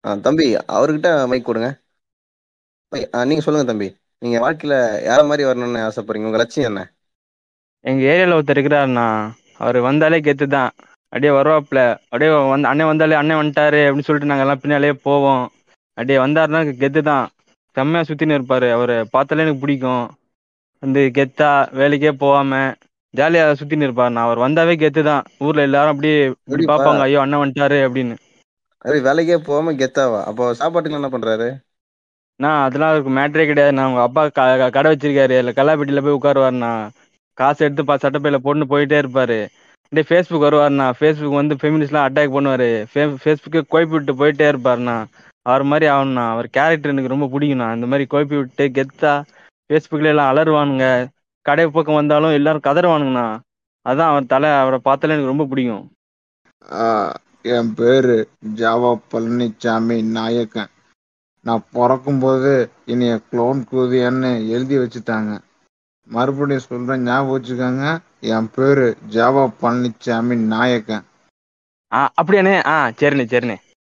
ஆ தம்பி அவர்கிட்ட மைக் கொடுங்க மை- ஆ, நீங்க சொல்லுங்க தம்பி நீங்க வாழ்க்கையில யார மாதிரி வரணும்னு ஆசைப்படுறீங்க உங்க லட்சியம் என்ன எங்க ஏரியால ஒருத்தர் இருக்கிறாருண்ணா அவர் வந்தாலே கெத்து தான் அப்படியே வருவாப்புல அப்படியே வந்து அண்ணன் வந்தாலே அண்ணன் வந்துட்டாரு அப்படின்னு சொல்லிட்டு நாங்க எல்லாம் பின்னாலே போவோம் அப்படியே வந்தாருன்னா கெத்து தான் செம்மையா சுத்தின்னு இருப்பாரு அவரை பார்த்தாலே எனக்கு பிடிக்கும் வந்து கெத்தா வேலைக்கே போகாம ஜாலியா சுத்தின்னு இருப்பாருண்ணா அவர் வந்தாவே கெத்து தான் ஊர்ல எல்லாரும் அப்படியே இப்படி எப்படிப்பா? பார்ப்பாங்க ஐயோ அண்ணன் வந்துட்டாரு அப்படின்னு அது வேலைக்கே போகாம கெத்தாவா அப்போ சாப்பாட்டுக்கு என்ன பண்றாரு நான் அதெல்லாம் அவருக்கு மேட்ரே கிடையாது நான் உங்க அப்பா க- க- கடை வச்சிருக்காரு இல்லை கல்லாப்பட்டியில போய் உட்காருவாருண்ணா காசு எடுத்து பா சட்டப்பையில போட்டுன்னு போயிட்டே இருப்பாரு அப்படியே ஃபேஸ்புக் வருவாருண்ணா ஃபேஸ்புக் வந்து ஃபெமினிஸ்ட்லாம் அட்டாக் பண்ணுவாரு ஃபே ஃபேஸ்புக்கே குழப்பி விட்டு போயிட்டே இருப்பாருண்ணா அவர் மாதிரி ஆகணும்ண்ணா அவர் கேரக்டர் எனக்கு ரொம்ப பிடிக்கும்ண்ணா இந்த மாதிரி குழப்பி விட்டு கெத்தா ஃபேஸ்புக்ல எல்லாம் அலறுவானுங்க கடை பக்கம் வந்தாலும் எல்லாரும் கதறுவானுங்கண்ணா அதான் அவர் தலை அவரை பார்த்தாலே எனக்கு ரொம்ப பிடிக்கும் ஆ, என் பேரு ஜாவா பழனிசாமி நாயக்கன் நான் பிறக்கும்போது என்னைய க்ளோன் கூதியன்னு எழுதி வச்சுட்டாங்க மறுபடியும் சொல்றேன் ஞாபகம் வச்சுக்கோங்க என் பேரு ஜாவா பழனிசாமி நாயக்கன் ஆ அப்படியாண்ணே ஆ சரிண்ணே சரிண்ணே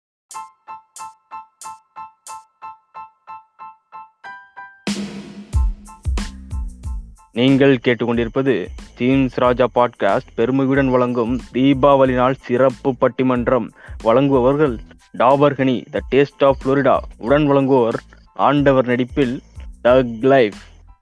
நீங்கள் கேட்டுக்கொண்டிருப்பது தீம்ஸ் ராஜா பாட்காஸ்ட் பெருமையுடன் வழங்கும் தீபாவளி நாள் சிறப்பு பட்டிமன்றம் வழங்குபவர்கள் Dabur honey the taste of Florida உடன் வழங்குவோர் ஆண்டவர் நடிப்பில் தக் லைஃப்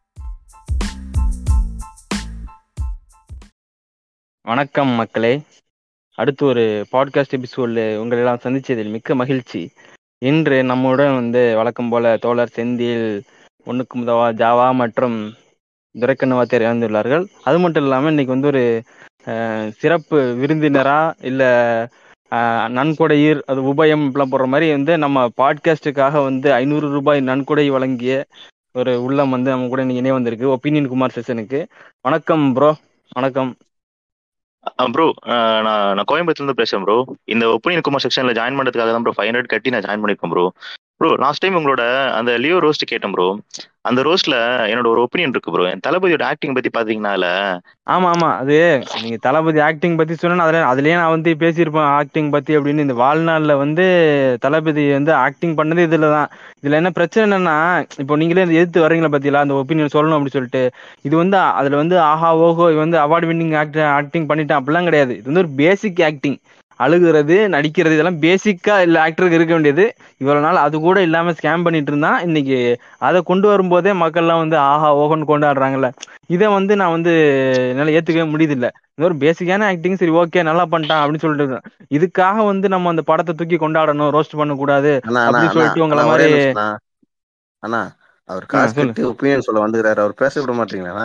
வணக்கம் மக்களே அடுத்து ஒரு பாட்காஸ்ட் எபிசோடில் உங்களை எல்லாம் சந்திச்சதில் மிக்க மகிழ்ச்சி இன்று நம்முடன் வந்து வழக்கம் போல தோழர் செந்தில் ஒண்ணுக்கு முதவா ஜாவா மற்றும் துரைக்கண்ணவாத்தியார் இறந்துள்ளார்கள் அது மட்டும் இல்லாமல் இன்னைக்கு வந்து ஒரு அஹ், சிறப்பு விருந்தினரா இல்லை நன்கொடையீர் அது உபயம் இப்படிலாம் போடுற மாதிரி வந்து நம்ம பாட்காஸ்டுக்காக வந்து ஐநூறு ரூபாய் நன்கொடை வழங்கிய ஒரு உள்ளம் வந்து நம்ம கூட இன்னைக்கு இணைய வந்திருக்கு ஒப்பீனியன் குமார் செஷனுக்கு வணக்கம் ப்ரோ வணக்கம் ப்ரோ நான் நான் கோயம்புத்தூர்ல இருந்து பேசுறேன் ப்ரோ இந்த ஒப்பீனியன் குமார் செக்ஷன்ல ஜாயின் பண்ணதுக்காக தான் ப்ரோ ஃபைவ் ஹண்ட்ரட் கட்டி நான் ஜாயின் பண்ணிருக்கேன் ப்ரோ ப்ரோ லாஸ்ட் டைம் உங்களோட அந்த லியோ ரோஸ்ட் கேட்டேன் ப்ரோ அந்த ரோஸ்ட்ல என்னோட ஒரு ஒப்பீனியன் இருக்கு ப்ரோ என் தளபதியோட ஆக்டிங் பத்தி பாத்தீங்கன்னால ஆமா ஆமா அது நீங்க தளபதி ஆக்டிங் பத்தி சொன்னா அதுல அதுலயே நான் வந்து பேசியிருப்பேன் ஆக்டிங் பத்தி அப்படின்னு இந்த வாழ்நாள்ல வந்து தளபதி வந்து ஆக்டிங் பண்ணது இதுல தான் இதுல என்ன பிரச்சனை என்னன்னா இப்போ நீங்களே இந்த எதிர்த்து வரீங்களா பத்தியில அந்த ஒப்பீனியன் சொல்லணும் அப்படின்னு சொல்லிட்டு இது வந்து அதுல வந்து ஆஹா ஓஹோ இவன் வந்து அவார்டு வின்னிங் ஆக்டர் ஆக்டிங் பண்ணிட்டான் அப்படிலாம் கிடையாது இது வந்து ஒரு பேசிக் ஆக்டிங் அழுகுறது நடிக்கிறது இதெல்லாம் பேசிக்கா இல்ல ஆக்டருக்கு இருக்க வேண்டியது இவ்வளவு நாள் அது கூட இல்லாம ஸ்கேம் பண்ணிட்டு இருந்தான் இன்னைக்கு அதை கொண்டு வரும்போதே மக்கள்லாம் வந்து ஆஹா ஓஹோன்னு கொண்டாடுறாங்கல்ல இதை வந்து நான் வந்து என்னால ஏத்துக்கவே முடியுது இல்ல இந்த ஒரு பேசிக்கான ஆக்டிங் சரி ஓகே நல்லா பண்ணிட்டான் அப்படின்னு சொல்லிட்டு இருக்கேன். இதுக்காக வந்து நம்ம அந்த படத்தை தூக்கி கொண்டாடணும் ரோஸ்ட் பண்ண கூடாது அண்ணா அண்ணா அப்படி அண்ணா சொல்லிட்டு உங்களை அண்ணா, ஒரே மாதிரி நிமிஷம் அண்ணா. அண்ணா அவர் காசு சொல்லு. கட்டி ஒப்பீனியன் சொல்ல வந்துக்கிறாரு அவர் பேச விட மாட்டீங்களா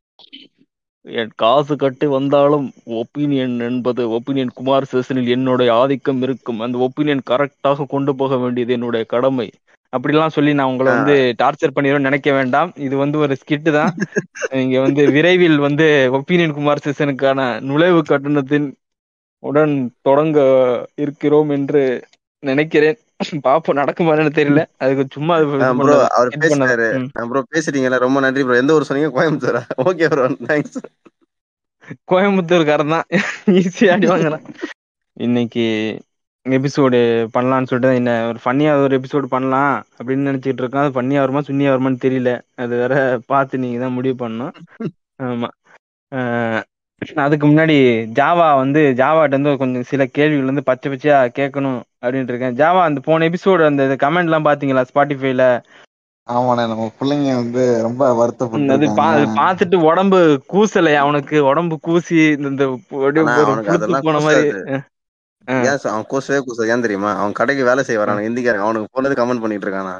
என் காசு கட்டி வந்தாலும் ஒப்பீனியன் என்பது ஒப்பீனியன் குமார் சேசனில் என்னுடைய ஆதிக்கம் இருக்கும் அந்த ஒப்பீனியன் கரெக்டாக கொண்டு போக வேண்டியது என்னுடைய கடமை அப்படிலாம் சொல்லி நான் உங்களை வந்து டார்ச்சர் பண்ணிடுவேன் நினைக்க வேண்டாம் இது வந்து ஒரு ஸ்கிட்டு தான் இங்க வந்து விரைவில் வந்து ஒப்பீனியன் குமார் சேசனுக்கான நுழைவு கட்டணத்தின் உடன் தொடங்க இருக்கிறோம் என்று நினைக்கிறேன் பாப்போம் நடக்குமான்னு தெரியல அதுக்கு சும்மா அது இது ப்ரோ பண்ணது. அவர் இது பண்ணது. பேசிட்டாரு ம். ப்ரோ பேசிட்டீங்கல்ல ரொம்ப நன்றி ப்ரோ எந்த ஊர் சொன்னீங்க கோயம்புத்தூரா ஓகே ப்ரோ தேங்க்ஸ் கோயம்புத்தூர்காரன் தான் ஈஸியா அடி வாங்குறான் இன்னைக்கு எபிசோடு பண்ணலாம்னு சொல்லிட்டு தான் என்ன ஒரு ஃபன்னியா ஒரு எபிசோடு பண்ணலாம் அப்படின்னு நினைச்சிட்டு இருக்கோம் அது ஃபன்னியா வருமா சுன்னியா வருமான்னு தெரியல அது வேற பார்த்து நீங்க தான் முடிவு பண்ணணும் ஆமா அஹ் அதுக்கு முன்னாடி ஜாவா வந்து ஜாவாட்ட இருந்து கொஞ்சம் சில கேள்விகள் வந்து பச்சை பச்சையா கேட்கணும் அப்படின்ட்டு இருக்கேன் ஜாவா அந்த போன எபிசோடு அந்த கமெண்ட் எல்லாம் பாத்தீங்களா ஸ்பாட்டிஃபைல ஆமாண்ணே நம்ம பிள்ளைங்க வந்து ரொம்ப அது பா வருத்தப்பட்டு அது பார்த்துட்டு உடம்பு கூசலையா அவனுக்கு உடம்பு கூசி இந்த இந்த அப்படியே ஆனா ஒரு அவனுக்கு புழுத்து அதெல்லாம் போன மாதிரி கூசாது. ஏன் சார் அவன் கோசவே கோச ஏன் தெரியுமா அவன் கடைக்கு வேலை செய்ய வரான் ஹிந்திக்காரன் அவனுக்கு போனது கமெண்ட் பண்ணிட்டு இருக்கானா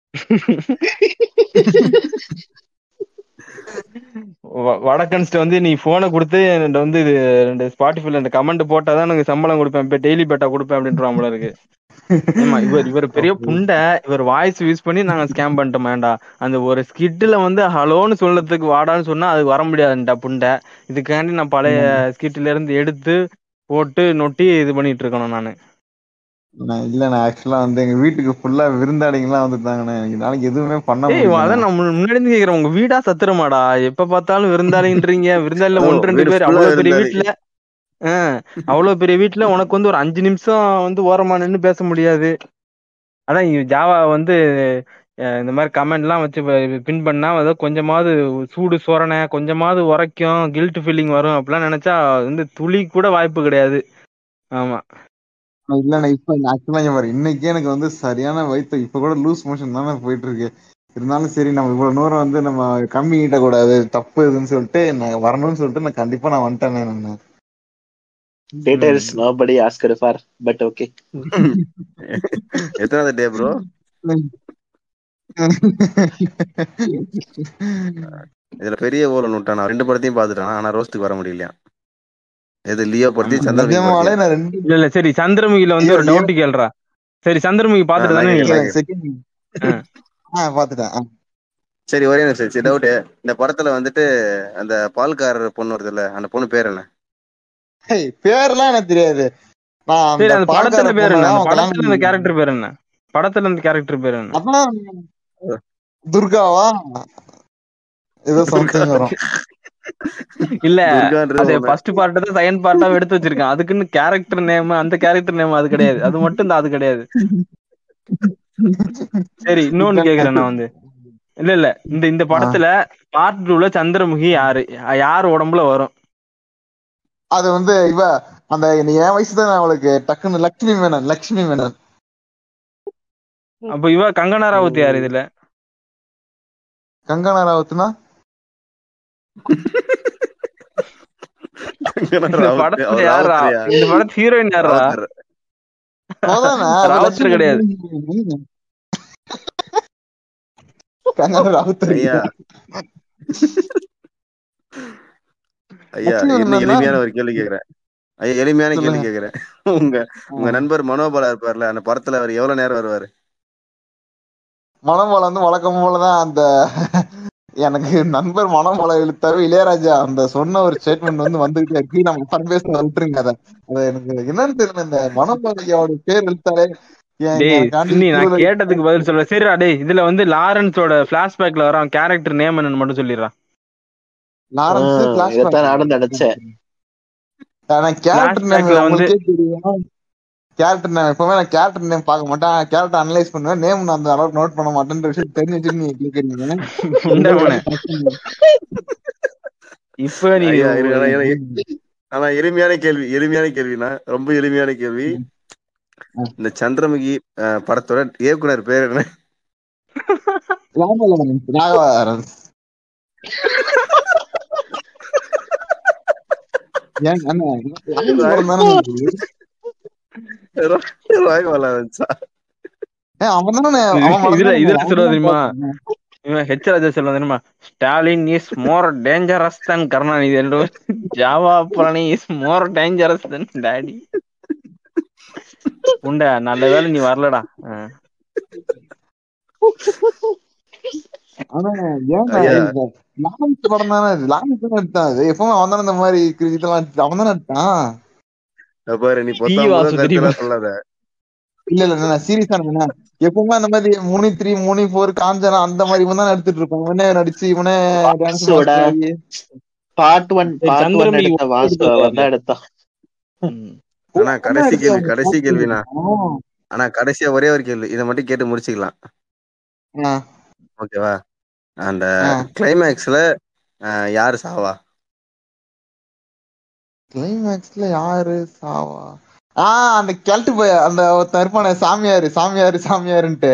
வ- வடக்கன்ஸ்ட வந்து நீ போனை கொடுத்து என்கிட்ட வந்து இது ரெண்டு ஸ்பாட்டிஃபைல இந்த கமெண்ட் போட்டாதான் எனக்கு சம்பளம் கொடுப்பேன் இப்ப டெய்லி பேட்டா கொடுப்பேன் அப்படின்றான் போல இருக்கு ஏமா இவர் இவர் பெரிய புண்டை இவர் வாய்ஸ் யூஸ் பண்ணி நாங்க ஸ்கேம் பண்ணிட்டோம் வேண்டா அந்த ஒரு ஸ்கிட்ல வந்து ஹலோன்னு சொல்றதுக்கு வாடான்னு சொன்னா அதுக்கு வர முடியாதுன்டா புண்டை இதுக்காண்டி நான் பழைய ஸ்கிட்ல இருந்து எடுத்து போட்டு நொட்டி இது பண்ணிட்டு இருக்கணும் நானு நான் இல்லண்ணே ஆக்சுவலா வந்து எங்க வீட்டுக்கு ஃபுல்லா விருந்தாளிங்கலாம் வந்துட்டாங்கண்ணே எனக்கு நாளைக்கு எதுவுமே பண்ண ஏய் முடியல அதான் நான் முன்ன- முன்னாடி இருந்து கேக்குறேன் உங்க வீடா சத்திரமாடா எப்ப பார்த்தாலும் விருந்தாளின்றீங்க விருந்தாளில ஓ, ஒன்று ரெண்டு வீடு பேர் full ஆ அவ்வளவு பெரிய விருந்தாளி. வீட்டுல ஆஹ் அவ்வளவு பெரிய வீட்டுல உனக்கு வந்து ஒரு அஞ்சு நிமிஷம் வந்து ஓரமா நின்னு பேச முடியாது அதான் ஜாவா வந்து அஹ், இந்த மாதிரி கமெண்ட்லாம் வச்சு பின் பண்ணா ஏதோ கொஞ்சமாவது சூடு சோரணை கொஞ்சமாவது உரைக்கும் கில்ட் ஃபீலிங் வரும் அப்படிலாம் நினைச்சா வந்து துளி கூட வாய்ப்பு கிடையாது ஆமா இல்லண்ணா இப்ப ஆக்சுவலா இங்க பாரு இன்னைக்கே எனக்கு வந்து சரியான வயிற்று இப்ப கூட லூஸ் மோஷன் தானே போயிட்டு இருக்கு இருந்தாலும் சரி நம்ம இவ்வளவு தூரம் வந்து நம்ம கம்மி ஈட்ட கூடாது தப்பு இதுன்னு சொல்லிட்டு நான் வரணும்னு சொல்லிட்டு நான் கண்டிப்பா நான் வந்துட்டேன் நான் Details nobody asked for, but okay. எத்தனாவது டே ப்ரோ இதுல பெரிய ஓல நுட்டான் நான் ரெண்டு படத்தையும் பாத்துட்டான் ஆனா ரோஸ்ட்டுக்கு வர முடியலையா எது லியோ படத்தி சந்திரமுகி நிஜமாலே படத்தையும் நான் ரெண்டு இல்ல இல்ல சரி சந்திரமுகில வந்து ஒரு ஐயோ, டவுட் கேள்றா சரி சந்திரமுகி பாத்துட்டு ஆ, தானே நான் நீங்க கேக்குறேன். செகண்ட் ஆ பாத்துட்டேன் ஆ. சரி ஒரே நிமிஷம் சரி டவுட் இந்த படத்துல வந்துட்டு அந்த பால்காரர் பொண்ணு வருது இல்ல அந்த பொண்ணு பேர் என்ன ஹேய், பேர்லாம் எனக்கு தெரியாது நான் சரி அந்த அந்த படத்துல பால்கார பேர் என்ன பொண்ணை அந்த தான் படத்துல இந்த கேரக்டர் பேர் என்ன படத்துல இந்த கேரக்டர் பேர் என்ன அதான் துர்காவா ஏதோ சம்திங் வரும் இல்ல துர்கான்றது அது ஒண்ணு. ஃபர்ஸ்ட் பார்ட் தான் செகண்ட் பார்ட்டா எடுத்து வச்சிருக்கேன் அதுக்குன்னு கேரக்டர் நேம் அந்த கேரக்டர் நேம் அது கிடையாது அது மட்டும் தான் அது கிடையாது சரி இன்னொன்னு கேக்குறேன் நான் வந்து இல்ல இல்ல இந்த இந்த படத்துல பார்ட் டூல சந்திரமுகி யாரு யார் உடம்புல வரும் அது வந்து இவ அந்த என் வயசு தான் அவளுக்கு டக்குன்னு லக்ஷ்மி மேனன் லக்ஷ்மி மேனன் அப்ப இவ கங்கனா ராவத் யாரு இதுல கங்கனா ராவத்னா இந்த படத்துல யாரா இந்த படத்து ஹீரோயின் யாரா ராவுத்தர். அதானே, அது ராவத்தர் லட்சுமி கிடையாது. மேனன். கங்கனா ராவத் ஐயா ஐயா லட்சுமி இன்னும் மேனன்னா? எளிமையான ஒரு கேள்வி கேக்குறேன் ஐயா எளிமையான கேள்வி சொல்லுங்க. கேக்குறேன் உங்க உங்க நண்பர் மனோபாலா இருப்பார்ல அந்த படத்துல அவர் எவ்வளவு நேரம் வருவாரு மனமலை வந்து வழக்கம் போலதான் அந்த எனக்கு நண்பர் மனமலை இழுத்தாவே இளையராஜா அந்த சொன்ன ஒரு ஸ்டேட்மெண்ட் வந்து வந்துகிட்டே இருக்கு நம்ம ஃபன் பேச விட்டுருங்க அதை அது எனக்கு என்னன்னு தெரியல இந்த மனமலையோட பேர் இழுத்தாலே என் டேய் எனக்காண்டி சுன்னி நான் இவ்வளவு- கேட்டதுக்கு பதில் சொல்ல சரிடா டேய் இதுல வந்து லாரன்ஸோட பிளாஷ்பேக்ல வர கேரக்டர் நேம் என்னன்னு மட்டும் சொல்லிடுறான் லாரன்ஸ் ஆ, flashback. இதைத்தான் நானும் நினைச்சேன். ஆனா கேரக்டர் நேம் Flashbackல வந்து- உங்களுக்கே தெரியும் கேரக்டர் நேம் எப்பவுமே நான் கேரக்டர் நேம் பார்க்க மாட்டேன் கேரக்டர் அனலைஸ் பண்ணுவேன் நேம் நான் அந்த அளவுக்கு நோட் பண்ண மாட்டேன்ற விஷயம் தெரிஞ்சு வச்சுட்டு நீங்க கேக்குறீங்க உண்டவனே. இப்ப நீ ஐயா, இரு, ஆனா எனக்கு- ஆனா எளிமையான கேள்வி எளிமையான கேள்வினா ரொம்ப எளிமையான கேள்வி இந்த சந்திரமுகி அஹ், படத்தோட இயக்குனர் பேர் என்ன ராமலவன் ராகவாரன் ஏன் அண்ணா, ராமன் படம் தானே இது? ராகவாலா இருந்துச்சா? ஏன் அவன் தானே அவன் படம் இதுல- தானே இதுல அவன் சொல்லுவது தான் தெரியுமா? பார்த்தேன். இவன் ஹெச் ராஜா சொல்லுவான் தெரியுமா Stalin is more dangerous than Karunanidhi என்று ஜாவா பிராணி is more dangerous than daddy உண்டா நல்ல வேளை நீ வரலடா ஆ. ஆனா ஏன்டா ஐயா. இந்த லாரன்ஸ் படம் தானே இது? லாரன்ஸ் தானே எடுத்தான் அது எப்பவுமே அவன் தானே இந்த மாதிரி கிரி- இதெல்லாம் எடுத்து- அவன் தானே எடுத்தான் இத பாரு நீ பொத்தாம் வாசு பொதுவா தெரியுமா? கருத்தெல்லாம் சொல்லாத இல்ல இல்ல நான் சீரியஸா என்ன எப்பவுமே அந்த மாதிரி மூணி த்ரீ மூணி ஃபோர் காஞ்சனா அந்த மாதிரி இவன் தானே எடுத்துட்டு இருப்பான் இவனே நடிச்சு இவனே டான்ஸ் வாசுவோட பார்ட் ஒன் சரி, பார்ட் ஒன் சந்திரமுகி எடுத்த வாசு அவன் தான் எடுத்தான் ம். ஆனா கடைசி கேள்வி கடைசி கேள்வினா ஆனா கடைசியா ஒரே ஒரு கேள்வி இதை மட்டும் கேட்டு முடிச்சுக்கலாம் ஓகேவா அந்த ஆ. கிளைமேக்ஸ்ல யாரு சாவா கிளைமேக்ஸ்ல யாரு சாவா ஆ அந்த கிழட்டு போய் அந்த ஒருத்தன் இருப்பானே சாமியாரு சாமியாரு சாமியாருன்ட்டு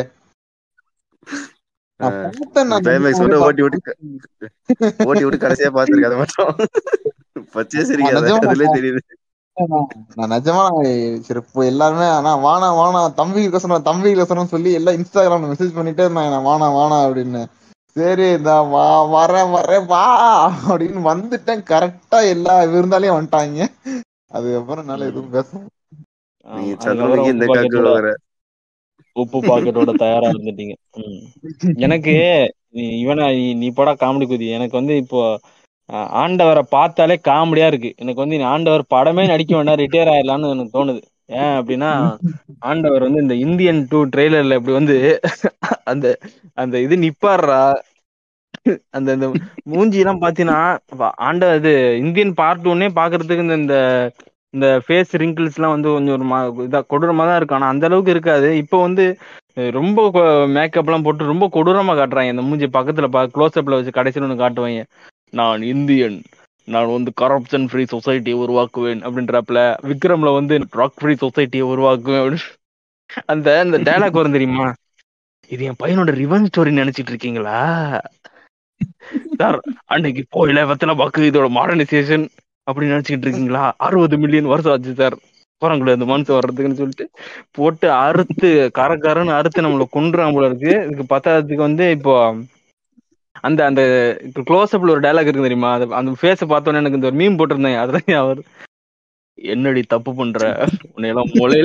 நான் பார்த்தேன் நான் climax மட்டும் ஓட்டி ஓட்டி ஓட்டி விட்டு கடைசியா பாத்துருக்க அதை மட்டும் பச்சையே சிரிக்காத நிஜமா அதுலயே தெரியுது நான் நிஜமா சரி இப்போ எல்லாருமே ஆனா வானா வானா தம்பி கோசரம் தம்பி கோசரம் சொல்லி எல்லாம் இன்ஸ்டாகிராம்ல மெசேஜ் பண்ணிட்டே இருந்தாங்க நான் வானா வானா அப்படின்னு சரி இந்த வா வரேன் வரேன் வா அப்படின்னு வந்துட்டேன் கரெக்டா எல்லா விருந்தாலையும் வந்துட்டாங்க அதுக்கப்புறம் என்னால எதுவும் பேச முடியல. நீங்க ஆமா, சந்திரமுகி இந்த அதுக்கப்புறம் காக்கு உப்பு வர உப்பு பாக்கெட்டோட தயாரா இருந்துட்டீங்க ம். எனக்கு நீ- இவனை நீ- நீ போடா காமெடி குதி எனக்கு வந்து இப்போ அஹ், ஆண்டவரை பார்த்தாலே காமெடியா இருக்கு எனக்கு வந்து நீ ஆண்டவர் படமே நடிக்க வேண்டாம் ரிட்டையர் ஆயிடலாம்னு எனக்கு தோணுது ஏன் அப்படின்னா ஆண்டவர் வந்து இந்த இந்தியன் டூ ட்ரெய்லர்ல இப்படி வந்து அந்த அந்த இது நிப்பாடுறா அந்த இந்த மூஞ்சி எல்லாம் பாத்தீங்கன்னா வ- ஆண்ட இது இந்தியன் பார்ட் ஒன்னே பாக்குறதுக்கு இந்த இந்த இந்த ஃபேஸ் ரிங்கிள்ஸ் எல்லாம் வந்து கொஞ்சம் ஒரு மா- இதா கொடூரமா தான் இருக்கும் ஆனா அந்த அளவுக்கு இருக்காது இப்போ வந்து அஹ், ரொம்ப மேக்கப் எல்லாம் போட்டு ரொம்ப கொடூரமா காட்டுறாங்க இந்த மூஞ்சி பக்கத்துல பா க்ளோஸ் அப்ல வச்சு கடைசியில் ஒன்று காட்டுவாங்க நான் இந்தியன் நான் வந்து கரப்ஷன் ஃப்ரீ சொசைட்டியை உருவாக்குவேன் அப்படின்றப்பல விக்ரம்ல வந்து ட்ரக் ஃப்ரீ சொசைட்டியை உருவாக்குவேன் அப்படின்னு அந்த அந்த டைலாக் வரும் தெரியுமா இது என் பையனோட ரிவன் ஸ்டோரி நினைச்சிட்டு இருக்கீங்களா சார் அன்னைக்கு போயில வெத்தலை பாக்கு இதோட மாடர்னைசேஷன் அப்படின்னு நினைச்சிட்டு இருக்கீங்களா அறுபது மில்லியன் வருஷம் ஆச்சு சார் போறாங்களே அந்த மனுஷன் வர்றதுக்குன்னு சொல்லிட்டு போட்டு அறுத்து கர கரன்னு அறுத்து நம்மள கொன்றான் போல இருக்கு இதுக்கு பத்தாததுக்கு வந்து இப்போ அந்த அந்த க்ளோஸ் அப்ல ஒரு டைலாக் இருக்கு தெரியுமா அது அந்த ஃபேஸை பார்த்தோன்னே எனக்கு இந்த ஒரு மீம் போட்டிருந்தேன் அதுதான் அவர் என்னடி தப்பு பண்ற உன்னை எல்லாம் முளையில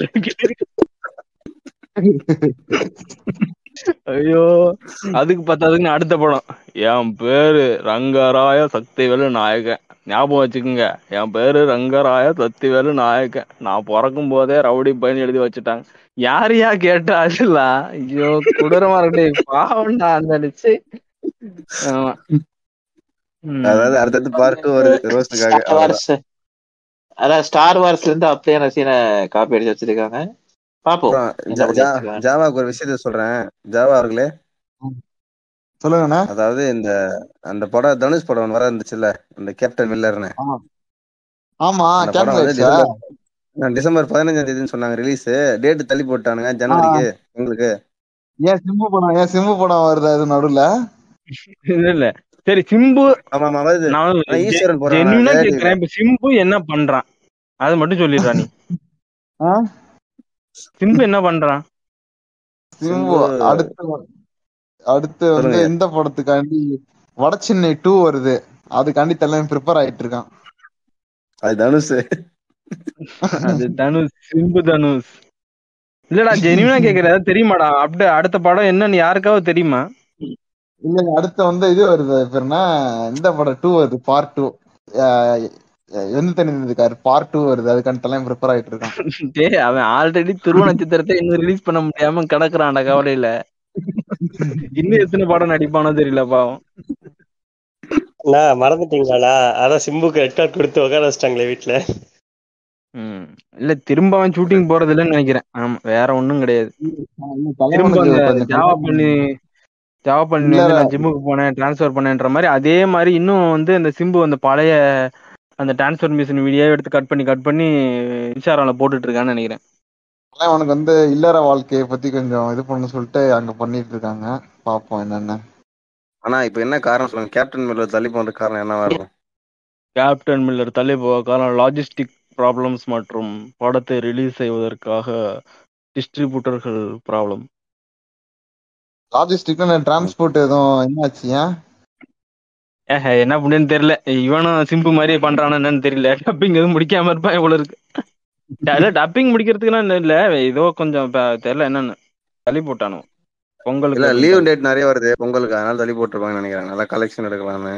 ஐயோ அதுக்கு பத்தாதுக்குன்னு அடுத்த படம் என் பேரு ரங்கராய சக்திவேலு நாயகன் ஞாபகம் வச்சுக்கோங்க என் பேரு ரங்கராய சக்திவேலு நாயகன் நான் பிறக்கும் போதே ரவுடி பையன் எழுதி வச்சுட்டாங்க யார் யா கேட்டா அதெல்லாம் ஐயோ கொடூரமா இருக்கு பாவம்டா அந்த அடிச்சு ஆமா ம். அதாவது அடுத்தடுத்து பார்ட் டூ வருது ரோஸ்டுக்காக ஸ்டார் வார்ஸ் அதான் ஸ்டார் வார்ஸ்ல இருந்து அப்படியே சீனை காப்பி அடிச்சு வச்சிருக்காங்க பாப்போம் என்ன பண்ணி வச்சிருக்காங்க. ஜாவாக்கு ஒரு விஷயத்த சொல்றேன் ஜாவா அவர்களே சொல்லுங்கண்ணா அதாவது இந்த அந்த படம் தனுஷ் படம் ஒன்று வர இருந்துச்சுல்ல இந்த கேப்டன் மில்லர்னு ஆமா அந்த படம் கேப்டன் வந்து டிசம்பர் ஆ, டிசம்பர் பதினஞ்சாம் தேதின்னு சொன்னாங்க ரிலீஸ் டேட் தள்ளி போட்டானுங்க ஜனவரிக்கு உங்களுக்கு ஏன் சிம்பு படம் ஏன் சிம்பு படம் வருது அது நடுவுல இல்ல இல்ல சரி சிம்பு ஆமா ஆமா வருது நான் ஆனா ஈஸ்வரன் போறான் ஜென்யூனா directing. கேக்குறேன் இப்ப சிம்பு என்ன பண்றான் அது மட்டும் சொல்லிடுறா நீ ஆ? சிம்பு என்ன பண்றான் சிம்பு சிம்பு- அடுத்து வ- அடுத்து வந்து சொல்லுங்க. இந்த படத்துக்காண்டி வடச்சென்னை டூ வருது அதுக்காண்டி தலைவன் ப்ரிப்பேர் ஆயிட்டு இருக்கான் அது தனுஷ் அது தனுஷ் சிம்பு தனுஷ் இல்லடா ஜென்யூனா கேக்குறேன் ஏதாவது தெரியுமாடா அப்படியே அடுத்த படம் என்னன்னு யாருக்காவது தெரியுமா இல்ல அடுத்து வந்து இது வருது பேர் என்ன இந்த படம் டூ வருது பார்ட் டூ எந்த தனி இருக்காரு பார்ட் டூ வருது அதுக்காண்டி தலைவன் ப்ரிப்பேர் ஆயிட்டு இருக்கான் டேய் அவன் ஆல்ரெடி துருவ நட்சத்திரத்தை இன்னும் ரிலீஸ் பண்ண முடியாம கிடக்குறான்டா கவலையில இன்னும் எத்தனை படம் நடிப்பானோ தெரியல பாவம் நான் மறந்துட்டீங்களாடா அதான் சிம்புக்கு ரெட் கார்டு கொடுத்து உட்கார வச்சிட்டாங்களே வீட்டுல ம். இல்ல திரும்ப அவன் ஷூட்டிங் போறது இல்லைன்னு நினைக்கிறேன் ஆமா வேற ஒண்ணும் கிடையாது திரும்ப தலைவனுக்கு அந்த கொஞ்சம் ஜாவா பண்ணி ஜாவா பண்ணி இல்ல. வந்து நான் ஜிம்முக்கு போனேன் டிரான்ஸ்ஃபர் பண்ணேன்ற மாதிரி அதே மாதிரி இன்னும் வந்து அந்த சிம்பு அந்த பழைய அந்த டிரான்ஸ்ஃபர்மேஷன் வீடியோ எடுத்து கட் பண்ணி கட் பண்ணி இன்ஸ்டாகிராம்ல போட்டுட்டு இருக்கான்னு நினைக்கிறேன் தலைவனுக்கு வந்து இல்லற வாழ்க்கையை பத்தி கொஞ்சம் இது பண்ண சொல்லிட்டு அங்க பண்ணிட்டு இருக்காங்க பாப்போம் என்னன்னு ஆனா இப்ப என்ன காரணம் சொல்லுங்க கேப்டன் மில்லர் தள்ளி போன காரணம் என்னவா இருக்கும் கேப்டன் மில்லர் தள்ளி போக காரணம் லாஜிஸ்டிக் ப்ராப்ளம்ஸ் மற்றும் படத்தை ரிலீஸ் செய்வதற்காக டிஸ்ட்ரிபியூட்டர்கள் ப்ராப்ளம் லாஜிஸ்டிக்ல டிரான்ஸ்போர்ட் எதுவும் என்னாச்சு ஏன் ஏஹ என்ன பண்ணுன்னு தெரியல இவனும் சிம்பு மாதிரியே பண்றானு என்னன்னு தெரியல டப்பிங் எதுவும் முடிக்காம இருப்பான் இவ்வளவு இருக்கு இல்ல டப்பிங் முடிக்கிறதுக்குலாம் இல்ல இல்ல ஏதோ கொஞ்சம் இப்ப தெரியல என்னன்னு தள்ளி போட்டானு இல்ல பொங்கலுக்கு லீவ் டேட் நிறைய வருது பொங்கலுக்கு அதனால தள்ளி போட்டிருப்பாங்கன்னு நினைக்கிறேன் நல்லா கலெக்ஷன் எடுக்கலாம்னு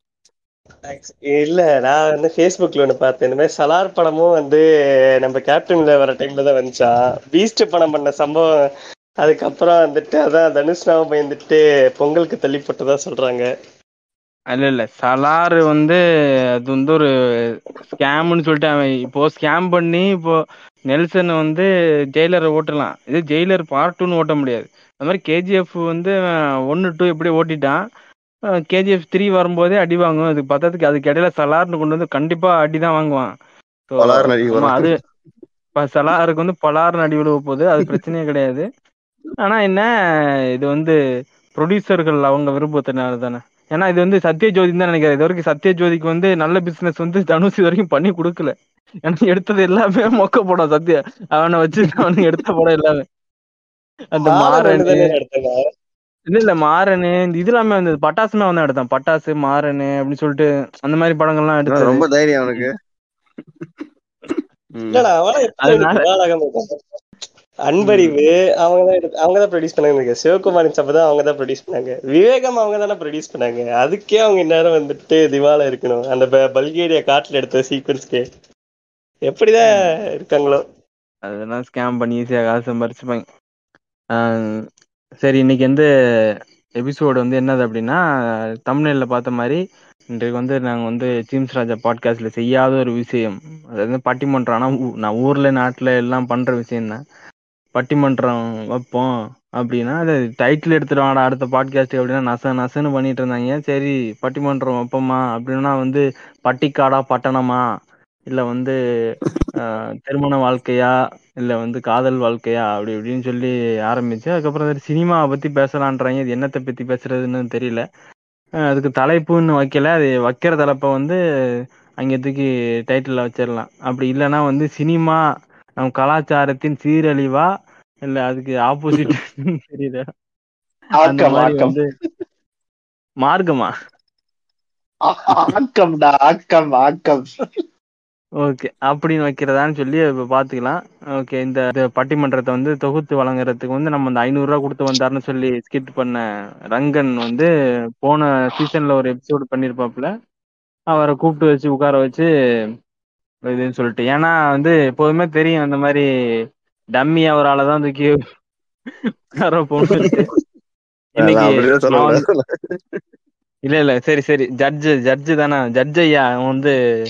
இல்ல நான் வந்து ஃபேஸ்புக்ல ஒண்ணு பார்த்தேன் இந்த மாதிரி சலார் படமும் வந்து நம்ம கேப்டன்ல வர டைம்ல தான் வந்துச்சா பீஸ்ட் படம் பண்ண சம்பவம் அதுக்கப்புறம் வந்துட்டு அதான் தனுஷ்னாவும் பயந்துட்டு பொங்கலுக்கு தள்ளி போட்டதா சொல்றாங்க இல்ல இல்ல சலார் வந்து அது வந்து ஒரு ஸ்கேம்னு சொல்லிட்டு அவன் இப்போ ஸ்கேம் பண்ணி இப்போ நெல்சன் வந்து ஜெயிலரை ஓட்டலாம் இது ஜெயிலர் பார்ட் டூன்னு ஓட்ட முடியாது அது மாதிரி கேஜிஎஃப் வந்து ஒன்னு டூ எப்படி ஓட்டிட்டான் கேஜிஎஃப் த்ரீ வரும்போதே அடி வாங்கும் அதுக்கு பத்ததுக்கு அதுக்கு இடையில சலார்னு கொண்டு வந்து கண்டிப்பா அடி தான் வாங்குவான் So, பலார்னு அடி ஆமா, வரும். அது இப்ப சலாருக்கு வந்து பலார்னு அடி விழுவ போகுது அது பிரச்சனையே கிடையாது ஆனா என்ன இது வந்து ப்ரொடியூசர்கள் அவங்க விருப்பத்தினால தானே ஏன்னா இது வந்து சத்யஜோதி தான் நினைக்கிறேன் இது வரைக்கும் சத்யஜோதிக்கு வந்து நல்ல பிசினஸ் வந்து தனுஷ் இது வரைக்கும் பண்ணி கொடுக்கல ஏன்னா எடுத்தது எல்லாமே மொக்க படம் சத்யா அவனை வச்சு அவனுக்கு எடுத்த படம் எல்லாமே அந்த மாறன் எடுத்தாங்க இல்ல இல்ல மாறனு இந்த இது எல்லாமே வந்து பட்டாசுமே வந்து எடுத்தான் பட்டாசு மாறனு அப்படின்னு சொல்லிட்டு அந்த மாதிரி படங்கள்லாம் எடுத்து ரொம்ப தைரியம் அவனுக்கு ம். இல்லடா அவனா அதனால- எப்படி அன்பறிவு அவங்க தான் எடுத்து அவங்க தான் ப்ரொடியூஸ் பண்ணாங்க நினைக்கிறேன். சிவகுமாரின் சபை தான் அவங்க தான் ப்ரொடியூஸ் பண்ணாங்க விவேகம் அவங்க தானே ப்ரொடியூஸ் பண்ணாங்க அதுக்கே அவங்க இந்நேரம் வந்துட்டு திவாலா இருக்கணும் அந்த ப- பல்கேரியா காட்டுல எடுத்த சீக்வன்ஸ்க்கு எப்படிதான் இருக்காங்களோ அதெல்லாம் ஸ்கேம் பண்ணி ஈஸியாக காசு சம்பாரிச்சுப்பாங்க ஆஹ் சரி இன்னைக்கு வந்து எபிசோடு வந்து என்னது அப்படின்னா தமிழ்ல பார்த்த மாதிரி இன்றைக்கு வந்து நாங்க வந்து ஜீம்ஸ் ராஜா பாட்காஸ்ட்ல செய்யாத ஒரு விஷயம் அதாவது பட்டிமன்றம் ஆனா ஊ- நான் ஊர்ல நாட்டுல எல்லாம் பண்ற விஷயம் தான் பட்டிமன்றம் வைப்போம் அப்படின்னா அது டைட்டில் எடுத்துருவாங்கடா அடுத்த பாட்காஸ்ட் அப்படின்னா நச நசன்னு பண்ணிட்டு இருந்தாங்க சரி பட்டிமன்றம் வைப்போமா அப்படின்னா வந்து பட்டிக்காடா பட்டணமா இல்ல வந்து ஆஹ், திருமண வாழ்க்கையா இல்ல வந்து காதல் வாழ்க்கையா அப்படி இப்படின்னு சொல்லி ஆரம்பிச்சு அதுக்கப்புறம் சரி சினிமாவை பத்தி பேசலான்றாங்க இது என்னத்தை பத்தி பேசுறதுன்னு தெரியல அஹ் அதுக்கு தலைப்புன்னு வைக்கல அது வைக்கிற தலைப்பை வந்து அங்கே தூக்கி டைட்டில் வச்சிடலாம் அப்படி இல்லைன்னா வந்து சினிமா நம் கலாச்சாரத்தின் சீரழிவா இல்ல அதுக்கு ஆப்போசிட் தெரியல அந்த ஆக்கம் மாதிரி ஆக்கம் வந்து மார்க்கமா ஆக்கம்டா ஆக்கம் ஆக்கம் ஓகே அப்படின்னு வைக்கிறதான்னு சொல்லி இப்ப பாத்துக்கலாம் ஓகே இந்த இந்த பட்டிமன்றத்தை வந்து தொகுத்து வழங்குறதுக்கு வந்து நம்ம இந்த ஐநூறு ரூபா கொடுத்து வந்தாருன்னு சொல்லி ஸ்கிட் பண்ண ரங்கன் வந்து போன சீசன்ல ஒரு எபிசோடு பண்ணிருப்பாப்புல அவரை கூப்பிட்டு வச்சு உட்கார வச்சு இதுன்னு சொல்லிட்டு ஏன்னா வந்து எப்போதுமே தெரியும் அந்த மாதிரி டம்மி அவரால் தான் தூக்கி உட்கார போகணும்ட்டு இன்னைக்கு அப்படிதான் சொல்ல நான் வந்து கூடாது. இல்ல இல்ல சரி சரி ஜட்ஜு ஜட்ஜு தானே ஜட்ஜ் ஐயா அவன் வந்து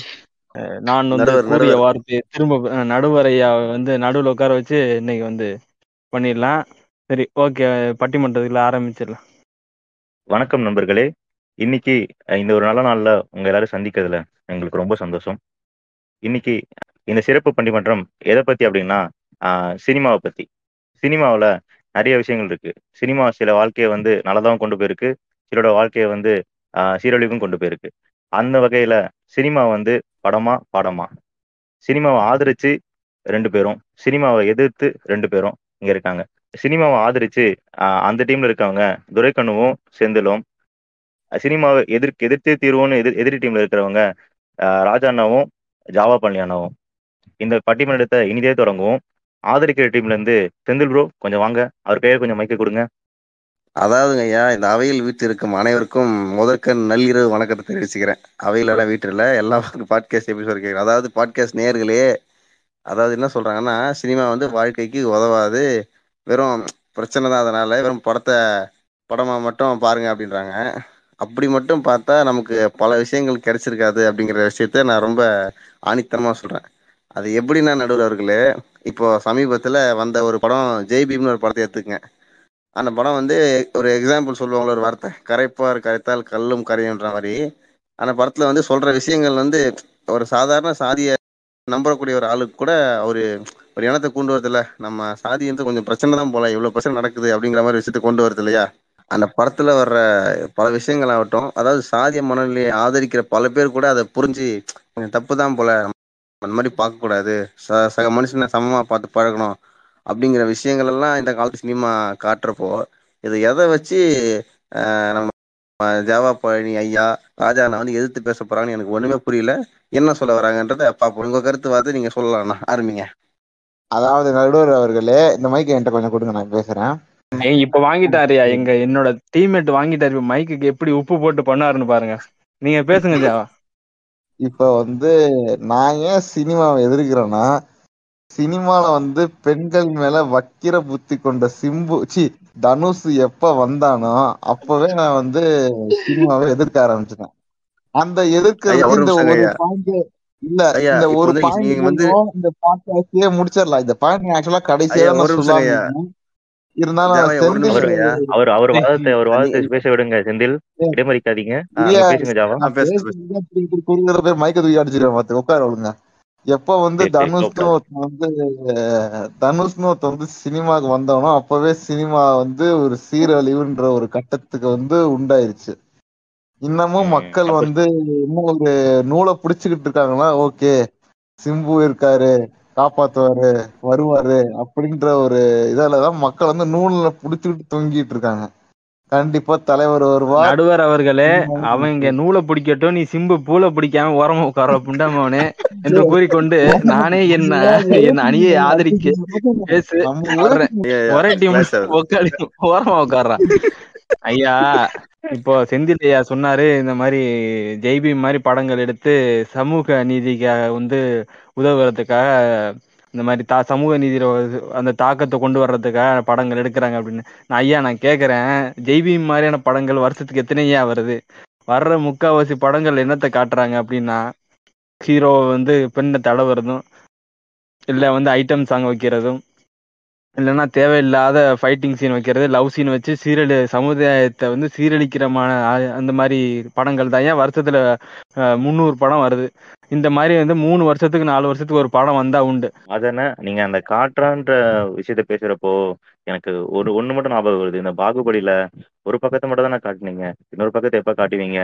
அஹ், நான் வந்து நடுவர், கூறிய நடுவர். வார்த்தையை திரும்ப அஹ், நடுவர் ஐயா வந்து நடுவுல உட்கார வச்சு இன்னைக்கு வந்து பண்ணிடலாம் சரி ஓகே பட்டிமன்றத்துக்குள்ள ஆரம்பிச்சிடலாம் வணக்கம் நண்பர்களே இன்னைக்கு அஹ், இந்த ஒரு நல்ல நாள்ல உங்க எல்லாரும் சந்திக்கிறதுல எங்களுக்கு ரொம்ப சந்தோஷம் இன்னைக்கு இந்த சிறப்பு பண்டிமன்றம் எதை பத்தி அப்படின்னா ஆஹ், சினிமாவை பத்தி சினிமாவில் நிறைய விஷயங்கள் இருக்கு சினிமா சில வாழ்க்கையை வந்து நல்லதாகவும் கொண்டு போயிருக்கு சிலரோட வாழ்க்கையை வந்து ஆஹ், சீரழிவுக்கும் கொண்டு போயிருக்கு அந்த வகையில சினிமா வந்து படமா பாடமா சினிமாவை ஆதரிச்சு ரெண்டு பேரும் சினிமாவை எதிர்த்து ரெண்டு பேரும் இங்க இருக்காங்க சினிமாவை ஆதரிச்சு ஆஹ், அந்த டீம்ல இருக்கவங்க துரைக்கண்ணுவும் செந்திலும் சினிமாவை எதிர்க்கு எதிர்த்தே தீர்வோன்னு எதிர் எதிரி டீம்ல இருக்கிறவங்க ஆஹ், ராஜா அண்ணாவும் ஜாவா பழனி அண்ணாவும் இந்த பட்டிமன்றத்தை இனிதே தொடங்குவோம் ஆதரிக்கிற டீம்ல இருந்து செந்தில் ப்ரோ கொஞ்சம் வாங்க அவர் கையில கொஞ்சம் மைக்க கொடுங்க அதாவதுங்க ஐயா இந்த அவையில் வீட்டில் இருக்கும் அனைவருக்கும் முதற்கண் நள்ளிரவு வணக்கத்தை தெரிவிச்சுக்கிறேன் அவையில் எல்லாம் வீட்டில் இல்லை எல்லா பாட்காஸ்ட் எபிசோட் கேட்குறேன் அதாவது பாட்காஸ்ட் நேர்களே அதாவது என்ன சொல்றாங்கன்னா சினிமா வந்து வாழ்க்கைக்கு உதவாது வெறும் பிரச்சனை தான் அதனால வெறும் படத்தை படமா மட்டும் பாருங்க அப்படின்றாங்க அப்படி மட்டும் பார்த்தா நமக்கு பல விஷயங்கள் கிடைச்சிருக்காது அப்படிங்கிற விஷயத்த நான் ரொம்ப ஆணித்தனமா சொல்றேன் அது எப்படின்னா நடுவர் அவர்களே இப்போ சமீபத்துல வந்த ஒரு படம் ஜெய் பீம்னு ஒரு படத்தை எடுத்துக்கங்க அந்த படம் வந்து ஒரு எக்ஸாம்பிள் சொல்லுவாங்களே ஒரு வார்த்தை கரைப்பார் கரைத்தால் கல்லும் கரையுன்ற மாதிரி அந்த படத்துல வந்து சொல்ற விஷயங்கள் வந்து ஒரு சாதாரண சாதியை நம்பக்கூடிய ஒரு ஆளுக்கு கூட ஒரு ஒரு இனத்தை கொண்டு வரதில்ல நம்ம சாதி வந்து கொஞ்சம் பிரச்சனை தான் போல இவ்வளவு பிரச்சனை நடக்குது அப்படிங்கிற மாதிரி விஷயத்தை கொண்டு வருது இல்லையா அந்த படத்துல வர்ற பல விஷயங்கள் ஆகட்டும் அதாவது சாதிய மனநிலையை ஆதரிக்கிற பல பேர் கூட அதை புரிஞ்சு கொஞ்சம் தப்பு தான் போல அந்த மாதிரி பார்க்க கூடாது ச சக மனுஷனை சமமா பார்த்து பழகணும் அப்படிங்கிற விஷயங்கள் எல்லாம் இந்த காலத்து சினிமா காட்டுறப்போ இதை எதை வச்சு ஆஹ், நம்ம ஜாவா பழனி ஐயா ராஜா நான் வந்து எதிர்த்து பேச போறாங்கன்னு எனக்கு ஒண்ணுமே புரியல என்ன சொல்ல வராங்கன்றத பாப்போம் உங்க கருத்து பார்த்து நீங்க சொல்லலாம்ண்ணா ஆரம்பிங்க அதாவது நடுவர் அவர்களே இந்த மைக் என்கிட்ட கொஞ்சம் கொடுங்க நான் பேசுறேன் ஏய், இப்ப வாங்கிட்டாருயா எங்க என்னோட டீம்மேட் வாங்கிட்டாரு இப்ப மைக்குக்கு எப்படி உப்பு போட்டு பண்ணாருன்னு பாருங்க நீங்க பேசுங்க ஜாவா இப்ப வந்து நான் ஏன் சினிமாவை எதிர்க்கிறேன்னா சினிமால வந்து பெண்கள் மேல வக்கிர புத்தி கொண்ட சிம்பு சி தனுஷ் எப்ப வந்தானோ அப்பவே நான் வந்து சினிமாவை எதிர்க்க ஆரம்பிச்சிட்டேன் அந்த ஐயா, எதிர்க்கிறது ஒரு இந்த நிமிஷம் ஒரு ஐயா. பாயிண்ட் இல்ல ஐயா, இந்த இப்போ ஒரு வந்து பாயிண்ட் நீங்க வந்து- இந்த பாட்காஸ்டே முடிச்சிடலாம் இந்த பாயிண்ட் ஆக்சுவலா கடைசியா ஐயா, நான் ஒரு நிமிஷம் ஐயா. சொல்லாம இருந்தாலும் ஜாவா, ஒரு செந்தில் நிமிஷம் ஐயா. அவர் அவர் வாதத்தை அவர் நீ- வாதத்தை பேச விடுங்க செந்தில் இடைமறிக்காதீங்க ஆ, நீங்க பேசுங்க ஜாவா ஆ, பேசு, பேசு. பேசுறதுக்கு இப்படி இப்படி குறுகுற பேர் மைக்க தூக்கி அடிச்சிருவேன் பாத்து உட்கார ஒழுங்க எப்ப வந்து சரி, சரி, தனுஷ்னு உட்காரு. ஒருத்தன் வந்து அஹ், தனுஷ்னு ஒருத்தன் வந்து சினிமாக்கு வந்தவனோ அப்பவே சினிமா வந்து ஒரு சீரழிவுன்ற ஒரு கட்டத்துக்கு வந்து உண்டாயிருச்சு இன்னமும் ம், மக்கள் அப்ப- வந்து இன்னும் ஒரு நூலை புடிச்சுக்கிட்டு இருக்காங்களா ஓகே சிம்பு இருக்காரு காப்பாத்துவாரு வருவாரு அப்படின்ற ஒரு இதாலதான் மக்கள் வந்து நூல்ல புடிச்சுக்கிட்டு தொங்கிட்டு இருக்காங்க கண்டிப்பா தலைவர் வருவார் நடுவர் அவர்களே அவங்க நூலை பிடிக்கட்டும் நீ சிம்பு பூலை பிடிக்காம ஓரமா உட்கார புண்டாமவனே என்று கூறிக்கொண்டு நானே என்ன என் அணியை ஆதரிக்க பேசு நம்ம வர்றேன். ஐயா, ஐயா, ஒரே டீம் clash ஆகுது. உட்காரு ஓரமா உட்கார்றான் ஐயா இப்போ செந்தில் ஐயா சொன்னாரு இந்த மாதிரி ஜெய்பி மாதிரி படங்கள் எடுத்து சமூக நீதிக்காக வந்து உதவுறதுக்காக இந்த மாதிரி தா சமூக நீதியில ஒரு- அந்த தாக்கத்தை கொண்டு வர்றதுக்காக படங்கள் எடுக்கிறாங்க அப்படின்னு நான் ஐயா நான் கேக்குறேன் ஜெய்பி மாதிரியான படங்கள் வருஷத்துக்கு எத்தனை ஐயா வருது வர்ற முக்காவாசி படங்கள் என்னத்தை காட்டுறாங்க அப்படின்னா ஹீரோ வந்து பெண்ணை தடவுறதும் இல்லை வந்து ஐட்டம் சாங் வைக்கிறதும் இல்லைன்னா தேவையில்லாத ஃபைட்டிங் சீன் வைக்கிறது லவ் சீன் வச்சு சீரழி சமுதாயத்தை வந்து சீரழிக்கிறமான ஆ- அந்த மாதிரி படங்கள் தான் ஏன் வருஷத்துல அஹ், முந்நூறு படம் வருது இந்த மாதிரி வந்து மூணு வருஷத்துக்கு நாலு வருஷத்துக்கு ஒரு படம் வந்தா உண்டு அதன நீங்க அந்த காற்றான்ற விஷயத்த பேசுறப்போ எனக்கு ஒரு ஒண்ணு மட்டும் ஞாபகம் வருது இந்த பாகுபலியில ஒரு பக்கத்தை மட்டும் தானே காட்டுனீங்க இன்னொரு பக்கத்தை எப்ப காட்டுவீங்க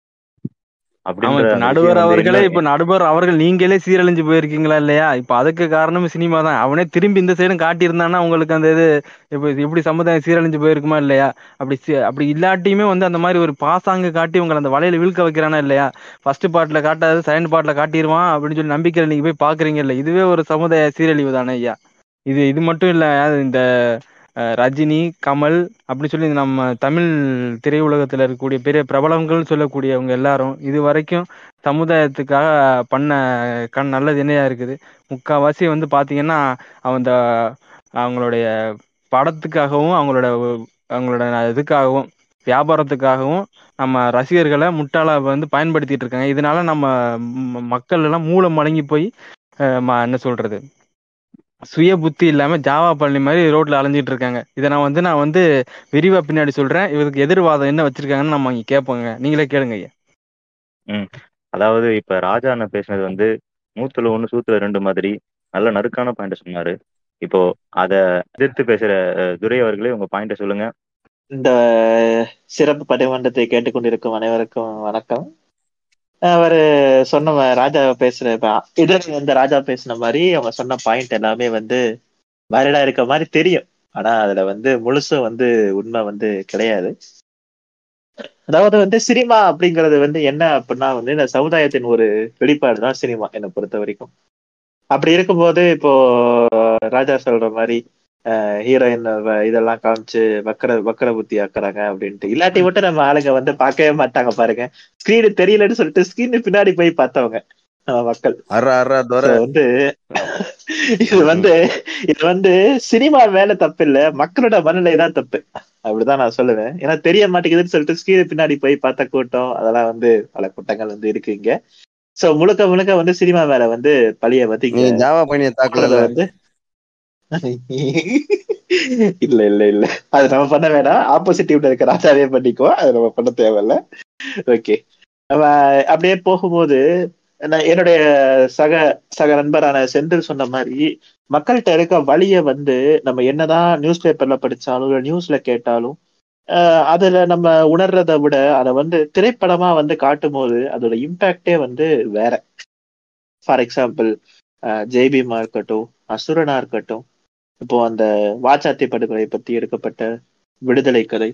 ஆமா அப்படின்ற இப்ப அந்த நடுவர் விஷயம் வந்து அவர்களே இன்னும் இப்ப நடுவர் அவர்கள் நீங்களே சீரழிஞ்சு போயிருக்கீங்களா இல்லையா இப்ப அதுக்கு காரணம் சினிமா தான் அவனே திரும்பி இந்த சைடும் காட்டியிருந்தான்னா உங்களுக்கு அந்த இது இப்ப இப்படி சமுதாயம் சீரழிஞ்சு போயிருக்குமா இல்லையா அப்படி சி- அப்படி இல்லாட்டியுமே வந்து அந்த மாதிரி ஒரு பாசாங்கு காட்டி உங்களை அந்த வலையில வீழ்க்க வைக்கிறானா இல்லையா ஃபர்ஸ்ட் பார்ட்ல காட்டாது செகண்ட் பார்ட்ல காட்டிடுவான் அப்படின்னு சொல்லி நம்பிக்கையில நீங்க போய் பாக்குறீங்க இல்ல இதுவே ஒரு சமுதாய சீரழிவு தானே ஐயா இது இது மட்டும் இல்ல இந்த அஹ், ரஜினி கமல் அப்படி சொல்லி நம்ம தமிழ் திரையுலகத்துல இருக்கக்கூடிய பெரிய பிரபலங்கள் சொல்லக்கூடியவங்க எல்லாரும் இது வரைக்கும் சமுதாயத்துக்காக பண்ண கண் நல்லது என்னையா இருக்குது முக்காவாசி வந்து பாத்தீங்கன்னா அந்த அவங்களுடைய படத்துக்காகவும் அவங்களோட அவங்களோட இதுக்காகவும் வியாபாரத்துக்காகவும் நம்ம ரசிகர்களை முட்டாளா வந்து பயன்படுத்திட்டு இருக்காங்க இதனால நம்ம ம- மக்கள் எல்லாம் மூளை மடங்கி போய் அஹ், ம- என்ன சொல்றது சுய புத்தி இல்லாம ஜாவா பள்ளி மாதிரி ரோட்ல அலைஞ்சிட்டு இருக்காங்க இதை நான் வந்து நான் வந்து விரிவா பின்னாடி சொல்றேன் இவருக்கு எதிர்வாதம் என்ன வச்சிருக்காங்கன்னு நம்ம இங்க கேட்போங்க நீங்களே கேளுங்க ஐயா ம் அதாவது இப்ப ராஜா அண்ணன் பேசினது வந்து நூத்துல ஒண்ணு சூத்துல ரெண்டு மாதிரி நல்ல நறுக்கான பாயிண்ட் சொன்னாரு இப்போ அத எதிர்த்து பேசுற அஹ், துரை அவர்களே உங்க பாயிண்ட சொல்லுங்க இந்த சிறப்பு பட்டிமன்றத்தை கேட்டுக்கொண்டிருக்கும் அனைவருக்கும் வணக்கம் அவர் சொன்ன ம- ராஜா பேசுற இப்ப இதழ் வந்து ராஜா பேசின மாதிரி அவங்க சொன்ன பாயிண்ட் எல்லாமே வந்து வேலிடா இருக்க மாதிரி தெரியும் ஆனா அதுல வந்து முழுசும் வந்து உண்மை வந்து கிடையாது அதாவது வந்து சினிமா அப்படிங்கிறது வந்து என்ன அப்படின்னா வந்து இந்த சமுதாயத்தின் ஒரு வெளிப்பாடு தான் சினிமா என்னை பொறுத்த வரைக்கும் அப்படி இருக்கும்போது இப்போ ராஜா சொல்ற மாதிரி ஹீரோயின் இதெல்லாம் காமிச்சு வக்கர வக்கர புத்தி ஆக்குறாங்க அப்படின்ட்டு இல்லாட்டி மட்டும் நம்ம ஆளுங்க வந்து பார்க்கவே மாட்டாங்க பாருங்க ஸ்கிரீனு தெரியலன்னு சொல்லிட்டு ஸ்கிரீனு பின்னாடி போய் பார்த்தவங்க நம்ம மக்கள் அர்ரா அர்ரா துரை So வந்து இது வந்து இது வந்து சினிமா மேல தப்பு இல்ல மக்களோட மனநிலை தான் தப்பு அப்படிதான் நான் சொல்லுவேன் ஏன்னா தெரிய மாட்டேங்குதுன்னு சொல்லிட்டு ஸ்கிரீன் பின்னாடி போய் பார்த்த கூட்டம் அதெல்லாம் வந்து பல கூட்டங்கள் வந்து இருக்கு இங்க சோ முழுக்க முழுக்க வந்து சினிமா மேல வந்து பழிய வந்து நீ இங்க ஜாவா பையனை தாக்கல மக்கள வந்து இல்ல இல்ல இல்ல அது நம்ம பண்ண வேணாம் ஆப்போசிட் டீம்ல இருக்க ராஜாவே பண்ணிக்கோ அது நம்ம பண்ண தேவையில்ல ஓகே நம்ம அப்படியே போகும்போது நான் என்னுடைய சக சக நண்பரான செந்தில் சொன்ன மாதிரி மக்கள்கிட்ட இருக்க வழிய வந்து நம்ம என்னதான் நியூஸ் பேப்பர்ல படிச்சாலும் இல்ல நியூஸ்ல கேட்டாலும் ஆஹ் அதுல நம்ம உணர்றதை விட அதை வந்து திரைப்படமா வந்து காட்டும் போது அதோட இம்பாக்டே வந்து வேற ஃபார் எக்ஸாம்பிள் ஜெய்பீமா இருக்கட்டும் அசுரனா இருக்கட்டும் இப்போ அந்த வாச்சாத்தி படுகொலை பத்தி எடுக்கப்பட்ட விடுதலை கதை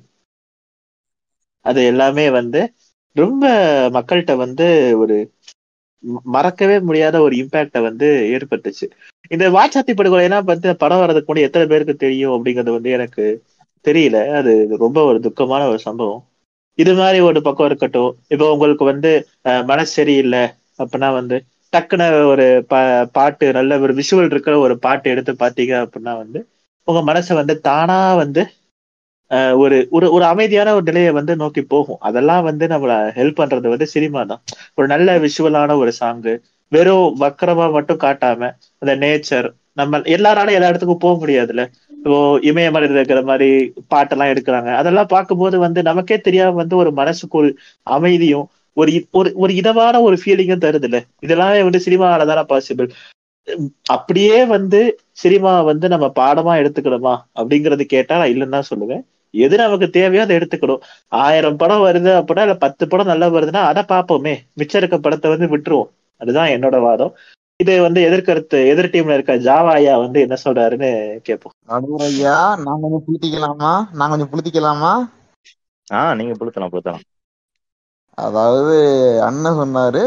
அது எல்லாமே வந்து ரொம்ப மக்கள்கிட்ட வந்து ஒரு ம- மறக்கவே முடியாத ஒரு இம்பாக்ட வந்து ஏற்பட்டுச்சு இந்த வாச்சாத்தி படுகொலைனா பத்தி படம் வர்றதுக்கு முன்னாடி எத்தனை பேருக்கு தெரியும் அப்படிங்கிறது வந்து எனக்கு தெரியல அது ரொம்ப ஒரு துக்கமான ஒரு சம்பவம் இது மாதிரி ஒரு பக்கம் இருக்கட்டும் இப்போ உங்களுக்கு வந்து அஹ், மனசு சரியில்லை அப்படின்னா வந்து டக்குன்னு ஒரு பா பாட்டு நல்ல ஒரு விஷுவல் இருக்கிற ஒரு பாட்டு எடுத்து பார்த்தீங்க அப்படின்னா வந்து உங்க மனசை வந்து தானா வந்து அஹ், ஒரு ஒரு ஒரு அமைதியான ஒரு நிலையை வந்து நோக்கி போகும் அதெல்லாம் வந்து நம்மள ஹெல்ப் பண்றது வந்து சினிமா தான் ஒரு நல்ல விஷுவலான ஒரு சாங்கு வெறும் வக்கரமா மட்டும் காட்டாம அந்த நேச்சர் நம்ம எல்லாராலும் எல்லா இடத்துக்கும் போக முடியாதுல்ல இப்போ இமயமலையில் இருக்கிற மாதிரி பாட்டெல்லாம் எடுக்கிறாங்க அதெல்லாம் பார்க்கும்போது வந்து நமக்கே தெரியாம வந்து ஒரு மனசுக்கு ஒரு அமைதியும் ஒரு இ- ஒரு ஒரு இதமான ஒரு ஃபீலிங்கும் தருதுல்ல இதெல்லாமே வந்து சினிமாவால தானே பாசிபிள் அப்படியே வந்து சினிமா வந்து நம்ம பாடமா எடுத்துக்கணுமா அப்படிங்கறது கேட்டா நான் இல்லைன்னு தான் சொல்லுவேன் எது நமக்கு தேவையோ அதை எடுத்துக்கணும் ஆயிரம் படம் வருது அப்படின்னா இல்ல பத்து படம் நல்லா வருதுன்னா அதை பார்ப்போமே மிச்சம் இருக்க படத்தை வந்து விட்டுருவோம் அதுதான் என்னோட வாதம் இது வந்து எதிர்கருத்து எதிர் டீம்ல இருக்க ஜாவாயா வந்து என்ன சொல்றாருன்னு கேட்போம் நடுவர் ஐயா நான் கொஞ்சம் புளுத்திக்கலாமா நான் கொஞ்சம் புளுத்திக்கலாமா ஆ நீங்க புளுத்தலாம் புளுத்தலாம் அதாவது அண்ணன் சொன்னாரு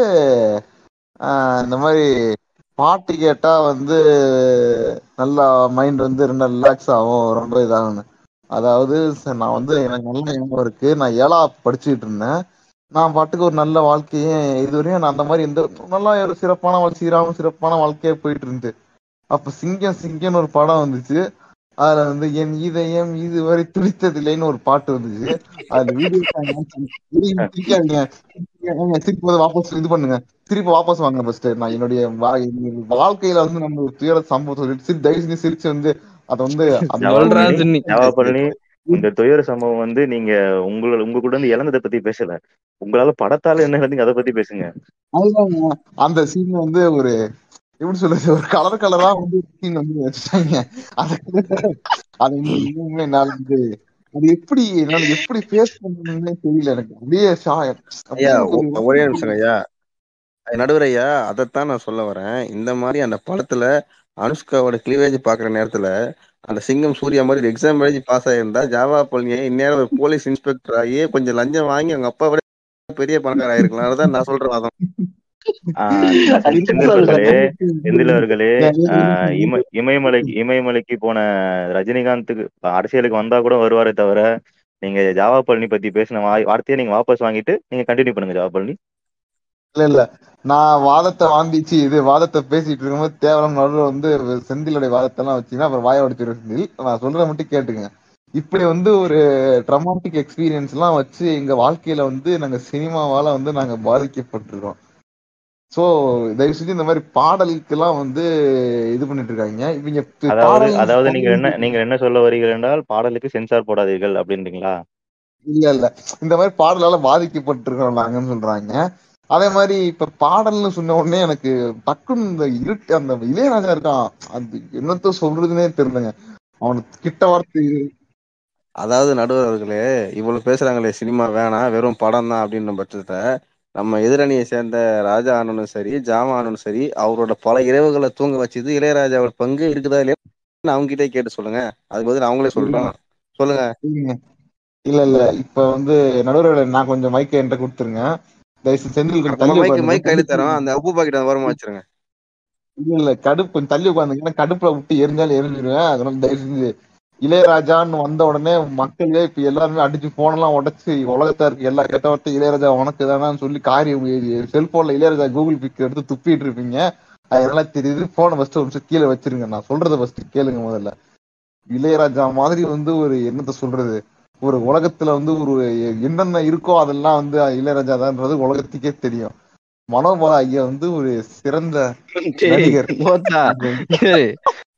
ஆஹ் இந்த மாதிரி பாட்டு கேட்டா வந்து நல்லா மைண்ட் வந்து ரொம்ப ரிலாக்ஸ் ஆகும் ரொம்ப இதாகும் அதாவது ச- நான் வந்து எனக்கு நல்ல ஞாபகம் இருக்கு நான் ஏழா படிச்சுக்கிட்டு இருந்தேன் நான் பாட்டுக்கு ஒரு நல்ல வாழ்க்கையே இதுவரையும் நான் அந்த மாதிரி எந்த நல்லா ஒரு சிறப்பான வாழ்க்கை சீராவும் சிறப்பான வாழ்க்கையா போயிட்டு இருந்துச்சு அப்ப சிங்கம் சிங்கம்னு ஒரு படம் வந்துச்சு அதுல வந்து என் இதயம் இதுவரை துடித்ததில்லைன்னு ஒரு பாட்டு வந்துச்சு அது வீடியோ சிரிக்காதீங்க ஏங்க, திருப்பி வந்து வாபஸ் இது பண்ணுங்க திருப்பி வாபஸ் வாங்க ஃபர்ஸ்ட் நான் என்னுடைய வா- என்னுடைய வாழ்க்கையில வந்து நம்ம ஒரு துயர சம்பவம் சொல்லிட்டு சிரி தயவு செஞ்சு சிரிச்சு வந்து அதை வந்து அந்த சொல்றா ஜவாபரணி சுன்னி ஜவாபரணி இந்த துயர சம்பவம் வந்து நீங்க உங்களோட உங்க கூட இருந்து இழந்ததை பத்தி பேசல உங்களால படத்தால என்ன இழந்தீங்க அதை பத்தி பேசுங்க அதுதாங்க அந்த சீன் வந்து ஒரு எப்படி சொல்றது ஒரு கலர் கலரா வந்து சீன் வந்து வச்சுட்டாங்க அது அது வந்து இன்னுமே என்னால வந்து அது எப்படி என்னால எப்படி ஃபேஸ் பண்ணணும்னே தெரியல எனக்கு அப்படியே ஷா- ஐயா அப்படியே ஒரு ஒ- ஒரே நிமிஷம் ஐயா நடுவர் ஐயா அதைத்தான் நான் சொல்ல வரேன் இந்த மாதிரி அந்த படத்துல அனுஷ்காவோட கிளீவேஜ் பாக்குற நேரத்துல அந்த சிங்கம் சூர்யா மாதிரி எக்ஸாம் எழுதி பாஸ் ஆயிருந்தா ஜாவா பழனியை இந்நேரம் ஒரு போலீஸ் இன்ஸ்பெக்டர் ஆகி கொஞ்சம் லஞ்சம் வாங்கி அவங்க அப்பா விட பெரிய பணக்கார ஆயிருக்கலாம் அதுதான் நான் சொல்ற வாதம் ஆஹ் அது செந்தில் அவர்களே செந்தில் அவர்களே ஆஹ் இல்ல இம இமயமலைக்கு இமயமலைக்கு போன ரஜினிகாந்துக்கு அரசியலுக்கு வந்தா கூட வருவாரே தவிர நீங்க ஜாவா பழனி பத்தி பேசின வாய் வார்த்தையை நீங்க வாபஸ் வாங்கிட்டு நீங்க கண்டினியூ பண்ணுங்க ஜாவா பழனி இல்ல நான் வாதத்தை வாந்திச்சு இது வாதத்தை பேசிட்டு இருக்கும்போது தேவலாம் நடுவில் வந்து செந்திலுடைய வாதத்தை எல்லாம் வச்சீங்கன்னா அப்புறம் வாய உடைச்சிரு செந்தில் நான் சொல்றத மட்டும் கேட்டுங்க இப்படி வந்து ஒரு ட்ரமாட்டிக் எக்ஸ்பீரியன்ஸ் எல்லாம் வச்சு எங்க வாழ்க்கையில வந்து நாங்க சினிமாவால வந்து நாங்க பாதிக்கப்பட்டிருக்கோம் சோ தயவு செஞ்சு இந்த மாதிரி பாடலுக்கெல்லாம் வந்து இது பண்ணிட்டு இருக்காங்க இவங்க பி- அதாவது பாடல் அதாவது நீங்க என்ன நீங்க என்ன சொல்ல வரீர்கள் என்றால் பாடலுக்கு சென்சார் போடாதீர்கள் அப்படின்றீங்களா இல்ல இல்ல இந்த மாதிரி பாடலால பாதிக்கப்பட்டிருக்கோம் நாங்கன்னு சொல்றாங்க அதே மாதிரி இப்ப பாடல்னு சொன்ன உடனே எனக்கு டக்குன்னு இந்த இருட்டு அந்த இளையராஜா இருக்கான் அது என்னத்த சொல்றதுன்னே தெரியலங்க அவனுக்கு கிட்ட வார்த்தை அதாவது நடுவர் அவர்களே இவ்வளவு பேசுறாங்களே சினிமா வேணாம் வெறும் படம் தான் அப்படின்ற பட்சத்தை நம்ம எதிரணியை சேர்ந்த ராஜா ஆனனும் சரி ஜாமா ஆனனும் சரி அவரோட பல இரவுகளை தூங்க வச்சது இளையராஜாவோட பங்கு இருக்குதா இல்லையா அவங்க கிட்டே கேட்டு சொல்லுங்க அதுக்கு பதில் அவங்களே சொல்றோம் சொல்லுங்க இல்லைங்க. இல்ல இல்ல இப்ப வந்து நடுவர்கள் நான் கொஞ்சம் மைக்க என்கிட்ட கொடுத்துருங்க தயவுசெய்து செந்தில் கொஞ்சம் நம்ம தள்ளி மைக் உட்காருங்க மைக் கையில தரோம் அந்த உப்பு பாக்கெட் அந்த ஓரமா வச்சிருங்க இல்ல இல்ல கடுப்பு கொஞ்சம் தள்ளி உட்காந்துங்கன்னா கடுப்புல விட்டு எரிஞ்சாலும் எரிஞ்சிருவேன் அதனால தயவு செஞ்சு இளையராஜான்னு வந்த உடனே மக்களே இப்ப எல்லாருமே அடிச்சு போனெல்லாம் உடைச்சு உலகத்தா இருக்கு எல்லா கெட்ட வார்த்தை இளையராஜா உனக்கு தானான்னு சொல்லி காரியம் செல்போன்ல இளையராஜா கூகுள் பிக் எடுத்து துப்பிட்டு இருப்பீங்க அதெல்லாம் தெரியுது போனை ஃபர்ஸ்ட் ஒரு நிமிஷம் கீழே வச்சிருங்க நான் சொல்றத ஃபர்ஸ்ட் கேளுங்க முதல்ல இளையராஜா மாதிரி வந்து ஒரு என்னத்த சொல்றது ஒரு உலகத்துல வந்து ஒரு என்னென்ன இருக்கோ அதெல்லாம் வந்து இளையராஜா தான்ன்றது உலகத்துக்கே தெரியும் மனோபாலா ஐயா வந்து ஒரு சிறந்த நடிகர் போத்தா தயவு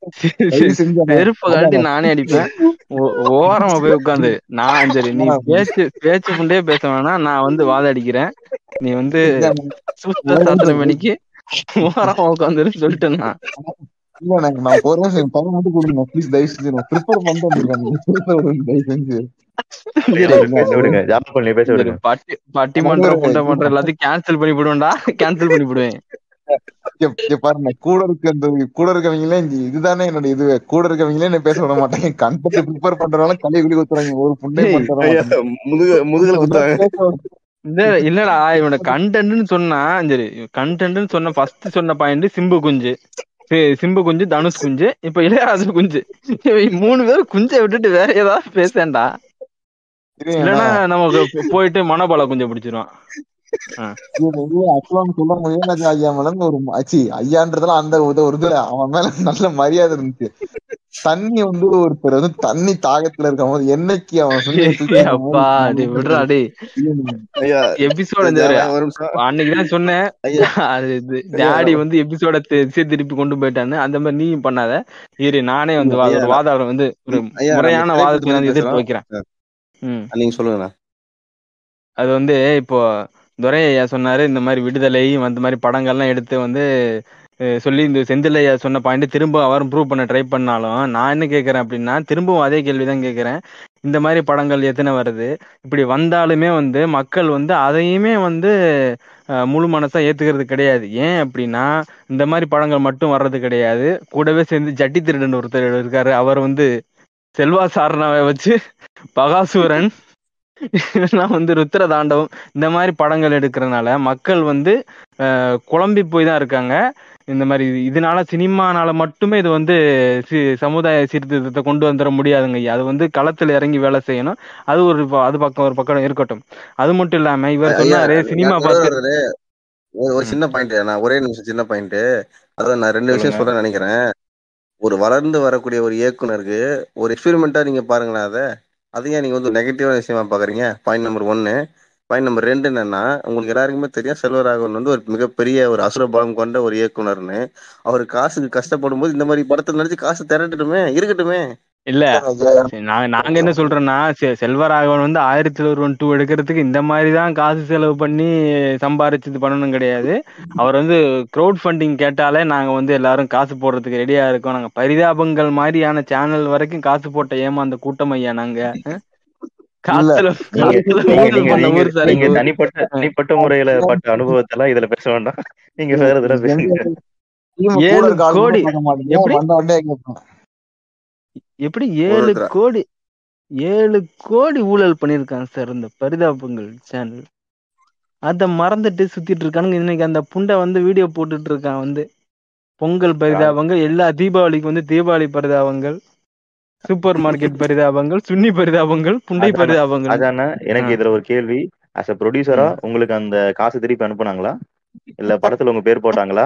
செஞ்சு அந்த- செருப்பு கழட்டி நானே அடிப்பேன் ஓ- ஓரமா போய் உட்காந்து நான் சரி நீ பேச்சு பேச்சு புண்டே பேச வேணாம் நான் வந்து வாத அடிக்கிறேன் நீ வந்து சுத்த சாத்திர மணிக்கு ஓரமா உட்காந்துரு சொல்லிட்டேன் நான் இல்ல எனக்கு நான் ஒரு நிமிஷம் டைம் மட்டும் கொடுங்க ப்ளீஸ் தயவு செஞ்சு நான் ப்ரிப்பேர் பண்ணிட்டு வந்திருக்கேன் நீங்க சொல்றத விடுங்க, தயவு செஞ்சு அவரை பேச விடுங்க ஜாபா பழனி பேச சரி, விடுங்க பட்டி பட்டிமன்றம் புண்ட மன்றம் எல்லாத்தையும் கேன்சல் பண்ணி விடுவேன்டா கேன்சல் பண்ணி விடுவேன் இங்க இங்க பாருங்க கூட இருக்க அந்த கூட இருக்கவங்களே இங்க இதுதானே என்னோட இது கூட இருக்கவங்களே என்ன பேச விட மாட்டாங்க கண்டென்ட் ப்ரிப்பேர் பண்றவங்க கலை குடி ஊத்துறாங்க ஒரு புண்டே டேய், பண்ற ஐயா, முதுக முதுகுல குத்தாங்க இல்ல இல்லடா இவன கண்டென்ட்னு சொன்னா சரி கண்டென்ட்னு சொன்ன ஃபர்ஸ்ட் சொன்ன பாயிண்ட் சிம்பு குஞ்சு சி- சிம்பு குஞ்சு தனுஷ் குஞ்சு இப்ப இளையராஜா குஞ்சு இவன் மூணு பேரும் குஞ்சை விட்டுட்டு வேற ஏதாவது பேசேன்டா இல்லன்னா நமக்கு போ- போயிட்டு மனோபால குஞ்சை பிடிச்சிருவான் ஆக்சுவலா சொல்ல முடியாது ஐயா மேல இருந்து ஒரு அச்சி ஐயான்றதெல்லாம் அந்த ஒரு ஒரு இது அவன் மேல நல்ல மரியாதை இருந்துச்சு தண்ணி வந்து ஒருத்தர் வந்து தண்ணி தாகத்துல இருக்கும் போது என்னைக்கு அவன் சொல்லி ஏய் அப்பா டேய் விடுறா டேய் ஐயா எபிசோட ஒரு நிமிஷம் அன்னைக்குதான் சொன்னேன் ஐயா அது டாடி வந்து எபிசோட திசை திருப்பி கொண்டு போயிட்டான்னு அந்த மாதிரி நீயும் பண்ணாத இரு நானே வந்து வா- ஒரு வாதாடம் வந்து ஒரு ஐயா, நம்ம முறையான தலைப்பு வாதத்துக்கு நான் பத்தி எதிர்த்து பேசலாம். வைக்கிறேன் ம் நீங்க சொல்லுங்கண்ணா அது வந்து இப்போ துரை ஐயா சொன்னாரு இந்த மாதிரி விடுதலை அந்த மாதிரி படங்கள்லாம் எடுத்து வந்து அஹ், சொல்லி இந்த செந்தில் ஐயா சொன்ன பாயிண்ட் திரும்ப அவரும் ப்ரூவ் பண்ண ட்ரை பண்ணாலும் நான் என்ன கேட்கறேன் அப்படின்னா திரும்பவும் அதே கேள்வி தான் கேட்கறேன் இந்த மாதிரி படங்கள் எத்தனை வருது இப்படி வந்தாலுமே வந்து மக்கள் வந்து அதையுமே வந்து அஹ், முழு மனசா ஏத்துக்கிறது கிடையாது ஏன் அப்படின்னா இந்த மாதிரி படங்கள் மட்டும் வர்றது கிடையாது கூடவே சேர்ந்து ஜட்டி திருடன் ஒருத்தர் இருக்காரு அவர் வந்து செல்வா சாரணாவை வச்சு பகாசூரன் இதெல்லாம் வந்து ருத்ர தாண்டவம் இந்த மாதிரி படங்கள் எடுக்கிறனால மக்கள் வந்து அஹ், குழம்பி போய் தான் இருக்காங்க இந்த மாதிரி இது- இதனால சினிமானால மட்டுமே இது வந்து சி- சமுதாய சீர்திருத்தத்தை கொண்டு வந்துட முடியாதுங்க ஐயா. அது வந்து களத்துல இறங்கி வேலை செய்யணும் அது ஒரு ப- அது பக்கம் ஒரு பக்கம் இருக்கட்டும் அது மட்டும் இல்லாம இவர் ஐயா, சொன்னாரு சினிமா நான் பார்த்து ஒரு ஒரு- ஒரு சின்ன பாயிண்ட் நான் ஒரே நிமிஷம் சின்ன பாயிண்ட் அதான் நான் ரெண்டு விஷயம் சொல்லுங்க. சொல்றேன் நினைக்கிறேன் ஒரு வளர்ந்து வரக்கூடிய ஒரு இயக்குனருக்கு ஒரு எக்ஸ்பெரிமெண்ட்டா நீங்க பாருங்களேன் அத அது ஏன் நீங்க வந்து நெகட்டிவான விஷயமா பாக்குறீங்க பாயிண்ட் நம்பர் ஒன்னு பாயிண்ட் நம்பர் ரெண்டு என்னன்னா உங்களுக்கு எல்லாருக்குமே தெரியும் செல்வராகவன் வந்து ஒரு மிகப்பெரிய ஒரு அசுரபலம் கொண்ட ஒரு இயக்குனர்னு அவர் காசுக்கு கஷ்டப்படும் போது இந்த மாதிரி படத்துல நடிச்சு காசு திரட்டட்டுமே இருக்கட்டுமே இல்ல சரி, நாங்க நாங்க என்ன சொல்றோம்னா செ- செல்வராகவன் வந்து ஆயிரத்தி ஒருவன் டூ எடுக்கிறதுக்கு இந்த மாதிரி தான் காசு செலவு பண்ணி சம்பாரிச்சு இது பண்ணணும் கிடையாது அவர் வந்து க்ரௌட் ஃபண்டிங் கேட்டாலே நாங்க வந்து எல்லாரும் காசு போடுறதுக்கு ரெடியா இருக்கோம் நாங்க பரிதாபங்கள் மாதிரியான சேனல் வரைக்கும் காசு போட்ட ஏமாந்த கூட்டம் ஐயா நாங்க அஹ்? காசு இல்ல. செலவு நீங்க காசு செலவு நீங்க ஊழல் நீங்க பண்ண நீங்க ஊர் சார் நீங்க எங்க ஊர். தனிப்பட்ட தனிப்பட்ட முறையில பட்ட அனுபவத்தை எல்லாம் இதுல பேச வேண்டாம் நீங்க வேற இதுல பேசுங்க team கூட ஏழு இருக்க ஆள் கூட கோடி. பார்க்க மாட்டீங்க. எப்படி? வந்த உடனே கேட்பேன். எப்படி ஏழு ஒருத்தரா. கோடி ஏழு கோடி ஊழல் பண்ணிருக்காங்க சார் இந்த பரிதாபங்கள் சேனல் அத மறந்துட்டு சுத்திட்டு இருக்கானுங்க இன்னைக்கு அந்த புண்டை வந்து வீடியோ போட்டுட்டு இருக்கான் வந்து பொங்கல் பரிதாபங்கள் எல்லா தீபாவளிக்கு வந்து தீபாவளி பரிதாபங்கள் சூப்பர் மார்க்கெட் பரிதாபங்கள் சுன்னி பரிதாபங்கள் புண்டை அதானே, பரிதாபங்கள் அதானே எனக்கு ஆ. இதுல ஒரு கேள்வி அஸ் அ ப்ரொடியூசரா உங்களுக்கு அந்த காசு திருப்பி அனுப்புனாங்களா இல்ல படத்துல உங்க பேர் போட்டாங்களா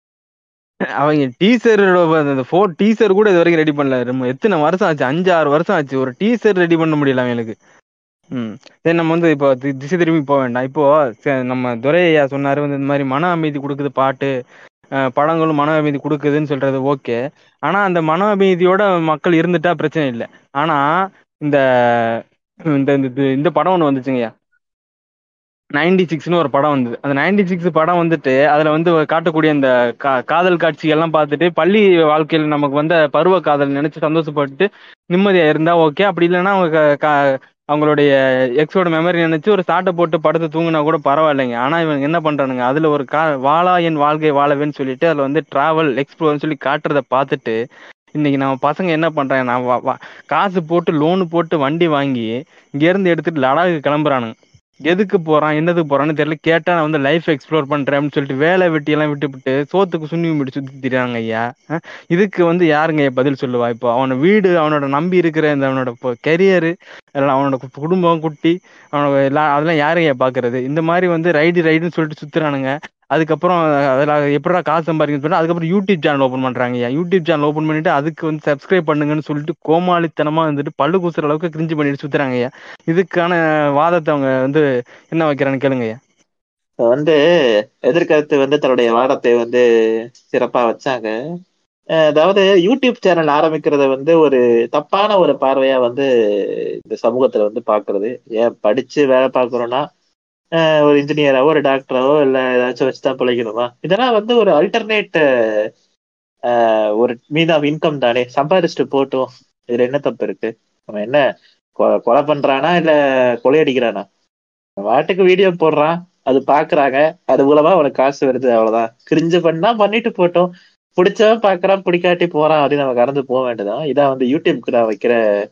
அவங்க டீசரோட அந்த ஃபோர் டீசர் கூட இது வரைக்கும் ரெடி பண்ணல ரொம்ப எத்தனை வருஷம் ஆச்சு அஞ்சு ஆறு வருஷம் ஆச்சு ஒரு டீசர் ரெடி பண்ண முடியல அவங்களுக்கு ம் சரி நம்ம வந்து இப்போ தி- திசை திரும்பி போக வேண்டாம் இப்போ ச- நம்ம துரையா சொன்னாரு வந்து இந்த மாதிரி மன அமைதி கொடுக்குது பாட்டு அஹ், படங்களும் மன அமைதி கொடுக்குதுன்னு சொல்றது ஓகே ஆனா அந்த மன அமைதியோட மக்கள் இருந்துட்டா பிரச்சனை இல்லை ஆனா இந்த இந்த இந்த- இந்த படம் ஒன்று வந்துச்சுங்கய்யா நைன்டி சிக்ஸ்னு ஒரு படம் வந்தது அந்த நைன்டி சிக்ஸ் படம் வந்துட்டு அதுல வந்து காட்டக்கூடிய இந்த கா- காதல் காட்சிகள்லாம் பார்த்துட்டு பள்ளி வாழ்க்கையில் நமக்கு வந்த பருவ காதல் நினைச்சு சந்தோஷப்பட்டு நிம்மதியா இருந்தா ஓகே அப்படி இல்லைன்னா அவங்க க- க- அவங்களுடைய எக்ஸோட மெமரி நினைச்சு ஒரு சாட்டை போட்டு படுத்து தூங்கினா கூட பரவாயில்லைங்க ஆனா இவங்க என்ன பண்றானுங்க அதுல ஒரு கா வாழா என் வாழ்க்கை வாழவேன்னு சொல்லிட்டு அதுல வந்து டிராவல் எக்ஸ்ப்ளோர்னு சொல்லி காட்டுறத பார்த்துட்டு இன்னைக்கு நம்ம பசங்க என்ன பண்றாங்க நான் வா- வா- காசு போட்டு லோனு போட்டு வண்டி வாங்கி இங்க இருந்து எடுத்துட்டு லடாக்கு கிளம்புறானுங்க எதுக்கு போறான் என்னதுக்கு போறான்னு தெரியல கேட்டா நான் வந்து லைஃப் எக்ஸ்ப்ளோர் பண்றேன்னு சொல்லிட்டு வேலை வெட்டி எல்லாம் விட்டுவிட்டு சோத்துக்கு சுண்ணி முடி சுத்தி திரியாங்க ஐயா அஹ் இதுக்கு வந்து யாருங்க ஐயா பதில் சொல்லுவா இப்போ அவன வீடு அவனோட நம்பி இருக்கிற இந்த அவனோட கெரியரு அவனோட கு- குடும்பம் குட்டி அவனோட எல்லாம் அதெல்லாம் யாருங்க ஐயா பாக்குறது இந்த மாதிரி வந்து ரைடு ரைடுன்னு சொல்லிட்டு சுத்துறானுங்க அதுக்கப்புறம் அதில் எப்படா காசு சம்பாதிக்கணும்னு சொல்லிட்டு அதுக்கப்புறம் யூடியூப் சேனல் ஓப்பன் பண்றாங்க ஐயா யூடியூப் சேனல் ஓப்பன் பண்ணிட்டு அதுக்கு வந்து சப்ஸ்கிரைப் பண்ணுங்கன்னு சொல்லிட்டு கோமாளித்தனமா வந்துட்டு பல்லு கூசுற அளவுக்கு கிரிஞ்சு பண்ணிட்டு சுத்துறாங்க ஐயா இதுக்கான வாதத்தை அவங்க வந்து என்ன வைக்கிறான்னு கேளுங்க ஐயா இப்ப வந்து எதிர்கருத்து வந்து தன்னுடைய வாதத்தை வந்து சிறப்பா வச்சாங்க அஹ் அதாவது யூடியூப் சேனல் ஆரம்பிக்கிறத வந்து ஒரு தப்பான ஒரு பார்வையா வந்து இந்த சமூகத்துல வந்து பாக்குறது ஏன் படிச்சு வேலை பார்க்கறோம்னா அஹ் ஒரு இன்ஜினியராவோ ஒரு டாக்டராவோ இல்ல ஏதாச்சும் வச்சுதான் பிழைக்கணுமா இதெல்லாம் வந்து ஒரு அல்டர்னேட் ஒரு மீன் ஆஃப் இன்கம் தானே சம்பாதிச்சுட்டு போட்டும் இதுல என்ன தப்பு இருக்கு அவன் என்ன கொ- கொலை பண்றானா இல்ல கொலையடிக்கிறானா அவன் வாட்டுக்கு வீடியோ போடுறான் அது பாக்குறாங்க அது மூலமா அவனுக்கு காசு வருது அவ்வளவுதான் கிரிஞ்சு பண்ணா பண்ணிட்டு போட்டோம் பிடிச்சவன் பாக்குறான் பிடிக்காட்டி போறான் அப்படின்னு நம்ம கடந்து போக வேண்டியதான் இதான் வந்து யூடியூப்க்கு நான் வைக்கிற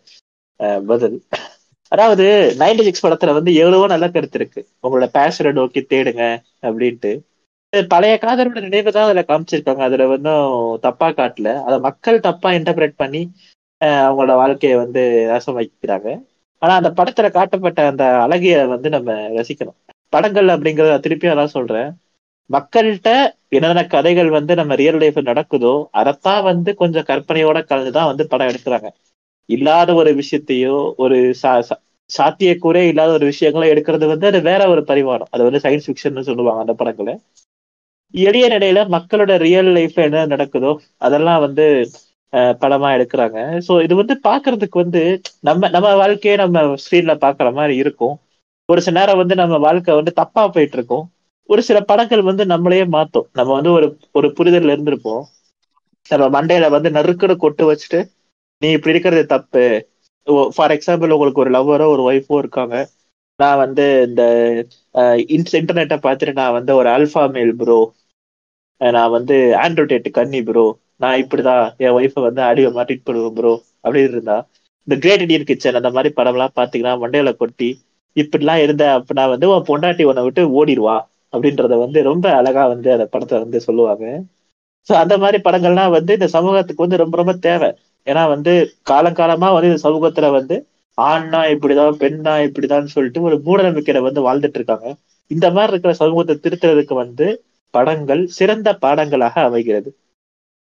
அஹ், பதில் அதாவது நைன்டி சிக்ஸ் படத்துல வந்து எவ்வளவோ நல்ல கருத்து இருக்கு உங்களோட பேஷனை நோக்கி தேடுங்க அப்படின்ட்டு இது பழைய காதலோட நினைவு தான் அதுல காமிச்சிருக்காங்க அதுல வந்து தப்பா காட்டல அதை மக்கள் தப்பா இன்டர்பிரேட் பண்ணி அஹ், அவங்களோட வாழ்க்கையை வந்து ரசம் வைக்கிறாங்க ஆனா அந்த படத்துல காட்டப்பட்ட அந்த அழகிய வந்து நம்ம ரசிக்கணும் படங்கள் அப்படிங்கறத திருப்பியும் அதான் சொல்றேன் மக்கள்கிட்ட என்னென்ன கதைகள் வந்து நம்ம ரியல் லைஃப்ல நடக்குதோ அதைத்தான் வந்து கொஞ்சம் கற்பனையோட கலந்துதான் வந்து படம் எடுக்கிறாங்க இல்லாத ஒரு விஷயத்தையோ ஒரு சா- சா- சாத்தியக்கூறே இல்லாத ஒரு விஷயங்களை எடுக்கிறது வந்து அது வேற ஒரு பரிமாணம் அது வந்து சயின்ஸ் ஃபிக்ஷன் சொல்லுவாங்க அந்த படங்களை எளிய நிலையில மக்களோட ரியல் லைஃப்ல என்ன நடக்குதோ அதெல்லாம் வந்து அஹ், படமா எடுக்கிறாங்க சோ இது வந்து பாக்குறதுக்கு வந்து நம்ம நம்ம வாழ்க்கையை நம்ம ஸ்க்ரீன்ல பாக்குற மாதிரி இருக்கும் ஒரு சில நேரம் வந்து நம்ம வாழ்க்கை வந்து தப்பா போயிட்டு இருக்கும் ஒரு சில படங்கள் வந்து நம்மளையே மாத்தும் நம்ம வந்து ஒரு ஒரு புரிதல்ல இருந்திருப்போம் நம்ம மண்டையில வந்து நறுக்குன்னு கொட்டு வச்சுட்டு நீ இப்படி இருக்கிறது தப்பு ஃபார் எக்ஸாம்பிள் உங்களுக்கு ஒரு லவ்வரோ ஒரு ஒய்ஃபோ இருக்காங்க நான் வந்து இந்த இன்டர்நெட்டை பார்த்துட்டு நான் வந்து ஒரு அல்ஃபா மேல் ப்ரோ நான் வந்து ஆண்ட்ரோடேட் கன்னி ப்ரோ நான் இப்படிதான் என் ஒய்ஃபை வந்து அடிவை மாட்டிட்டு போடுவேன் ப்ரோ அப்படின்னு இருந்தா இந்த கிரேட் இண்டியன் கிச்சன் அந்த மாதிரி படம்லாம் பாத்தீங்கன்னா மண்டையில கொட்டி இப்படிலாம் இருந்த அப்படின்னா வந்து உன் பொண்டாட்டி உன்னை விட்டு ஓடிடுவா அப்படின்றத வந்து ரொம்ப அழகா வந்து அந்த படத்தை வந்து சொல்லுவாங்க ஸோ அந்த மாதிரி படங்கள்லாம் வந்து இந்த சமூகத்துக்கு வந்து ரொம்ப ரொம்ப தேவை ஏன்னா வந்து காலங்காலமா வந்து இந்த சமூகத்துல வந்து ஆண்னா இப்படிதான் பெண்ணா இப்படிதான் சொல்லிட்டு ஒரு மூட நம்பிக்கையில வந்து வாழ்ந்துட்டு இருக்காங்க இந்த மாதிரி இருக்கிற சமூகத்தை திருத்துறதுக்கு வந்து படங்கள் சிறந்த பாடங்களாக அமைகிறது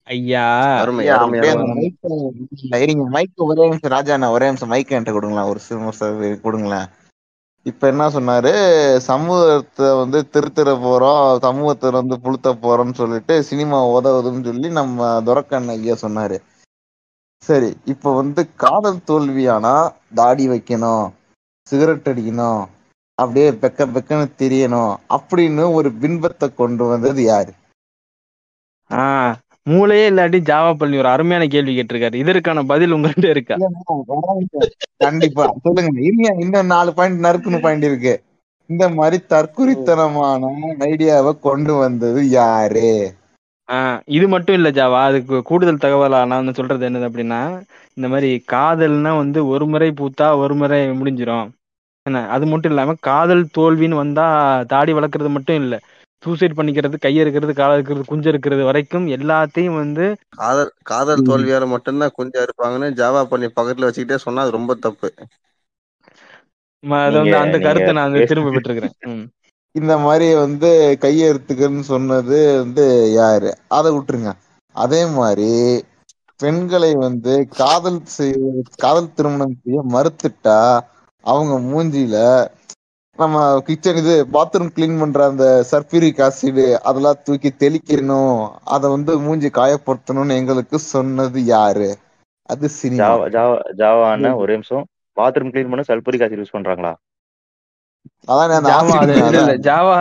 ஐயா அருமை ஐயா, அருமை அப்படியே அருமை அந்த மைக்க இருங்க மைக் ஒரே நிமிஷம் ராஜா அண்ணா ஒரே நிமிஷம் மைக் என்கிட்ட கொடுங்களேன் ஒரு சிம் கொடுங்களேன் இப்ப என்ன சொன்னாரு சமூகத்தை வந்து திருத்திர போறோம் சமூகத்தை வந்து புழுத்த போறோம்னு சொல்லிட்டு சினிமா உதவுதுன்னு சொல்லி நம்ம துரக்கண்ண ஐயா சொன்னாரு சரி இப்ப வந்து காதல் தோல்வியானா தாடி வைக்கணும் சிகரெட் அடிக்கணும் அப்படியே பெக்க பெக்கன்னு தெரியணும் அப்படின்னு ஒரு பின்பத்தை கொண்டு வந்தது யாரு ஆஹ் மூளையே இல்லாட்டி ஜாவா பள்ளி ஒரு அருமையான கேள்வி கேட்டிருக்காரு இதற்கான பதில் உங்கள்கிட்ட இருக்கா கண்டிப்பா சொல்லுங்க இருங்க இன்னும் நாலு பாயிண்ட் நறுக்குன்னு பாயிண்ட் இருக்கு இந்த மாதிரி தற்குறித்தனமான ஐடியாவை கொண்டு வந்தது யாரு ஆஹ் இது மட்டும் இல்ல ஜாவா அதுக்கு கூடுதல் தகவலா நான் வந்து சொல்றது என்னது அப்படின்னா இந்த மாதிரி காதல்னா வந்து ஒரு முறை பூத்தா ஒரு முறை முடிஞ்சிரும் என்ன அது மட்டும் இல்லாம காதல் தோல்வின்னு வந்தா தாடி வளர்க்கறது மட்டும் இல்ல சூசைட் பண்ணிக்கிறது கை இருக்கிறது கால இருக்கிறது குஞ்சு இருக்கிறது வரைக்கும் எல்லாத்தையும் வந்து காதல் காதல் தோல்வியால மட்டும்தான் கொஞ்சம் இருப்பாங்கன்னு ஜாவா பண்ணி பக்கத்துல வச்சுக்கிட்டே சொன்னா அது ரொம்ப தப்பு ம- அது வந்து நீங்க- அந்த நீங்க கருத்தை நான் வந்து பேச- திரும்ப பெற்றிருக்கிறேன் ம். இந்த மாதிரி வந்து கையெழுத்துக்கன்னு சொன்னது வந்து யாரு அதை விட்டுருங்க அதே மாதிரி பெண்களை வந்து காதல் செய்ய காதல் திருமணம் செய்ய மறுத்துட்டா அவங்க மூஞ்சில நம்ம கிச்சன் இது பாத்ரூம் கிளீன் பண்ற அந்த சர்ஃபியூரிக் ஆசிட் அதெல்லாம் தூக்கி தெளிக்கணும் அதை வந்து மூஞ்சி காயப்படுத்தணும்னு எங்களுக்கு சொன்னது யாரு அது சினிமா ஜாவா ஜாவா ஜாவா அண்ணன் ஒரு நிமிஷம் பாத்ரூம் க்ளீன் பண்ண சல்பூரிக் ஆசிட் யூஸ் பண்றாங்களா அதான் அந்த ஜாவா அது acid இல்ல இல்ல அதான். ஜாவா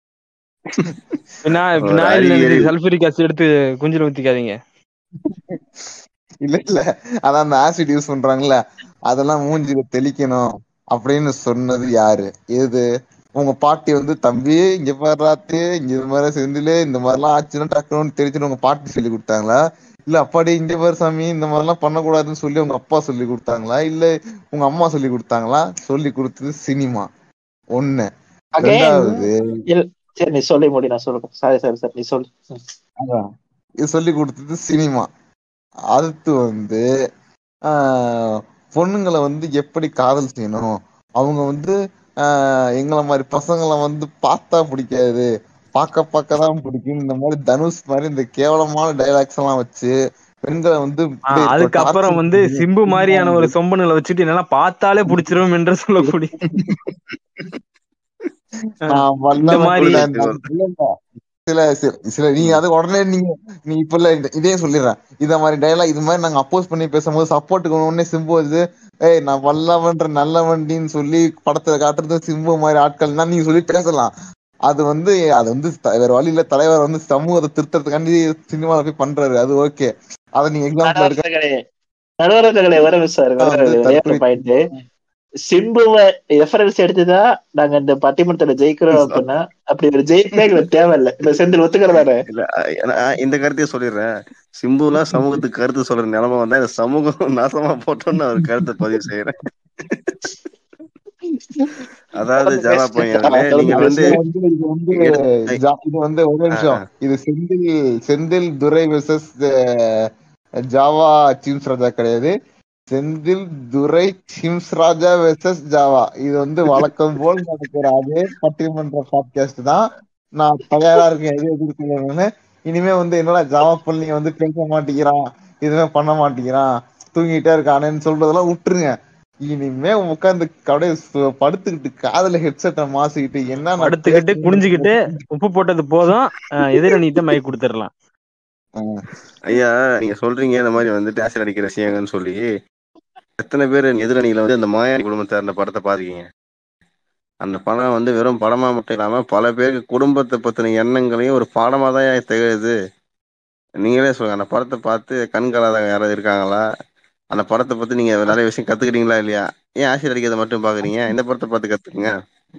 பினா- ஒரு பினாயில் அறிகுறி. சல்பூரிக் ஆசிட் எடுத்து குஞ்சில ஊத்திக்காதீங்க இல்ல இல்ல அதான் அந்த ஆசிட் யூஸ் பண்றாங்கல்ல அதெல்லாம் மூஞ்சில தெளிக்கணும் அப்படின்னு சொன்னது யாரு எது உங்க பாட்டி வந்து தம்பி இங்க பாராத்து இங்க இது மாதிரி செந்திலு இந்த மாதிரிலாம் ஆச்சுன்னா டக்குனு தெரிச்சுன்னு உங்க பாட்டி சொல்லி கொடுத்தாங்களா இல்ல அப்பாடி இங்க பாரு சாமி இந்த மாதிரிலாம் பண்ணக்கூடாதுன்னு சொல்லி உங்க அப்பா சொல்லி கொடுத்தாங்களா இல்ல உங்க அம்மா சொல்லி கொடுத்தாங்களா சொல்லி கொடுத்தது சினிமா ஒண்ணு Again, ரெண்டாவது சரி நீ சொல்லி முடி நான் சொல்றேன் சாரி சாரி சார் நீ சொல்லு அதான். இது சொல்லி கொடுத்தது சினிமா அடுத்து வந்து ஆஹ், பொண்ணுங்களை வந்து எப்படி காதல் செய்யணும் அவங்க வந்து ஆஹ், எங்களை மாதிரி பசங்களை வந்து பார்த்தா பிடிக்காது பார்க்க பார்க்க தான் பிடிக்கும் இந்த மாதிரி தனுஷ் மாதிரி இந்த கேவலமான டைலாக்ஸ் எல்லாம் வச்சு பெண்களை வந்து ஆ, இப்படி அதுக்கப்புறம் torture வந்து பண்ணி- சிம்பு மாதிரியான ஒரு சொம்பனுங்களை வச்சுட்டு என்னால பார்த்தாலே பிடிச்சிரும் என்று சொல்லக்கூடிய நான் வல்லவன் இந்த மாதிரி- இல்ல, நான் இல்ல, இல்ல. சில சில சில நீங்க அது உடனே நீங்க நீ இப்ப இல்ல இந்த- இதே சொல்லிடுறேன் இத மாதிரி டயலாக் இது மாதிரி நாங்க அப்போஸ் பண்ணி பேசும்போது சப்போர்ட்டுக்கு உடனே சிம்பு வருது ஏய் நான் வல்லவன்ற நல்லவன்டின்னு சொல்லி படத்துல காட்டுறது சிம்பு மாதிரி ஆட்கள் தான் நீங்க சொல்லி பேசலாம் அது வந்து அது வந்து த- வேற வழியில தலைவர் வந்து சமூகத்தை திருத்தறதுக்காண்டி சினிமால போய் பண்றாரு அது ஓகே அத நீங்க எக்ஸாம்பிள் எடுக்க நடுவர்களே நடுவர்களே வர சார் வந்து தற்கொலை- பாயிண்ட் சிம்புவை ரெஃபரன்ஸ் எடுத்துதான் நாங்க இந்த பட்டிமன்றத்துல ஜெயிக்கிறோம் அப்படின்னா அப்படி ஒரு ஜெயிப்பே எங்களுக்கு தேவையில்ல இந்த செந்தில் ஒத்துக்கிறதானே இல்ல அஹ் நான் இந்த கருத்தையும் சொல்லிடுறேன் சிம்புலாம் சமூகத்துக்கு கருத்து சொல்ற நிலைமை வந்தா இந்த சமூகம் நாசமா போட்டோம்னு ஒரு கருத்தை பதிவு செய்யறேன் அதாவது ஜாவா பையன்களே நீங்க வந்து இது வந்து இது வந்து எடுத்து- ஜா- இது வந்து ஒரு நிமிஷம் இது செந்தில் செந்தில் துரை வெர்சஸ் ஜாவா சிம்ஸ் ராஜா கிடையாது செந்தில் துரை சிம்ஸ் ராஜா வெர்சஸ் ஜாவா இது வந்து வழக்கம் போல் நடக்கிற அதே பட்டிமன்ற பாட்காஸ்ட் தான் நான் தயாரா இருக்கேன் எது எதிர்க்கணும்னு இனிமே வந்து என்னடா ஜாவா பள்ளி வந்து பேச மாட்டேங்கிறான் எதுவுமே பண்ண மாட்டேங்கிறான் தூங்கிட்டே இருக்கானேன்னு சொல்றதெல்லாம் விட்டுருங்க இனிமே உட்காந்து கடைய படுத்துக்கிட்டு காதுல ஹெட்செட்டை மாசிக்கிட்டு என்ன நான் படுத்துக்கிட்டு பேசுறேன்னு குனிஞ்சுக்கிட்டு உப்பு போட்டது போதும் அஹ் எதிரணிட்ட மை கொடுத்துடலாம் ஐயா நீங்க சொல்றீங்க இந்த மாதிரி வந்துட்டு ஆசிட் அடிக்கிற விஷயங்கன்னு சொல்லி எத்தனை பேர் எதிரணியில வந்து அந்த மாயாணி குடும்பத்தை அந்த படத்தை பாத்தீங்க அந்த படம் வந்து வெறும் படமா மட்டும் இல்லாம பல பேருக்கு குடும்பத்தை பத்தின எண்ணங்களையும் ஒரு பாடமா தான் திகழுது நீங்களே சொல்லுங்க அந்த படத்தை பார்த்து கண்களாதவங்க யாராவது இருக்காங்களா அந்த படத்தை பத்தி நீங்க நிறைய விஷயம் கத்துக்கிட்டீங்களா இல்லையா ஏன் ஆசிட் அடிக்கிறத மட்டும் பாக்குறீங்க இந்த படத்தை பார்த்து கத்துக்குங்க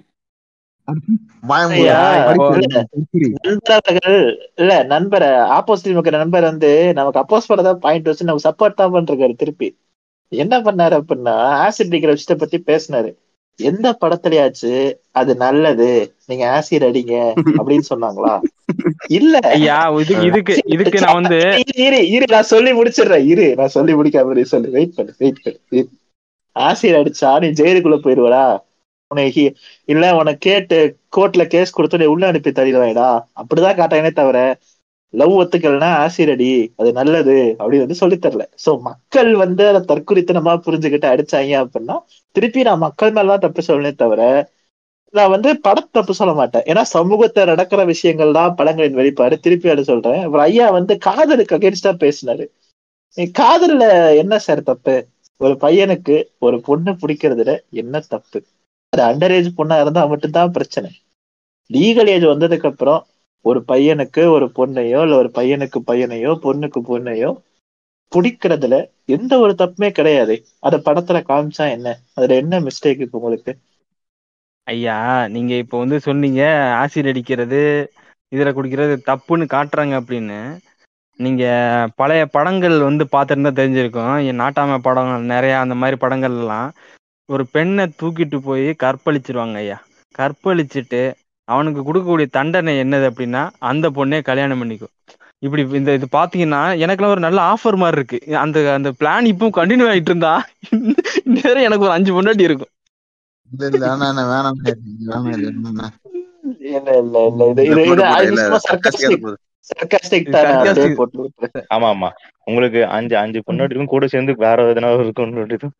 பயமுறை ஐயா, படிப்பு நண்பர்கள் இல்ல நண்பர் ஆப்போசிட் இருக்கிற நண்பர் வந்து நமக்கு அப்போஸ் பண்ணதான் பாயிண்ட் வச்சு நமக்கு சப்போர்ட் தான் பண்றாரு திருப்பி என்ன பண்ணாரு அப்படின்னா ஆசிட் அடிக்கிற விஷயத்த பத்தி பேசினாரு எந்த படத்துலயாச்சு அது நல்லது நீங்க ஆசிட் அடிங்க அப்படின்னு சொன்னாங்களா இல்ல ஐயா இது இதுக்கு இதுக்கு நான் வந்து இரு, இரு இரு நான் சொல்லி முடிச்சிடுறேன் இரு நான் சொல்லி முடிக்காம இரு, சொல்லு வெயிட் பண்ணு வெயிட் பண்ணு இரு. ஆசிட் அடிச்சா நீ ஜெயிலுக்குள்ள போயிருவடா உனக்கு ஹி- இல்ல உனக்கு கேட்டு கோர்ட்ல கேஸ் கொடுத்து நீ உள்ள அனுப்பி தள்ளிடுவாடா அப்படிதான் காட்டானே தவிர லவ் ஒத்துக்கலனா ஆசிட் அடி அது நல்லது அப்படின்னு வந்து சொல்லித் தரல சோ மக்கள் வந்து அதை தற்குறித்தனமா புரிஞ்சுக்கிட்டு அடிச்சாங்க அப்படின்னா திருப்பி நான் மக்கள் மேலதான் தப்பு சொல்லனே தவிர நான் வந்து படத்தை தப்பு சொல்ல மாட்டேன் ஏன்னா சமூகத்தை நடக்கிற விஷயங்கள் தான் படங்களின் வெளிப்பாடு திருப்பி அதை சொல்றேன் அப்புறம் ஐயா வந்து காதலுக்கு அகேன்ஸ்டா பேசினாரு நீ காதல்ல என்ன சார் தப்பு ஒரு பையனுக்கு ஒரு பொண்ணு பிடிக்கிறதுல என்ன தப்பு அது அண்டர் ஏஜ் பொண்ணா இருந்தா மட்டும்தான் பிரச்சனை லீகல் ஏஜ் வந்ததுக்கு அப்புறம் ஒரு பையனுக்கு ஒரு பொண்ணையோ இல்ல ஒரு பையனுக்கு பையனையோ பொண்ணுக்கு பொண்ணையோ பிடிக்கிறதுல எந்த ஒரு தப்புமே கிடையாது அத படத்துல காமிச்சா என்ன அதுல என்ன மிஸ்டேக் இருக்கு உங்களுக்கு ஐயா நீங்க இப்போ வந்து சொன்னீங்க ஆசிட் அடிக்கிறது இதுல குடிக்கிறது தப்புன்னு காட்டுறாங்க அப்படின்னு நீங்க பழைய படங்கள் வந்து பார்த்துருந்தா தெரிஞ்சிருக்கும் என் நாட்டாம படம் நிறைய அந்த மாதிரி படங்கள் எல்லாம் ஒரு பெண்ணை தூக்கிட்டு போய் கற்பழிச்சிருவாங்க ஐயா கற்பழிச்சிட்டு அவனுக்கு கொடுக்கக்கூடிய தண்டனை என்னது அப்படின்னா அந்த பொண்ணே கல்யாணம் பண்ணிக்கும் இப்படி இந்த இது பாத்தீங்கன்னா எனக்குலாம் ஒரு நல்ல ஆஃபர் மாதிரி இருக்கு அந்த அந்த பிளான் இப்போ கண்டினியூ ஆயிட்டு இருந்தா நேரம் எனக்கு ஒரு அஞ்சு பொண்டாட்டி இருக்கும் இல்ல இல்ல வேணாம் வேணாம் வேணாம் வேணாம் இல்ல இல்ல இல்ல இது இது இது அது சும்மா sarcastic sarcastic தான் நான் Sarcastic. அப்படியே போட்டு விட்டுறேன். ஆமா ஆமா உங்களுக்கு அஞ்சு அஞ்சு பொண்ணாட்டி இருக்கும் கூட சேர்ந்து வேற எதனா இருக்கும்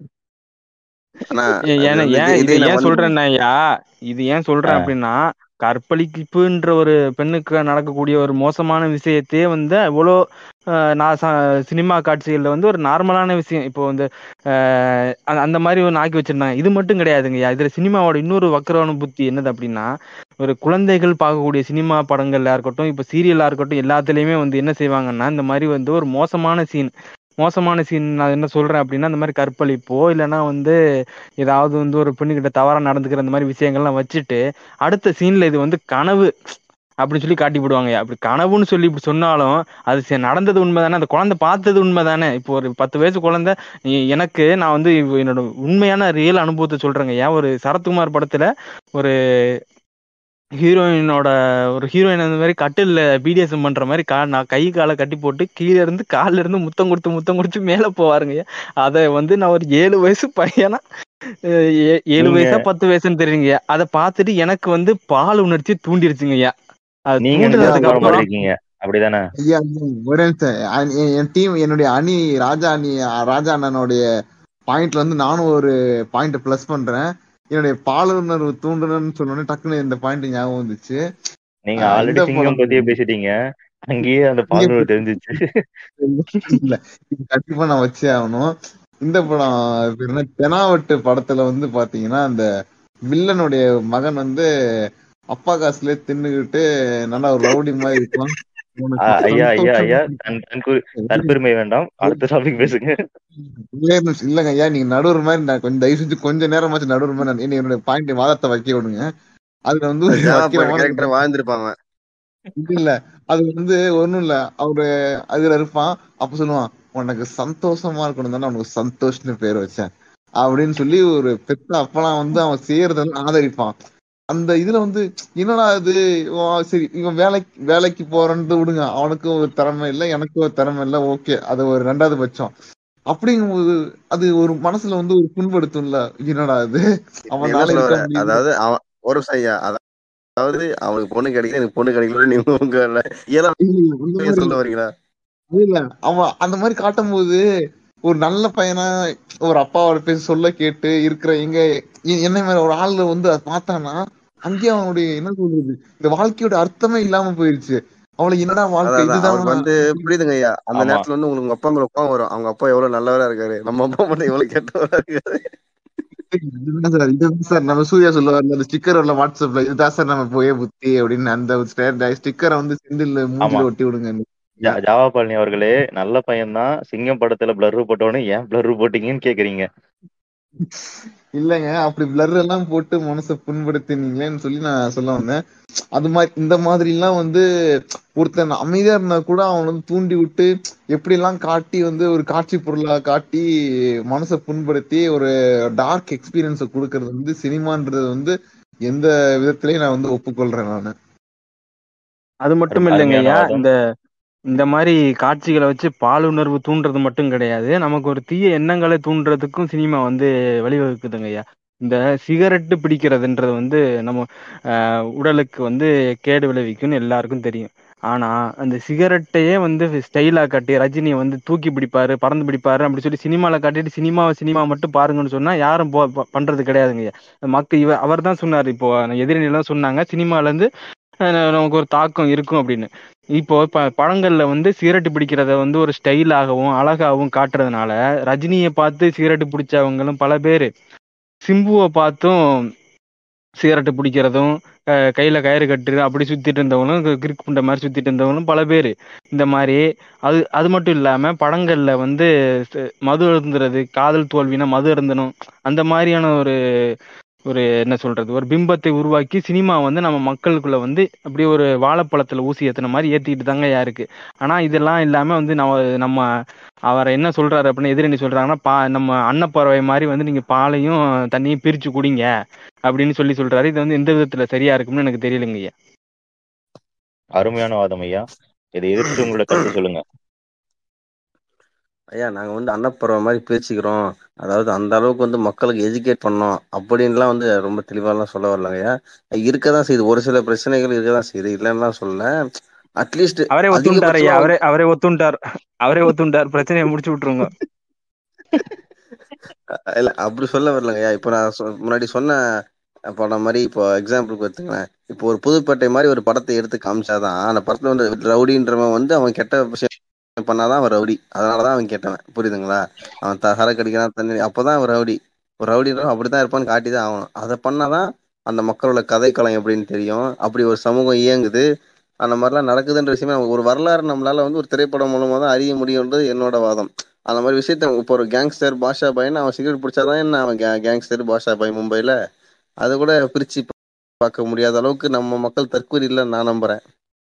ஆனா ஏன் ஏன்னா அது ஏன் இது- இது இது ஏன் நம்ம சொல்றேன்னா ஐயா இது ஏன் சொல்றேன் ஆ. அப்படின்னா கற்பழிப்புன்ற ஒரு பெண்ணுக்கு நடக்கக்கூடிய ஒரு மோசமான விஷயத்தையே வந்து அவ்வளோ ஆஹ், நான் ச- சினிமா காட்சிகள்ல வந்து ஒரு நார்மலான விஷயம் இப்போ வந்து ஆஹ், அந்த- அந்த மாதிரி ஒன்று ஆக்கி வச்சிருந்தாங்க இது மட்டும் கிடையாதுங்கய்யா இதுல சினிமாவோட இன்னொரு வக்கரமான புத்தி என்னது அப்படின்னா ஒரு குழந்தைகள் பார்க்கக்கூடிய சினிமா படங்கள்ல இருக்கட்டும் இப்போ சீரியலா இருக்கட்டும் எல்லாத்துலயுமே வந்து என்ன செய்வாங்கன்னா இந்த மாதிரி வந்து ஒரு மோசமான சீன் மோசமான சீன் நான் என்ன சொல்றேன் அப்படின்னா இந்த மாதிரி கற்பழிப்போ இல்லைன்னா வந்து ஏதாவது வந்து ஒரு பெண்ணுகிட்ட தவறா நடந்துக்கிற அந்த மாதிரி விஷயங்கள்லாம் வச்சுட்டு அடுத்த சீன்ல இது வந்து கனவு அப்படின்னு சொல்லி காட்டி விடுவாங்க அப்படி கனவுன்னு சொல்லி இப்படி சொன்னாலும் அது சரி, நடந்தது உண்மைதானே அந்த குழந்தை பார்த்தது உண்மைதானே இப்போ ஒரு பத்து வயசு குழந்தை எ- எனக்கு நான் வந்து இப்போ என்னோட உண்மையான ரியல் அனுபவத்தை சொல்றேங்க ஏன் ஒரு சரத்குமார் படத்துல ஒரு ஹீரோயினோட ஒரு ஹீரோயின் அந்த மாதிரி கட்டில்ல பிடிஎஸ்எம் பண்ற மாதிரி கா நான் கை காலை கட்டி போட்டு கீழே இருந்து கால்ல இருந்து முத்தம் கொடுத்து முத்தம் கொடுத்து மேல போவாருங்க அதை வந்து நான் ஒரு ஏழு வயசு பையனா அஹ் ஏ- ஏழு நீங்க- வயசா பத்து வயசுன்னு தெரியுங்க அதை பார்த்துட்டு எனக்கு வந்து பால் உணர்ச்சி தூண்டிருச்சுங்கய்யா அது நீங்க தூண்டுனதுக்கு நிஜமா அப்புறம் இருக்கீங்க அப்படிதானே ஐயா ஐயா, ஒரே நிமிஷம் அ- என் என் டீம் என்னுடைய அணி ராஜா அணி ராஜா அண்ணனுடைய பாயிண்ட்ல வந்து நானும் ஒரு பாயிண்ட் பிளஸ் பண்றேன் என்னுடைய பாலுணர்வு தூண்டுனர்னு சொன்னோடனே டக்குன்னு இந்த பாயிண்ட் ஞாபகம் வந்துச்சு நீங்க ஆ, ஆல்ரெடி இந்த சிங்கம் படம் பத்தியே பேசிட்டீங்க அங்கேயே அந்த பால் தெரிஞ்சிச்சு இல்ல இது கண்டிப்பா நான் வச்சே ஆகணும் இந்த படம் பேர் என்ன தெனாவட்டு படத்துல வந்து பாத்தீங்கன்னா அந்த வில்லனுடைய மகன் வந்து அப்பா காசுல தின்னுகிட்டு நல்லா ஒரு ரவுடி மாதிரி இருப்பான் உனக்கு ஆ, ஐயா ஐயா ஐயா சந்தோஷமா தன் தன் தற்பெருமை வேண்டாம் அடுத்த டாபிக் பேசுங்க இல்ல இல்லங்க ஐயா நீங்க நடுவர் மாதிரி நான் கொஞ்சம் தயவு செஞ்சு கொஞ்ச நேரமாச்சு நடுவர் மாதிரி நான் என்னுடைய பாயிண்ட் வாதத்தை வைக்க விடுங்க அதுல வந்து ஒரு வைக்கிற மாதிரி கேரக்டர் வாழ்ந்திருப்பாங்க இது இல்ல அது வந்து ஒண்ணும் இல்ல அவரு அதுல இருப்பான் அப்ப சொல்லுவான் உனக்கு சந்தோஷமா இருக்கணும் தானே அவனுக்கு சந்தோஷ்னு பேர் வச்சேன் அப்படின்னு சொல்லி ஒரு பெத்த அப்பெல்லாம் வந்து அவன் செய்யறத வந்து ஆதரிப்பான் அந்த இதுல வந்து என்னடா இது இவன் சரி இவன் வேலைக்கு வேலைக்கு போறன்னு விடுங்க அவனுக்கும் ஒரு திறமை இல்லை எனக்கும் ஒரு திறமை இல்லை ஓகே அது ஒரு ரெண்டாவது பட்சம் அப்படிங்கும்போது அது ஒரு மனசுல வந்து ஒரு புண்படுத்தும்ல என்னடா இது என்ன அவனால சொல்ல இருக்க வர? முடியுது அதாவது அவன் ஒரு நிமிஷம் ஐயா அத- அதாவது அவனுக்கு பொண்ணு கிடைக்கல எனக்கு பொண்ணு கிடைக்கல நீங்க உங்க இயலாமையை இல்ல, இந்த மாதிரி சொல்ல வரீங்களா இல்ல அவன் அந்த மாதிரி காட்டும் போது ஒரு நல்ல பையனா ஒரு அப்பாவோட பேச சொல்ல கேட்டு இருக்கிற எங்க எ- என்ன மாதிரி ஒரு ஆள் வந்து அதை பார்த்தானா அங்கேயே அவனுடைய என்ன சொல்றது இந்த வாழ்க்கையோட அர்த்தமே இல்லாம போயிருச்சு அவளுக்கு என்னடா வாழ்க்கை அதான் அதான். அவருக்கு இதுதான் வந்து புரியுதுங்க ஐயா அந்த ஆமா. நேரத்துல வந்து உங்களுக்கு உங்க அப்பா மேல கோவம் வரும் அவங்க அப்பா எவ்வளவு நல்லவரா இருக்காரு நம்ம அப்பா மட்டும் எவ்வளவு கெட்டவரா இருக்காரு இதுதான் சார் இதுதான் சார் நம்ம சூர்யா சொல்லுவார்ல அந்த ஸ்டிக்கர் வரல வாட்ஸ்அப்ல இதுதான் சார் நம்ம போயே புத்தி அப்படின்னு அந்த ஸ்டிக்கரை வந்து செந்தில் மூஞ்சில ஆமா. ஒட்டி விடுங்க ஜா- ஜாவா பழனி அவர்களே நல்ல பையன்தான் சிங்கம் படத்துல பிளர் போட்டவனே ஏன் பிளர் போட்டீங்கன்னு கேக்குறீங்க இல்லைங்க அப்படி பிளர் எல்லாம் போட்டு மனசை புண்படுத்தினீங்களேன்னு சொல்லி நான் சொல்ல வந்தேன் அது மாதிரி இந்த மாதிரி எல்லாம் வந்து ஒருத்தன் அமைதியா இருந்தா கூட அவன் வந்து தூண்டி விட்டு எப்படி எல்லாம் காட்டி வந்து ஒரு காட்சி பொருளா காட்டி மனசை புண்படுத்தி ஒரு டார்க் எக்ஸ்பீரியன்ஸை கொடுக்கறது வந்து சினிமான்றது வந்து எந்த விதத்திலயும் நான் வந்து ஒப்புக்கொள்றேன் நானு அது மட்டும் அருமையான இல்லைங்க ஐயா வாதம். இந்த இந்த மாதிரி காட்சிகளை வச்சு பாலுணர்வு தூண்டுறது மட்டும் கிடையாது நமக்கு ஒரு தீய எண்ணங்களை தூண்டுறதுக்கும் சினிமா வந்து வழிவகுக்குதுங்க ஐயா இந்த சிகரெட்டு பிடிக்கிறதுன்றது வந்து நம்ம ஆஹ், உடலுக்கு வந்து கேடு விளைவிக்கும்னு எல்லாருக்கும் தெரியும் ஆனா அந்த சிகரெட்டையே வந்து ஸ்டைலா காட்டி ரஜினிய வந்து தூக்கி பிடிப்பாரு பறந்து பிடிப்பாரு அப்படி சொல்லி சினிமால காட்டிட்டு சினிமாவ சினிமா மட்டும் பாருங்கன்னு சொன்னா யாரும் போ ப- பண்றது கிடையாதுங்கய்யா மக்க இவ அவர் தான் சொன்னாரு இப்போ எதிரிலாம் சொன்னாங்க சினிமால இருந்து அஹ், நமக்கு ஒரு தாக்கம் இருக்கும் அப்படின்னு இப்போ ப படங்கள்ல வந்து சிகரெட் பிடிக்கிறத வந்து ஒரு ஸ்டைலாகவும் அழகாகவும் காட்டுறதுனால ரஜினியை பார்த்து சிகரெட் பிடிச்சவங்களும் பல பேர் சிம்புவை பார்த்தும் சிகரெட்டு பிடிக்கிறதும் அஹ் கையில கயிறு கட்டு அப்படி சுத்திட்டு இருந்தவங்களும் கிறுக்கு புண்டை மாதிரி சுத்திட்டு இருந்தவங்களும் பல பேர் இந்த மாதிரி அது அது மட்டும் இல்லாம படங்கள்ல வந்து ச- மது அருந்துறது காதல் தோல்வினா மது அருந்தணும் அந்த மாதிரியான ஒரு ஒரு என்ன சொல்றது ஒரு பிம்பத்தை உருவாக்கி சினிமா வந்து நம்ம மக்களுக்குள்ள வந்து அப்படியே ஒரு வாழைப்பழத்துல ஊசி ஏத்துன மாதிரி ஏத்திக்கிட்டு தாங்க இருக்கு ஆனா இதெல்லாம் இல்லாம வந்து நம்ம நம்ம அவரை என்ன சொல்றாரு அப்படின்னு எதிரணி சொல்றாங்கன்னா பா நம்ம அன்னப்பறவை மாதிரி வந்து நீங்க பாலையும் தண்ணியும் பிரிச்சு குடிங்க அப்படின்னு சொல்லி சொல்றாரு இது வந்து எந்த விதத்துல சரியா இருக்கும்னு எனக்கு தெரியலங்க ஐயா அருமையான வாதம் ஐயா இதை எதிர்த்து உங்களோட கருத்து சொல்லுங்க ஐயா நாங்க வந்து அன்னப்பறவை மாதிரி பிரிச்சுக்கிறோம் அதாவது அந்த அளவுக்கு வந்து மக்களுக்கு எஜுகேட் பண்ணோம் அப்படின்லாம் வந்து ரொம்ப தெளிவாலாம் சொல்ல வரலங்க ஐயா இருக்கதான் செய்யுது ஒரு சில பிரச்சனைகள் இருக்கதான் செய்யுது இல்லைன்னா சொல்ல அட்லீஸ்ட் அவரே ஒத்துண்டார் ஐயா அவரே அவரே ஒத்துண்டார் அவரே ஒத்துண்டார் பிரச்சனையை முடிச்சு விட்டுருங்க இல்ல அப்படி சொல்ல வரலங்கய்யா இப்போ நான் சொ- முன்னாடி சொன்ன படம் மாதிரி இப்போ எக்ஸாம்பிளுக்கு எடுத்துங்களேன் இப்போ ஒரு புதுப்பேட்டை மாதிரி ஒரு படத்தை எடுத்து காமிச்சாதான் அந்த படத்துல வந்து ரவுடின்றவன் வந்து அவன் கெட்ட விஷயம் பண்ணாதான் அவன் ரவுடி அதனாலதான் அவன் கெட்டவன் புரியுதுங்களா அவன் த சரக்கு அடிக்கிறான் தண்ணி அப்பதான் அவன் ரவுடி ஒரு ரவுடின்றவன் அப்படிதான் இருப்பான்னு காட்டிதான் ஆகணும் அதை பண்ணாதான் அந்த மக்களோட கதைக்களம் எப்படின்னு தெரியும் அப்படி ஒரு சமூகம் இயங்குது அந்த மாதிரிலாம் நடக்குதுன்ற விஷயமே நமக்கு ஒரு வரலாறு நம்மளால வந்து ஒரு திரைப்படம் மூலமா தான் அறிய முடியுன்றது என்னோட வாதம் அந்த மாதிரி விஷயத்த இப்போ ஒரு கேங்ஸ்டர் பாஷா பாய்னு அவன் சிகரெட் பிடிச்சாதான் என்ன அவன் கேங்ஸ்டர் பாஷா பாய் மும்பைல அது கூட பிரிச்சு பார்க்க முடியாத அளவுக்கு நம்ம மக்கள் தற்கூரி இல்லைன்னு நான் நம்புறேன்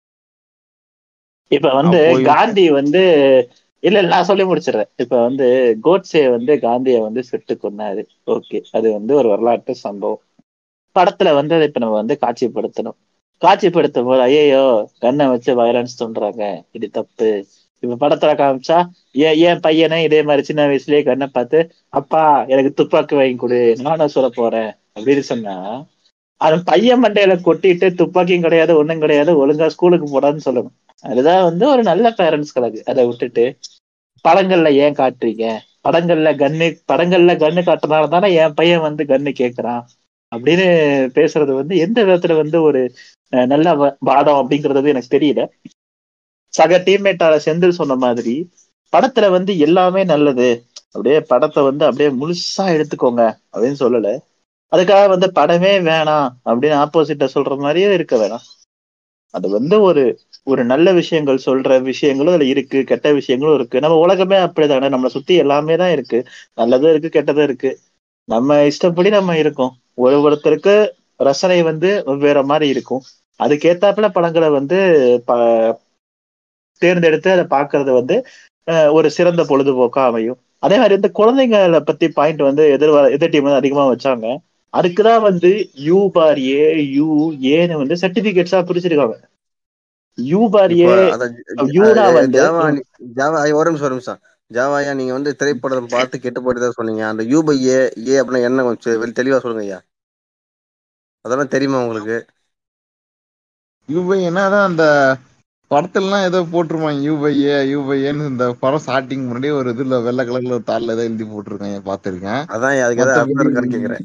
இப்ப வந்து போய்- காந்தி வந்து இல்ல இல்ல, நான் சொல்லி முடிச்சிடுறேன் இப்ப வந்து கோட்சே வந்து காந்திய வந்து சுட்டு கொன்னாரு ஓகே அது வந்து ஒரு வரலாற்று சம்பவம் படத்துல வந்து அதை இப்ப நம்ம வந்து காட்சிப்படுத்தணும் காட்சிப்படுத்தும் போது ஐயோ கண்ணை வச்சு வயலன்ஸ் தோன்றாங்க இது தப்பு இப்ப படத்துல காமிச்சா ஏன் ஏன் பையனை இதே மாதிரி சின்ன வயசுலயே கண்ணை பார்த்து அப்பா எனக்கு துப்பாக்கி வாங்கி கொடு நானும் சொல்ல போறேன் அப்படின்னு சொன்னா அவன் பையன் மண்டையில கொட்டிட்டு துப்பாக்கியும் கிடையாது ஒண்ணும் கிடையாது ஒழுங்கா ஸ்கூலுக்கு போடான்னு சொல்லணும் அதுதான் வந்து ஒரு நல்ல பேரண்ட்ஸ் கலகு அதை விட்டுட்டு படங்கள்ல ஏன் காட்டுறீங்க படங்கள்ல கன்னு படங்கள்ல கன்னு காட்டுறதுனால தானே என் பையன் வந்து கன்னு கேக்குறான் அப்படின்னு பேசுறது வந்து எந்த விதத்துல வந்து ஒரு அஹ், நல்ல வ- வாதம் அப்படிங்கிறது எனக்கு தெரியல சக டீம்மேட்டால செந்தில் சொன்ன மாதிரி படத்துல வந்து எல்லாமே நல்லது அப்படியே படத்தை வந்து அப்படியே முழுசா எடுத்துக்கோங்க அப்படின்னு சொல்லல அதுக்காக வந்து படமே வேணாம் அப்படின்னு ஆப்போசிட்ட சொல்ற மாதிரியே இருக்க வேணாம் அது வந்து ஒரு ஒரு நல்ல விஷயங்கள் சொல்ற விஷயங்களும் அதுல இருக்கு கெட்ட விஷயங்களும் இருக்கு நம்ம உலகமே அப்படிதானே நம்மளை சுத்தி எல்லாமே தான் இருக்கு நல்லதும் இருக்கு கெட்டதும் இருக்கு நம்ம இஷ்டப்படி நம்ம இருக்கோம் ஒரு ஒருத்தருக்கு ரசனை வந்து வெவ்வேறு மாதிரி இருக்கும் அதுக்கேத்தாப்புல படங்களை வந்து ப- தேர்ந்தெடுத்து அதை பார்க்கிறது வந்து அஹ், ஒரு சிறந்த பொழுதுபோக்கா அமையும் அதே மாதிரி இந்த குழந்தைங்களை பத்தி பாயிண்ட் வந்து எதிர் எதிர் டீம் வந்து அதிகமா வச்சாங்க அதுக்குதான் வந்து யூ பார் ஏ யூ ஏன்னு வந்து சர்டிபிகேட்ஸா பிரிச்சிருக்காங்க யூ பார் ஏ இப்போ அத யூனா வந்து ஜாவா நீ- ஜாவா ஐயா, ஒரு நிமிஷம் ஒரு நிமிஷம் ஜாவாயா நீங்க வந்து திரைப்படம் பார்த்து கெட்டு போயிட்டு தான் சொன்னீங்க அந்த யூ பை ஏ ஏ அப்படின்னா என்ன கொஞ்சம் வெளி- தெளிவா சொல்லுங்க ஐயா அதெல்லாம் தெரியுமா உங்களுக்கு யூபை என்னதான் அந்த படத்துலலாம் ஏதோ போட்டிருப்பாங்க யூபை ஏ யூபை ஏன்னு இந்த படம் ஸ்டார்டிங் முன்னாடியே ஒரு இதுல வெள்ளை கலர்ல ஒரு தாள்ல ஏதோ எழுதி போட்டிருக்காங்க பார்த்திருக்கேன் அதான் ஐயா, அதுக்கு ஏதாவது அர்த்தம் இருக்கான்னு மத்தபடி கேக்குறேன்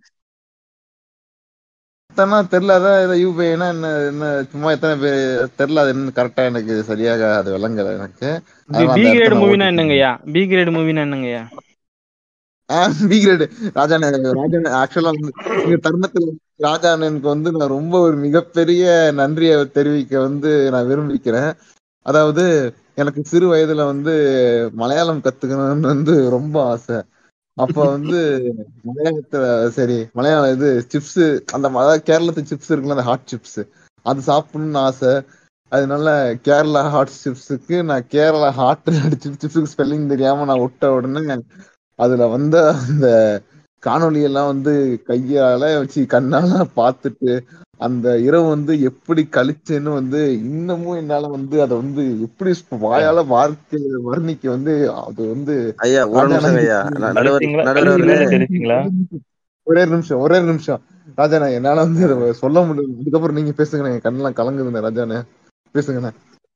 எத்தனை தெரியல அதான் ஏதோ யூபிஐனா என்ன என்ன சும்மா எத்தனை பேர் தெரியல அது என்ன கரெக்டா எனக்கு சரியாக அது விளங்கல எனக்கு அதனால பி அந்த கிரேடு இடத்த நான் மூவினா ஓட்டிட்டேன் என்னங்கய்யா பி கிரேடு மூவினா என்னங்கய்யா பி கிரேடு ராஜா ராஜா ஆக்சுவலா வந்து இந்த தருணத்துல ராஜா அண்ணனுக்கு வந்து நான் ரொம்ப ஒரு மிகப்பெரிய நன்றியை தெரிவிக்க வந்து நான் விரும்பிக்கிறேன் அதாவது எனக்கு சிறு வயதுல வந்து மலையாளம் கத்துக்கணும்னு வந்து ரொம்ப ஆசை அப்ப வந்து மலையாளத்துல சரி மலையாளம் இது சிப்ஸ் அந்த ம- அதாவது கேரளத்து சிப்ஸ் இருக்குல்ல அந்த ஹாட் சிப்ஸ் அது சாப்பிடணும்னு ஆசை அதனால கேரளா ஹாட் சிப்ஸுக்கு நான் கேரளா ஹாட் சிப்ஸுக்கு ஸ்பெல்லிங் தெரியாம நான் விட்ட உடனே அதுல வந்த அந்த காணொளி எல்லாம் வந்து கையால வச்சு கண்ணால பார்த்துட்டு அந்த இரவு வந்து எப்படி கழிச்சேன்னு வந்து இன்னமும் என்னால வந்து அதை வந்து எப்படி வாயால வார்த்தை வர்ணிக்க வந்து அது வந்து ஐயா ஒரு ராஜா நிமிஷம் ஐயா அண்ணனுக்கு ந- நடுவர் கழிச்சிங்களா நடுவர் அவர்களே கழிச்சிங்களா தெரிச்சிங்களா ஒரே ஒரு நிமிஷம் ஒரே ஒரு நிமிஷம் ராஜாண்ணா என்னால வந்து இதை சொல்ல முடியல அதுக்கப்புறம் நீங்க பேசுங்க என் கண்ணெல்லாம் கலங்குதுண்ணே ராஜாண்ணே பேசுங்கண்ணே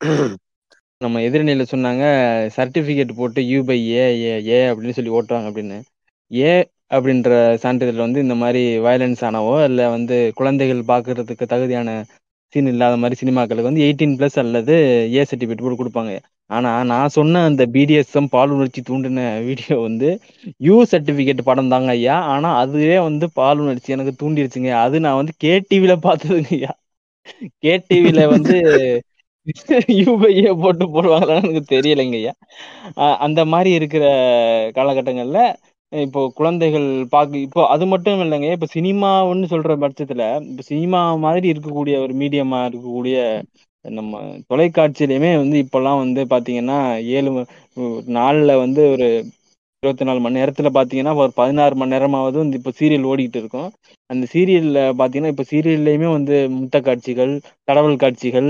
நம்ம எதிரணியில சொன்னாங்க சர்டிபிகேட் போட்டு யூ பை ஏ ஏ ஏ அப்படின்னு சொல்லி ஓட்டுவாங்க அப்படின்னு ஏ அப்படின்ற சான்றிதழ் வந்து இந்த மாதிரி வயலன்ஸ் ஆனவோ இல்லை வந்து குழந்தைகள் பார்க்கறதுக்கு தகுதியான சீன் இல்லாத மாதிரி சினிமாக்களுக்கு வந்து எயிட்டீன் பிளஸ் அல்லது ஏ சர்டிஃபிகேட் போட்டு கொடுப்பாங்க ஆனா நான் சொன்ன அந்த பிடிஎஸ்எம் பால் உணர்ச்சி தூண்டின வீடியோ வந்து யூ சர்டிபிகேட் படம் தாங்க ஐயா ஆனா அதுவே வந்து பால் உணர்ச்சி எனக்கு தூண்டிருச்சுங்க அது நான் வந்து கேடிவில பார்த்ததுங்க ஐயா கேடிவில வந்து யூபிஐ போட்டு போடுவாங்களான்னு எனக்கு தெரியலைங்க ஐயா அஹ் அந்த மாதிரி இருக்கிற காலகட்டங்கள்ல இப்போ குழந்தைகள் பார்க்க இப்போ அது மட்டும் இல்லைங்க இப்போ சினிமான்னு சொல்ற பட்சத்துல இப்போ சினிமா மாதிரி இருக்கக்கூடிய ஒரு மீடியமா இருக்கக்கூடிய நம்ம தொலைக்காட்சியிலையுமே வந்து இப்பெல்லாம் வந்து பாத்தீங்கன்னா ஏழு ம- உ- நாள்ல வந்து ஒரு இருபத்தி நாலு மணி நேரத்துல பாத்தீங்கன்னா ஒரு பதினாறு மணி நேரமாவது வந்து இப்போ சீரியல் ஓடிக்கிட்டு இருக்கும் அந்த சீரியல்ல பாத்தீங்கன்னா இப்போ சீரியல்லையுமே வந்து முத்த காட்சிகள் தடவல் காட்சிகள்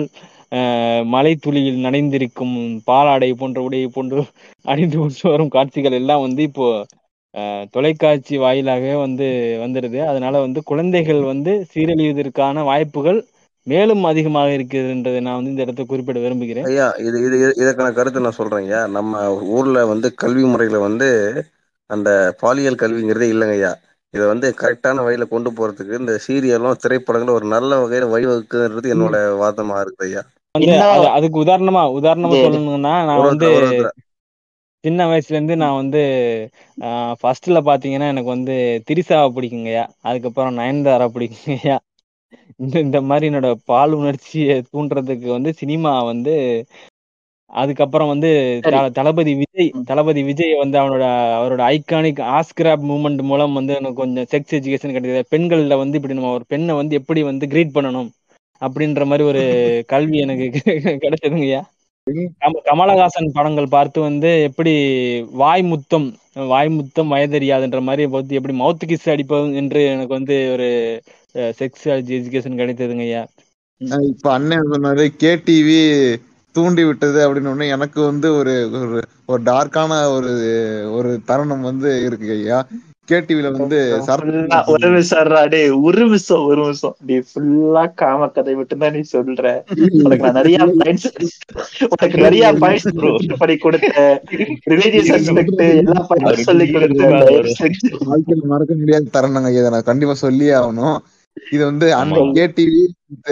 ஆஹ் மலை துளியில் நனைந்திருக்கும் பாலாடை போன்ற உடையை போன்று அணிந்து கொண்டு வரும் காட்சிகள் எல்லாம் வந்து இப்போ ஆஹ் தொலைக்காட்சி வாயிலாகவே வந்து வந்துடுது அதனால வந்து குழந்தைகள் வந்து சீரழிவதற்கான வாய்ப்புகள் மேலும் அதிகமாக இருக்கிறதுன்றதை நான் வந்து இந்த இடத்துல குறிப்பிட விரும்புகிறேன் ஐயா இது இது இது- இதற்கான கருத்து நான் சொல்றேன் ஐயா நம்ம ஊர்ல வந்து கல்வி முறையில வந்து அந்த பாலியல் கல்விங்கிறதே இல்லைங்க ஐயா இதை வந்து கரெக்டான வழியில கொண்டு போறதுக்கு இந்த சீரியலும் திரைப்படங்களும் ஒரு நல்ல வகையில வழிவகுக்குன்றது என்னோட வாதமா இருக்குது ஐயா வந்து இன்னும் அது அதுக்கு உதாரணமா உதாரணமா இது- சொல்லணும்னா நான் ஒரு வந்து ஒருத்தர் ஒரு ஒருத்தர் சின்ன வயசுல இருந்து நான் வந்து ஃபர்ஸ்ட்ல பாத்தீங்கன்னா எனக்கு வந்து திரிசாவை பிடிக்குங்கய்யா அதுக்கப்புறம் நயன்தாரா பிடிக்குங்கய்யா இந்த இந்த மாதிரி என்னோட பால் உணர்ச்சியை தூண்டுறதுக்கு வந்து சினிமா வந்து அதுக்கப்புறம் வந்து சரி த- தளபதி விஜய் ம். தளபதி விஜய் வந்து அவனோட அவரோட ஐகானிக் ஆஸ்கிராப் மூமெண்ட் மூலம் வந்து எனக்கு கொஞ்சம் செக்ஸ் எஜுகேஷன் கிடைக்குது பெண்கள்ல வந்து இப்படி நம்ம ஒரு பெண்ணை வந்து எப்படி வந்து கிரீட் பண்ணணும் அப்படின்ற மாதிரி ஒரு கல்வி எனக்கு கிடைச்சதுங்கய்யா கம- கமலஹாசன் படங்கள் பார்த்து வந்து எப்படி வாய் முத்தம் வாய் முத்தம் வயதறியாதுன்ற மாதிரி பார்த்து எப்படி மவுத் கிஸ் அடிப்பது என்று எனக்கு வந்து ஒரு செக்ஸ் எஜுகேஷன் கிடைத்ததுங்க ஐயா அஹ் இப்ப அண்ணன் சொன்னாரு கேடிவி தூண்டி விட்டது அப்படின்னு உடனே எனக்கு வந்து ஒரு ஒரு ஒரு டார்க்கான ஒரு ஒரு தருணம் வந்து இருக்கு ஐயா கேடிவில வந்து ஃபுல்லா ஒரு நிமிஷம் இருடா, டேய் ஒரு நிமிஷம் ஒரு நிமிஷம் நீ ஃபுல்லா காம கதை மட்டும்தான் நீ சொல்ற உனக்கு நான் நிறைய பாயிண்ட்ஸ் உனக்கு நிறைய பாயிண்ட்ஸ் பண்ணி கொடுத்தேன் ரிலீஜியஸ் அஸ்பெக்ட் எல்லா பாயிண்ட்ஸ் சொல்லி கொடுத்தேன் தயவு செஞ்சு. வாழ்க்கையில மறக்க முடியாத தருணங்க இதை நான் கண்டிப்பா சொல்லியே ஆகணும் இது வந்து அண்ணன் கேடிவி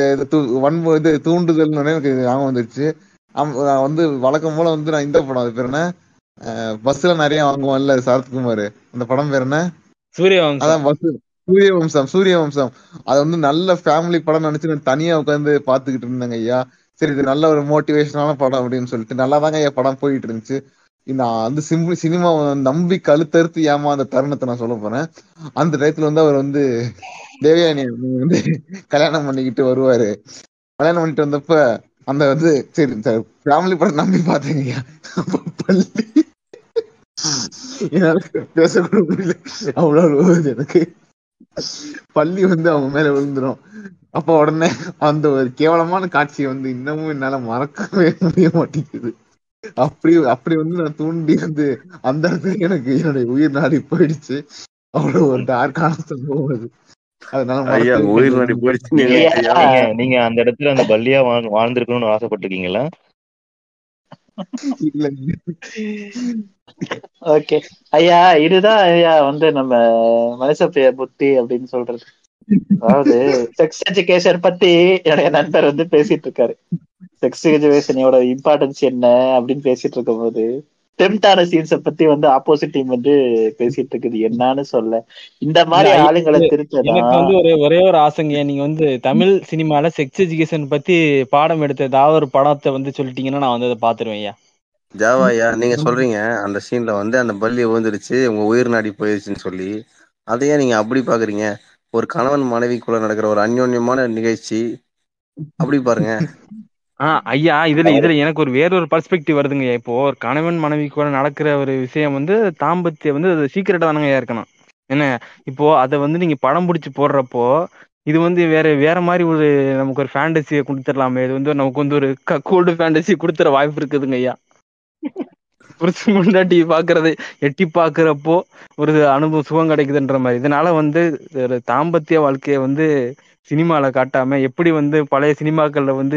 வன்மு இது தூண்டுதல் எனக்கு இது ஞாபகம் வந்துருச்சு ஆம், நான் வந்து வழக்கம் போல வந்து நான் இந்த படம் அது பேர் என்ன பஸ்ல நிறைய வாங்குவோம்ல சரத்குமார் அந்த படம் பேர் என்ன சூரியவம்சம் அதான் பஸ் சூரிய வம்சம் சூரிய வம்சம் அது வந்து நல்ல ஃபேமிலி படம் நினைச்சு நான் தனியா உட்காந்து பாத்துக்கிட்டு இருந்தேங்க ஐயா சரி இது நல்ல ஒரு மோட்டிவேஷனான படம் அப்படின்னு சொல்லிட்டு நல்லா தாங்க ஐயா படம் போயிட்டு இருந்துச்சு நான் வந்து சிம்பிள் சினிமா நம்பி கழுத்தறுத்து ஏமா அந்த தருணத்தை நான் சொல்ல போறேன் அந்த டயத்துல வந்து அவர் வந்து தேவயானி வந்து கல்யாணம் பண்ணிக்கிட்டு வருவாரு கல்யாணம் பண்ணிட்டு வந்தப்ப அந்த வந்து சரி ஃபேமிலி படம் நம்பி பாத்தீங்க ஐயா அப்ப பள்ளி என்னால பேசக்கூட முடியல அவ்வளவு அழுவுது எனக்கு பள்ளி வந்து அவங்க மேல விழுந்துரும் அப்ப உடனே அந்த ஒரு கேவலமான காட்சியை வந்து இன்னமும் என்னால மறக்கவே முடிய மாட்டேங்குது அப்படி அப்படி வந்து நான் தூண்டி வந்து அந்த இடத்துல எனக்கு என்னுடைய உயிர் நாடி போயிடுச்சு அவ்வளவு ஒரு டார்க்கான சம்பவம் அது அதனால ஐயா மறக்கவே உயிர் முடியல. நாடி போயிடுச்சு இல்லையா? ஐயா நீங்க நீங்க அந்த இடத்துல அந்த பல்லியா வாழ்- வாழ்ந்திருக்கணும்னு ஆசைப்பட்டிருக்கீங்களா இல்ல ஓகே ஐயா இதுதான் ஐயா வந்து நம்ம மனசப்பிய புத்தி அப்படின்னு சொல்றது அதாவது செக்ஸ் எஜுகேஷன் பத்தி என்னுடைய நண்பர் வந்து பேசிட்டு இருக்காரு செக்ஸ் எஜுகேஷனோட இம்பார்ட்டன்ஸ் என்ன அப்படின்னு பேசிட்டு இருக்கும் போது டெம்டான சீன்ஸ பத்தி வந்து ஆப்போசிட் டீம் வந்து பேசிட்டு இருக்குது என்னன்னு சொல்ல இந்த மாதிரி இல்ல, ஆளுங்களை எனக்கு திருத்ததான் வந்து ஒரு ஒரே ஒரு ஆசைங்க நீங்க வந்து தமிழ் சினிமால செக்ஸ் எஜுகேஷன் பத்தி பாடம் எடுத்த ஏதாவது ஒரு படத்தை வந்து சொல்லிட்டீங்கன்னா நான் வந்து அதை பாத்துருவேன் ஐயா ஜாவா ஐயா நீங்க சொல்றீங்க அந்த சீன்ல வந்து அந்த பல்லி விழுந்துருச்சு உங்க உயிர் நாடி போயிருச்சுன்னு சொல்லி அதையே நீங்க அப்படி பாக்குறீங்க ஒரு கணவன் மனைவிக்குள்ள நடக்கிற ஒரு அந்யோன்யமான நிகழ்ச்சி அப்படி பாருங்க ஆஹ் ஐயா இதுல இதுல எனக்கு ஒரு வேற ஒரு பர்ஸ்பெக்டிவ் வருதுங்க இப்போ ஒரு கணவன் மனைவி கூட நடக்கிற ஒரு விஷயம் வந்து தாம்பத்தியம் வந்து அது சீக்கிரட்டா தானங்க இருக்கணும் என்ன இப்போ அதை வந்து நீங்க படம் பிடிச்சி போடுறப்போ இது வந்து வேற வேற மாதிரி ஒரு நமக்கு ஒரு ஃபேண்டசியை கொடுத்துடலாமே இது வந்து நமக்கு வந்து ஒரு கோல்டு ஃபேண்டசி கொடுத்துற வாய்ப்பு இருக்குதுங்க ஐயா புருஷன் முன்னாடி பாக்குறது எட்டி பாக்குறப்போ ஒரு அனுபவம் சுகம் கிடைக்குதுன்ற மாதிரி இதனால வந்து ஒரு தாம்பத்திய வாழ்க்கையை வந்து சினிமால காட்டாம எப்படி வந்து பழைய சினிமாக்கள்ல வந்து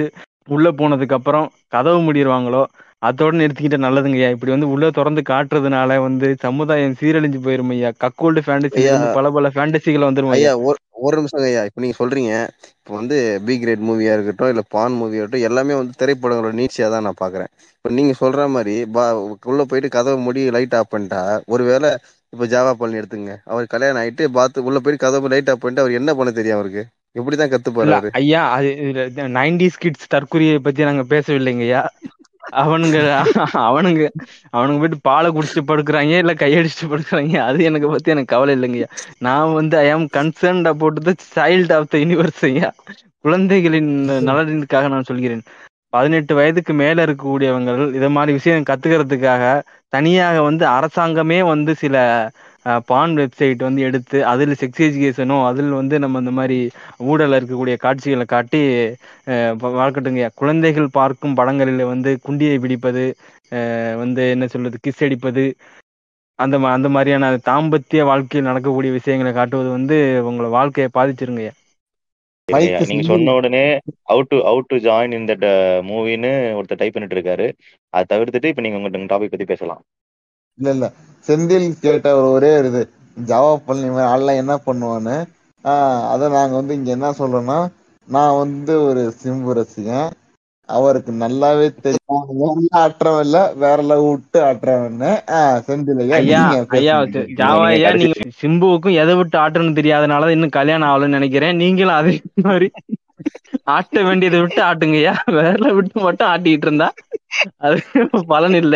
உள்ள போனதுக்கு அப்புறம் கதவு மூடிடுவாங்களோ அதோட நிறுத்திக்கிட்ட நல்லதுங்கய்யா இப்படி வந்து உள்ள திறந்து காட்டுறதுனால வந்து சமுதாயம் சீரழிஞ்சு போயிரும் ஐயா கக்கோல்டு ஃபேண்டசி ஐயா. வந்து பல பல ஃபேண்டசிகள் வந்துரும் ஐயா ஐயா ஒரு ஒரு நிமிஷம் ஐயா இப்போ நீங்க சொல்றீங்க இப்போ வந்து பி கிரேட் மூவியா இருக்கட்டும் இல்ல பான் மூவியா இருக்கட்டும் எல்லாமே வந்து திரைப்படங்களோட நீட்சியா தான் நான் பாக்குறேன் இப்போ நீங்க சொல்ற மாதிரி பா உள்ள போயிட்டு கதவை மூடி லைட் ஆஃப் பண்ணிட்டா ஒருவேளை இப்போ ஜாவா பழனி எடுத்துங்க அவர் கல்யாணம் ஆயிட்டு பாத்து உள்ள போயிட்டு கதவை லைட் ஆஃப் பண்ணிட்டு அவர் என்ன பண்ண தெரியும் அவருக்கு எப்படிதான் கத்துப்பாரு இல்ல அவரு ஐயா அது நைன்டிஸ் கிட்ஸ் தற்கொலையை பத்தி நாங்க பேசவில்லைங்க ஐயா அவனுங்க அவனுங்க அவனுங்க போயிட்டு பாலை குடிச்சிட்டு படுக்குறாங்க இல்ல கையடிச்சிட்டு படுக்குறாங்க அது எனக்கு பத்தி எனக்கு கவலை இல்லைங்கய்யா நான் வந்து I am concerned about the child of the universe ஐயா குழந்தைகளின் நலனுக்காக நான் சொல்கிறேன் பதினெட்டு வயதுக்கு மேல இருக்கக்கூடியவங்க இத மாதிரி விஷயம் கத்துக்கிறதுக்காக தனியாக வந்து அரசாங்கமே வந்து சில பான் வெப்சைட் வந்து எடுத்து அதில் செக்ஸ் எஜுகேஷனோ அதில் வந்து நம்ம இந்த மாதிரி ஊழல இருக்கக்கூடிய காட்சிகளை காட்டி அஹ் வ- வளர்க்கட்டுங்க குழந்தைகள் பார்க்கும் படங்களில் வந்து குண்டியை பிடிப்பது அஹ் வந்து என்ன சொல்றது கிஸ் அடிப்பது அந்த மா- அந்த மாதிரியான தாம்பத்திய வாழ்க்கையில் நடக்கக்கூடிய விஷயங்களை காட்டுவது வந்து உங்களை வாழ்க்கையை பாதிச்சிருங்க மைக்கு நீங்க செந்தில். சொன்ன உடனே out to out to join இந்த மூவின்னு ஒருத்தர் டைப் பண்ணிட்டு இருக்காரு அதை தவிர்த்துட்டு இப்ப நீங்க உங்க டாபிக் பத்தி பேசலாம் இல்ல இல்ல செந்தில் கேட்ட ஒரு ஒரே ஒரு இது ஜாவா பழனி மாதிரி ஆள்லாம் என்ன பண்ணுவான்னு ஆஹ் அத நாங்க வந்து இங்க என்ன சொல்றோம்னா நான் வந்து ஒரு சிம்பு ரசிகன் அவருக்கு நல்லாவே தெரியும் வேற ஆட்டுறவன் இல்ல வேற லவ் விட்டு ஆட்டுறவன்னு ஆஹ் செந்தில் ஐயா ஐயா நீங்க ஐயா பேசுங்க. ஜாவா நீங்க ஐயா கடைசி- நீங்க சிம்புவுக்கும் எதை விட்டு ஆட்டணும்னு தெரியாதனால இன்னும் கல்யாணம் ஆகலன்னு நினைக்கிறேன் நீங்களும் அதே மாதிரி ஆட்ட வேண்டியதை விட்டு ஆட்டுங்கய்யா வேற விட்டு மட்டும் ஆட்டிட்டு இருந்தா அது பலன் இல்ல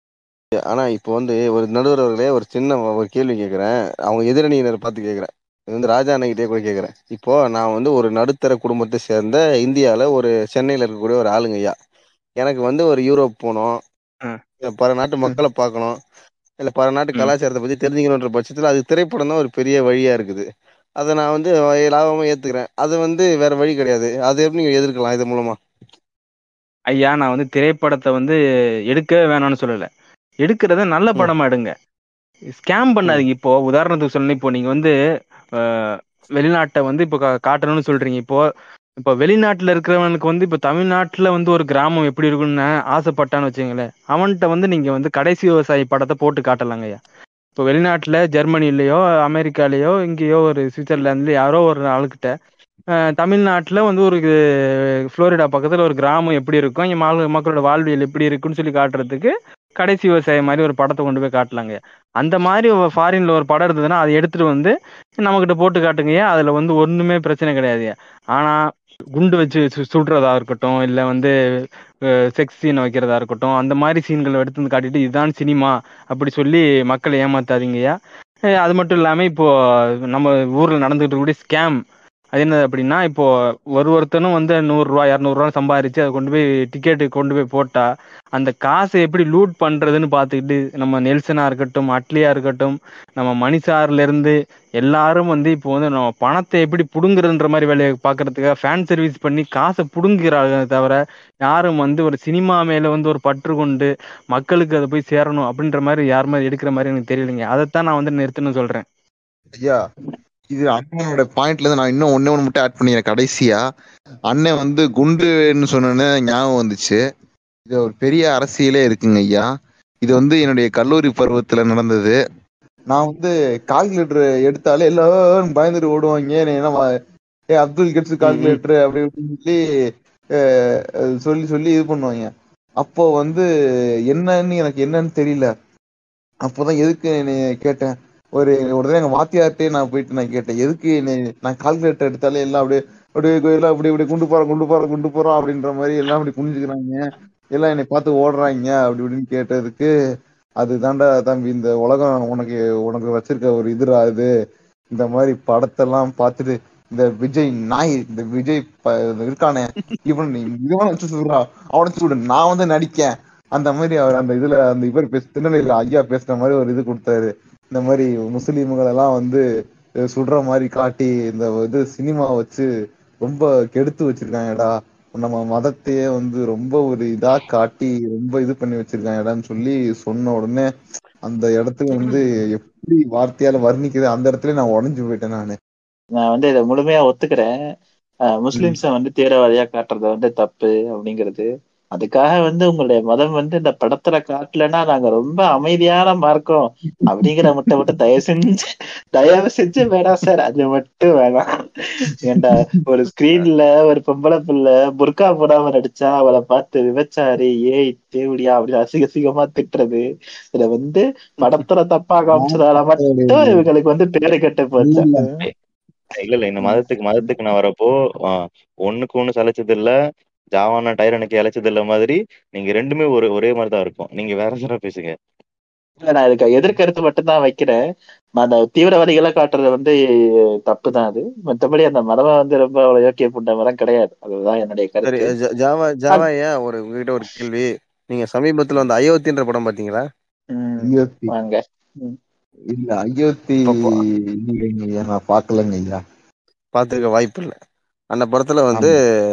ஆனா இப்போ வந்து ஒரு நடுவர் அவர்களே ஒரு சின்ன ஒரு கேள்வி கேட்குறேன் அவங்க எதிரணியினர் பார்த்து கேட்குறேன் இது வந்து ராஜா அண்ணகிட்டே கூட கேட்குறேன் இப்போ நான் வந்து ஒரு நடுத்தர குடும்பத்தை சேர்ந்த இந்தியாவில் ஒரு சென்னையில் இருக்கக்கூடிய ஒரு ஆளுங்க ஐயா எனக்கு வந்து ஒரு யூரோப் போகணும் ஆ. இல்ல பல நாட்டு மக்களை பார்க்கணும் இல்லை பல நாட்டு ம். கலாச்சாரத்தை பற்றி தெரிஞ்சுக்கணுன்ற பட்சத்தில் அது திரைப்படம் தான் ஒரு பெரிய வழியாக இருக்குது அதை நான் வந்து லாபமாக ஏற்றுக்கிறேன் அது வந்து வேற வழி கிடையாது அதை எப்படி நீங்கள் எதிர்க்கலாம் இது மூலமா ஐயா நான் வந்து திரைப்படத்தை வந்து எடுக்கவே வேணாம்னு சொல்லல எடுக்கிறத நல்ல ம். படமா எடுங்க ஸ்கேம் பண்ணாதீங்க இப்போ உதாரணத்துக்கு சொல்லணும் இப்போ நீங்க வந்து அஹ், வெளிநாட்டை வந்து இப்போ கா- காட்டணும்னு சொல்றீங்க இப்போ இப்போ வெளிநாட்டுல இருக்கிறவனுக்கு வந்து இப்போ தமிழ்நாட்டுல வந்து ஒரு கிராமம் எப்படி இருக்குன்னு ஆசைப்பட்டான்னு வச்சுங்களேன் அவன்கிட்ட வந்து நீங்க வந்து கடைசி விவசாயி படத்தை போட்டு காட்டலாங்கய்யா இப்போ வெளிநாட்டுல ஜெர்மனிலயோ அமெரிக்காலயோ இங்கேயோ ஒரு சுவிட்சர்லாந்துல யாரோ ஒரு ஆளுக்கிட்ட அஹ், தமிழ்நாட்டுல வந்து ஒரு அஹ், புளோரிடா பக்கத்துல ஒரு கிராமம் எப்படி இருக்கும் இங்க மால் மக்களோட வாழ்வியல் எப்படி இருக்குன்னு சொல்லி காட்டுறதுக்கு கடைசி விவசாயி மாதிரி ஒரு படத்தை கொண்டு போய் காட்டலாங்க அந்த மாதிரி ஃபாரின்ல ஒரு படம் இருந்ததுன்னா அதை எடுத்துட்டு வந்து நம்மகிட்ட போட்டு காட்டுங்கய்யா அதுல வந்து ஒண்ணுமே பிரச்சனை கிடையாது ஆனா குண்டு வச்சு சு- சுடுறதா இருக்கட்டும் இல்ல வந்து செக்ஸ் சீனை வைக்கிறதா இருக்கட்டும் அந்த மாதிரி சீன்களை எடுத்து வந்து காட்டிட்டு இதுதான் சினிமா அப்படி சொல்லி மக்களை ஏமாத்தாதீங்கய்யா அஹ் அது மட்டும் இல்லாம இப்போ நம்ம ஊர்ல நடந்துகிட்டு இருக்கக்கூடிய ஸ்கேம் அது என்ன அப்படின்னா இப்போ ஒரு ஒருத்தனும் வந்து நூறுரூவா இரநூறுவா சம்பாரிச்சு அதை கொண்டு போய் டிக்கெட்டு கொண்டு போய் போட்டா அந்த காசை எப்படி லூட் பண்றதுன்னு பார்த்துக்கிட்டு நம்ம நெல்சனா இருக்கட்டும் அட்லியா இருக்கட்டும் நம்ம மணிசார்ல இருந்து எல்லாரும் வந்து இப்போ வந்து நம்ம பணத்தை எப்படி புடுங்குறன்ற மாதிரி வேலையை பார்க்கறதுக்காக ஃபேன் சர்வீஸ் பண்ணி காசை புடுங்குறாங்க தவிர யாரும் வந்து ஒரு சினிமா மேல வந்து ஒரு பற்று கொண்டு மக்களுக்கு அதை போய் சேரணும் அப்படின்ற மாதிரி யாருமே எடுக்கிற மாதிரி எனக்கு தெரியலைங்க அதைத்தான் நான் வந்து நிறுத்தணும்னு சொல்றேன் ஐயா இது அண்ணனோட பாயிண்ட்ல இருந்து நான் இன்னும் ஒண்ணே ஒண்ணு மட்டும் ஆட் பண்ணிக்கிறேன் கடைசியா அண்ணன் வந்து குண்டுன்னு சொன்னோன்னே ஞாபகம் வந்துச்சு இது ஒரு பெரிய அரசியலே இருக்குங்க ஐயா இது வந்து என்னுடைய கல்லூரி பருவத்துல நடந்தது நான் வந்து கால்குலேட்டர் எடுத்தாலே எல்லாரும் பயந்துட்டு ஓடுவாங்க என்னை என்ன வா- ஏ அப்துல் கெட்ஸ் கால்குலேட்டர் அப்படி இப்படின்னு சொல்லி அஹ், அஹ், சொல்லி சொல்லி இது பண்ணுவாங்க அப்போ வந்து என்னன்னு எனக்கு என்னன்னு தெரியல அப்போதான் எதுக்கு என்னை கேட்டேன் ஒரு ஒரு தடவை எங்க வாத்தியார்ட்டே நான் போயிட்டு நான் கேட்டேன் எதுக்கு என்னை நான் கால்குலேட்டர் எடுத்தாலே எல்லாம் அப்படியே அப்படியே எல்லாம் அப்படி இப்படி குண்டு போறோம் குண்டு போறோம் குண்டு போறோம் அப்படின்ற மாதிரி எல்லாம் அப்படி குனிஞ்சுக்கிறாங்க எல்லாம் என்னை பார்த்து ஓடுறாங்க அப்படி இப்படின்னு கேட்டதுக்கு அதுதான்டா தம்பி இந்த உலகம் உனக்கு உனக்கு வச்சிருக்க ஒரு இதுடா இது இந்த மாதிரி படத்தெல்லாம் பார்த்துட்டு இந்த விஜய் நாய் இந்த விஜய் ப- இருக்கானே இவன் இவனை வச்சு சொல்றா அவனை சொல்லு நான் வந்து நடிக்கேன் அந்த மாதிரி அவர் அந்த இதுல அந்த இவர் பேச திருநெல்வேலியில ஐயா பேசுற மாதிரி ஒரு இது கொடுத்தாரு இந்த மாதிரி முஸ்லீம்கள் எல்லாம் வந்து அஹ், சுடுற மாதிரி காட்டி இந்த இது சினிமா வச்சு ரொம்ப கெடுத்து வச்சிருக்காங்கடா நம்ம மதத்தையே வந்து ரொம்ப ஒரு இதா காட்டி ரொம்ப இது பண்ணி வச்சிருக்காங்கடான்னு சொல்லி சொன்ன உடனே அந்த இடத்துல வந்து எப்படி வார்த்தையால வர்ணிக்குது அந்த இடத்துல நான் உடஞ்சு போயிட்டேன் நானு நான் வந்து இதை முழுமையா ஒத்துக்கிறேன் அஹ், முஸ்லிம்ஸை வந்து தீவிரவாதியா காட்டுறது வந்து தப்பு அப்படிங்கிறது அதுக்காக வந்து உங்களுடைய மதம் வந்து இந்த படத்துல காட்டலன்னா நாங்க ரொம்ப அமைதியான மார்க்கம் அப்படிங்கிற மட்டும் மட்டும் தயவு செஞ்சு தயவு செஞ்சு வேணாம் சார் அது மட்டும் வேணாம் ஏண்டா ஒரு ஸ்கிரீன்ல ஒரு பொம்பளை புள்ள புர்கா போடாம நடிச்சா அவளை பார்த்து விபச்சாரி ஏய் தேவடியா அப்படி அசிங்க அசிங்கமா திட்டுறது இதுல வந்து படத்துல தப்பா காமிச்சதால மட்டும் இவங்களுக்கு வந்து பேரு கெட்டு போச்சு இல்ல இல்ல இந்த மதத்துக்கு மதத்துக்கு நான் வரப்போ ஆஹ், ஒண்ணுக்கு ஒண்ணு சலைச்சது இல்ல ஜாவானா டைரனுக்கு இழைச்சது இல்ல மாதிரி நீங்க ரெண்டுமே ஒரு ஒரே மாதிரி தான் இருக்கும் நீங்க வேற எதனா பேசுங்க இல்ல நான் இதுக்கு எதிர்கருத்து மட்டும் தான் வைக்கிறேன் அந்த தீவிரவாதிகளை காட்டுறது வந்து தப்பு தான் அது மற்றபடி அந்த மதம் வந்து ரொம்ப அவ்வளவு யோக்கிய புண்ட மரம் கிடையாது அதுதான் என்னுடைய சரி கருத்து ஜ- ஜாவா ஜாவா ஐயா ஒரு உங்ககிட்ட ஒரு கேள்வி நீங்க சமீபத்துல வந்து அயோத்தின்ற படம் பாத்தீங்களா ம், அயோத்தி வாங்க இல்ல அயோத்தி அப்போ இல்லைங்க ஐயா நான் பாக்கலங்க ஐயா பார்த்துருக்க வாய்ப்பு இல்லை அந்த படத்துல வந்து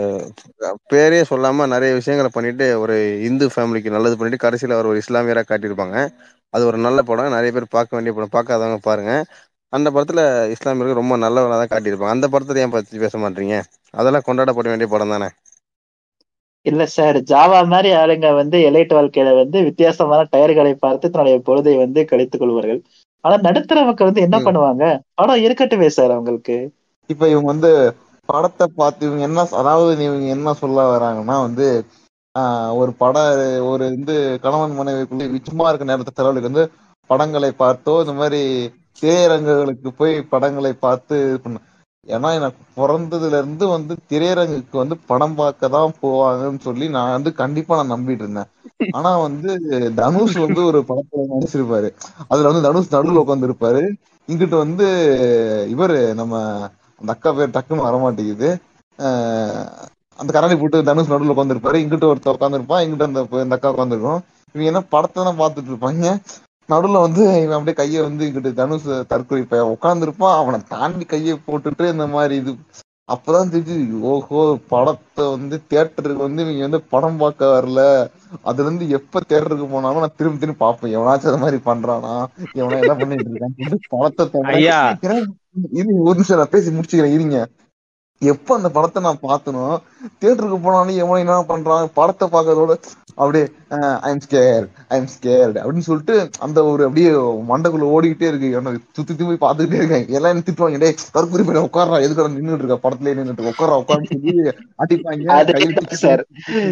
பேரே சொல்லாம நிறைய விஷயங்களை பண்ணிட்டு ஒரு இந்து ஃபேமிலிக்கு நல்லது பண்ணிட்டு கடைசியில அவர் ஒரு இஸ்லாமியரா காட்டியிருப்பாங்க அது ஒரு நல்ல படம் நிறைய பேர் பார்க்க வேண்டிய படம் பார்க்காதவங்க பாருங்க அந்த படத்துல இஸ்லாமியர்கள் ரொம்ப நல்லவங்களா தான் காட்டியிருப்பாங்க அந்த படத்தை ஏன் பத்தி பேச மாட்டீங்க அதெல்லாம் கொண்டாடப்பட வேண்டிய படம் தானே இல்ல சார் ஜாவா மாதிரி ஆளுங்க வந்து எலைட் வாழ்க்கையில வந்து வித்தியாசமான டயர்களை பார்த்து தன்னுடைய பொழுதை வந்து கழித்துக் கொள்வார்கள் ஆனா நடுத்தர மக்கள் வந்து என்ன ம். பண்ணுவாங்க படம் இருக்கட்டுமே சார் அவங்களுக்கு இப்ப இவங்க வந்து படத்தை பார்த்து இவங்க என்ன அதாவது இவங்க என்ன சொல்ல வராங்கன்னா வந்து ஆஹ் ஒரு பட ஒரு வந்து கணவன் மனைவிக்குள்ள சும்மா இருக்க நேரத்தை செலவழிக்கு வந்து படங்களை பார்த்தோ இந்த மாதிரி திரையரங்குகளுக்கு போய் படங்களை பார்த்து இது பண்ண ஏன்னா எனக்கு பிறந்ததுல இருந்து வந்து திரையரங்குக்கு வந்து படம் பார்க்க தான் போவாங்கன்னு சொல்லி நான் வந்து கண்டிப்பா நான் நம்பிட்டு இருந்தேன் ஆனா வந்து தனுஷ் வந்து ஒரு படத்துல நடிச்சிருப்பாரு அதுல வந்து தனுஷ் நடுவில் உட்கார்ந்து இருப்பாரு இங்கிட்டு வந்து இவரு நம்ம அந்த அக்கா பேர் டக்குன்னு வரமாட்டேங்குது ஆஹ் அந்த கரண்டி போட்டு தனுஷ் நடுவில் உட்காந்துருப்பாரு இங்கிட்ட ஒருத்தர் உட்காந்துருப்பான் இங்கிட்ட அந்த இந்த அக்கா உட்காந்துருக்கும் இவங்க என்ன படத்தை தான் பார்த்துட்டு இருப்பாங்க நடுவுல வந்து இவன் அப்படியே கையை வந்து இங்கிட்டு தனுஷ் தற்கொலை பையன் உட்காந்துருப்பான் அவனை தாண்டி கையை போட்டுட்டு இந்த மாதிரி இது அப்பதான் தெரிஞ்சு ஓஹோ படத்தை வந்து தியேட்டருக்கு வந்து இவங்க வந்து படம் பார்க்க வரல அதுல இருந்து எப்ப தியேட்டருக்கு போனாலும் நான் திரும்பி திரும்பி பார்ப்பேன் எவனாச்சும் அது மாதிரி பண்றானா எவனா என்ன பண்ணிட்டு இருக்கான்னு சொல்லிட்டு படத்தை தவிர ஐயா ஏன்னா, இருங்க ஒரு நிமிஷம் நான் பேசி முடிச்சுக்கிறேன் இருங்க எப்ப அந்த படத்தை நான் பார்த்தனோ தியேட்டருக்கு போனாலும் எவன் என்ன பண்றான் படத்தை பார்க்கறதோட அப்படியே ஐம் ஸ்கேர் ஐம் ஸ்கேர்ட் அப்படின்னு சொல்லிட்டு அந்த ஒரு அப்படியே மண்டைக்குள்ள ஓடிக்கிட்டே இருக்கு எனக்கு சுத்தி சுத்தி போய் பார்த்துக்கிட்டே இருக்கேன் எல்லாம் என்ன திட்டுவாங்க டேய் தற்கொலை பண்ண உட்காரா எதுக்கு நின்றுட்டு இருக்க படத்துல நின்றுட்டு உட்காரா உட்கார்ந்து சொல்லி அடிப்பாங்க கையில அதேதான் ticket சார்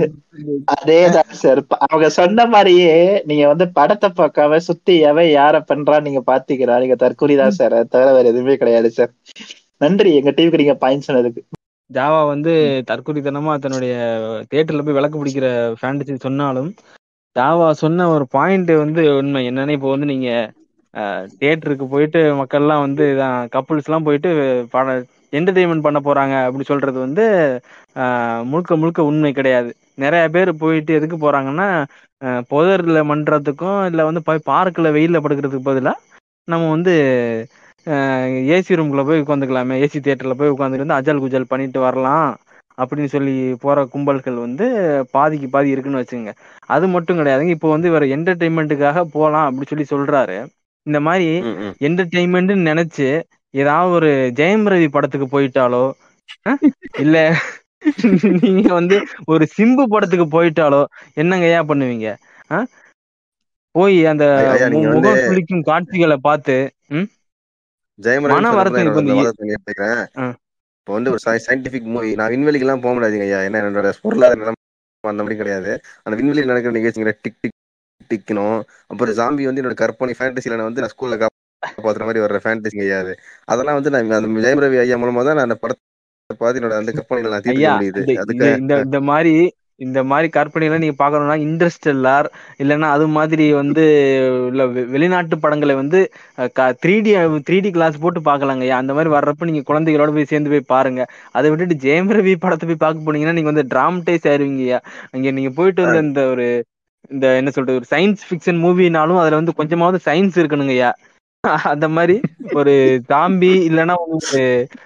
அதேதான் சார் ப- அவங்க சொன்ன மாதிரியே நீங்க வந்து படத்தை பார்க்காம சுத்தி எவன் யார பண்றா நீங்க பாத்தீங்களா நீங்க தற்கொலை தான் சார் அது தவிர வேற எதுவுமே கிடையாது சார் நன்றி எங்க டீமுக்கு நீங்க பாயிண்ட் சொன்னதுக்கு ஜாவா வந்து தற்கொலைத்தனமா தன்னுடைய தியேட்டர்ல போய் விளக்கு பிடிக்கிற ஃபேண்டசி சொன்னாலும் ஜாவா சொன்ன ஒரு பாயிண்ட் வந்து உண்மை என்னன்னா இப்போ வந்து நீங்க தியேட்டருக்கு போயிட்டு மக்கள்லாம் வந்து இதான் கப்புள்ஸ் எல்லாம் போயிட்டு பட என்டர்டெயின்மெண்ட் பண்ண போறாங்க அப்படி சொல்றது வந்து ஆஹ், முழுக்க முழுக்க உண்மை கிடையாது நிறைய பேர் போயிட்டு எதுக்கு போறாங்கன்னா ஆஹ், புதர்ல மன்றதுக்கும் இல்லை வந்து போய் பார்க்கில் வெயில்ல படுக்கிறதுக்கு பதிலாக நம்ம வந்து ஏசி ரூம்குள்ள போய் உட்காந்துக்கலாமே ஏசி தியேட்டர்ல போய் உட்காந்துட்டு வந்து அஜல் குஜல் பண்ணிட்டு வரலாம் அப்படின்னு சொல்லி போற கும்பல்கள் வந்து பாதிக்கு பாதி இருக்குன்னு வச்சுங்க அது மட்டும் கிடையாதுங்க இப்போ வந்து இவர் என்டர்டைன்மெண்ட்டுக்காக போகலாம் அப்படி சொல்லி சொல்றாரு இந்த மாதிரி ம், ம். என்டர்டைன்மெண்ட்னு நினைச்சு ஏதாவது ஒரு ஜெயம் ரவி படத்துக்கு போயிட்டாலோ அஹ், இல்ல நீங்க வந்து ஒரு சிம்பு படத்துக்கு போயிட்டாலோ என்னங்க ஏன் பண்ணுவீங்க அஹ்? போய் அந்த ஐயா, ஐயா, நீங்க மு- வந்து முகம் சுளிக்கும் காட்சிகளை பார்த்து ம் ஜெயம் மன ரவி வருத்தம் என்னோட இப்போ அந்த இந்த வாதத்தை எடுத்துக்கிறேன் ஆ. இப்போ வந்து ஒரு சயின்டிபிக் மூவி நான் விண்வெளிக்கு எல்லாம் போக முடியாதுங்க ஐயா ஏன்னா என்னோட பொருளாதார நிலைமை அந்த மாதிரி கிடையாது அந்த விண்வெளியில் நடக்கிற நிகழ்ச்சிங்கிற டிக் டிக் டிக்கணும் அப்புறம் ஜாம்பி வந்து என்னோட கற்பனை ஃபேண்டசியில நான் வந்து நான் ஸ்கூல்ல காப்பாத்துற மாதிரி வர்ற ஃபேண்டசிங்க ஐயா அது அதெல்லாம் வந்து நான் அந்த ஜெயம் ரவி ஐயா மூலமா தான் நான் அந்த படத்தை பார்த்து என்னோட அந்த கற்பனைகளை நான் தீர்க்க ஐயா முடியுது இந்த இந்த அதுக்கு இந்த இந்த மாதிரி இந்த மாதிரி கற்பனைகளை நீங்க பார்க்கணும்னா இன்டர்ஸ்டெல்லார் இல்லைன்னா அது மாதிரி வந்து இல்ல வெ- வெளிநாட்டு படங்களை வந்து three D three D glass போட்டு பார்க்கலாங்க ஐயா அந்த மாதிரி வர்றப்ப நீங்க குழந்தைகளோட போய் சேர்ந்து போய் பாருங்க அதை விட்டுட்டு ஜெயம் ரவி படத்தை போய் பார்க்க போனீங்கன்னா நீங்க வந்து டிராமடைஸ் ஆயிருவீங்கய்யா அங்க நீங்க போயிட்டு வந்து இந்த ஒரு இந்த என்ன சொல்றது ஒரு சயின்ஸ் ஃபிக்ஷன் மூவினாலும் அதுல வந்து கொஞ்சமாவது சயின்ஸ் இருக்கணுங்கய்யா அந்த மாதிரி ஒரு தாம்பி இல்லைன்னா ஒரு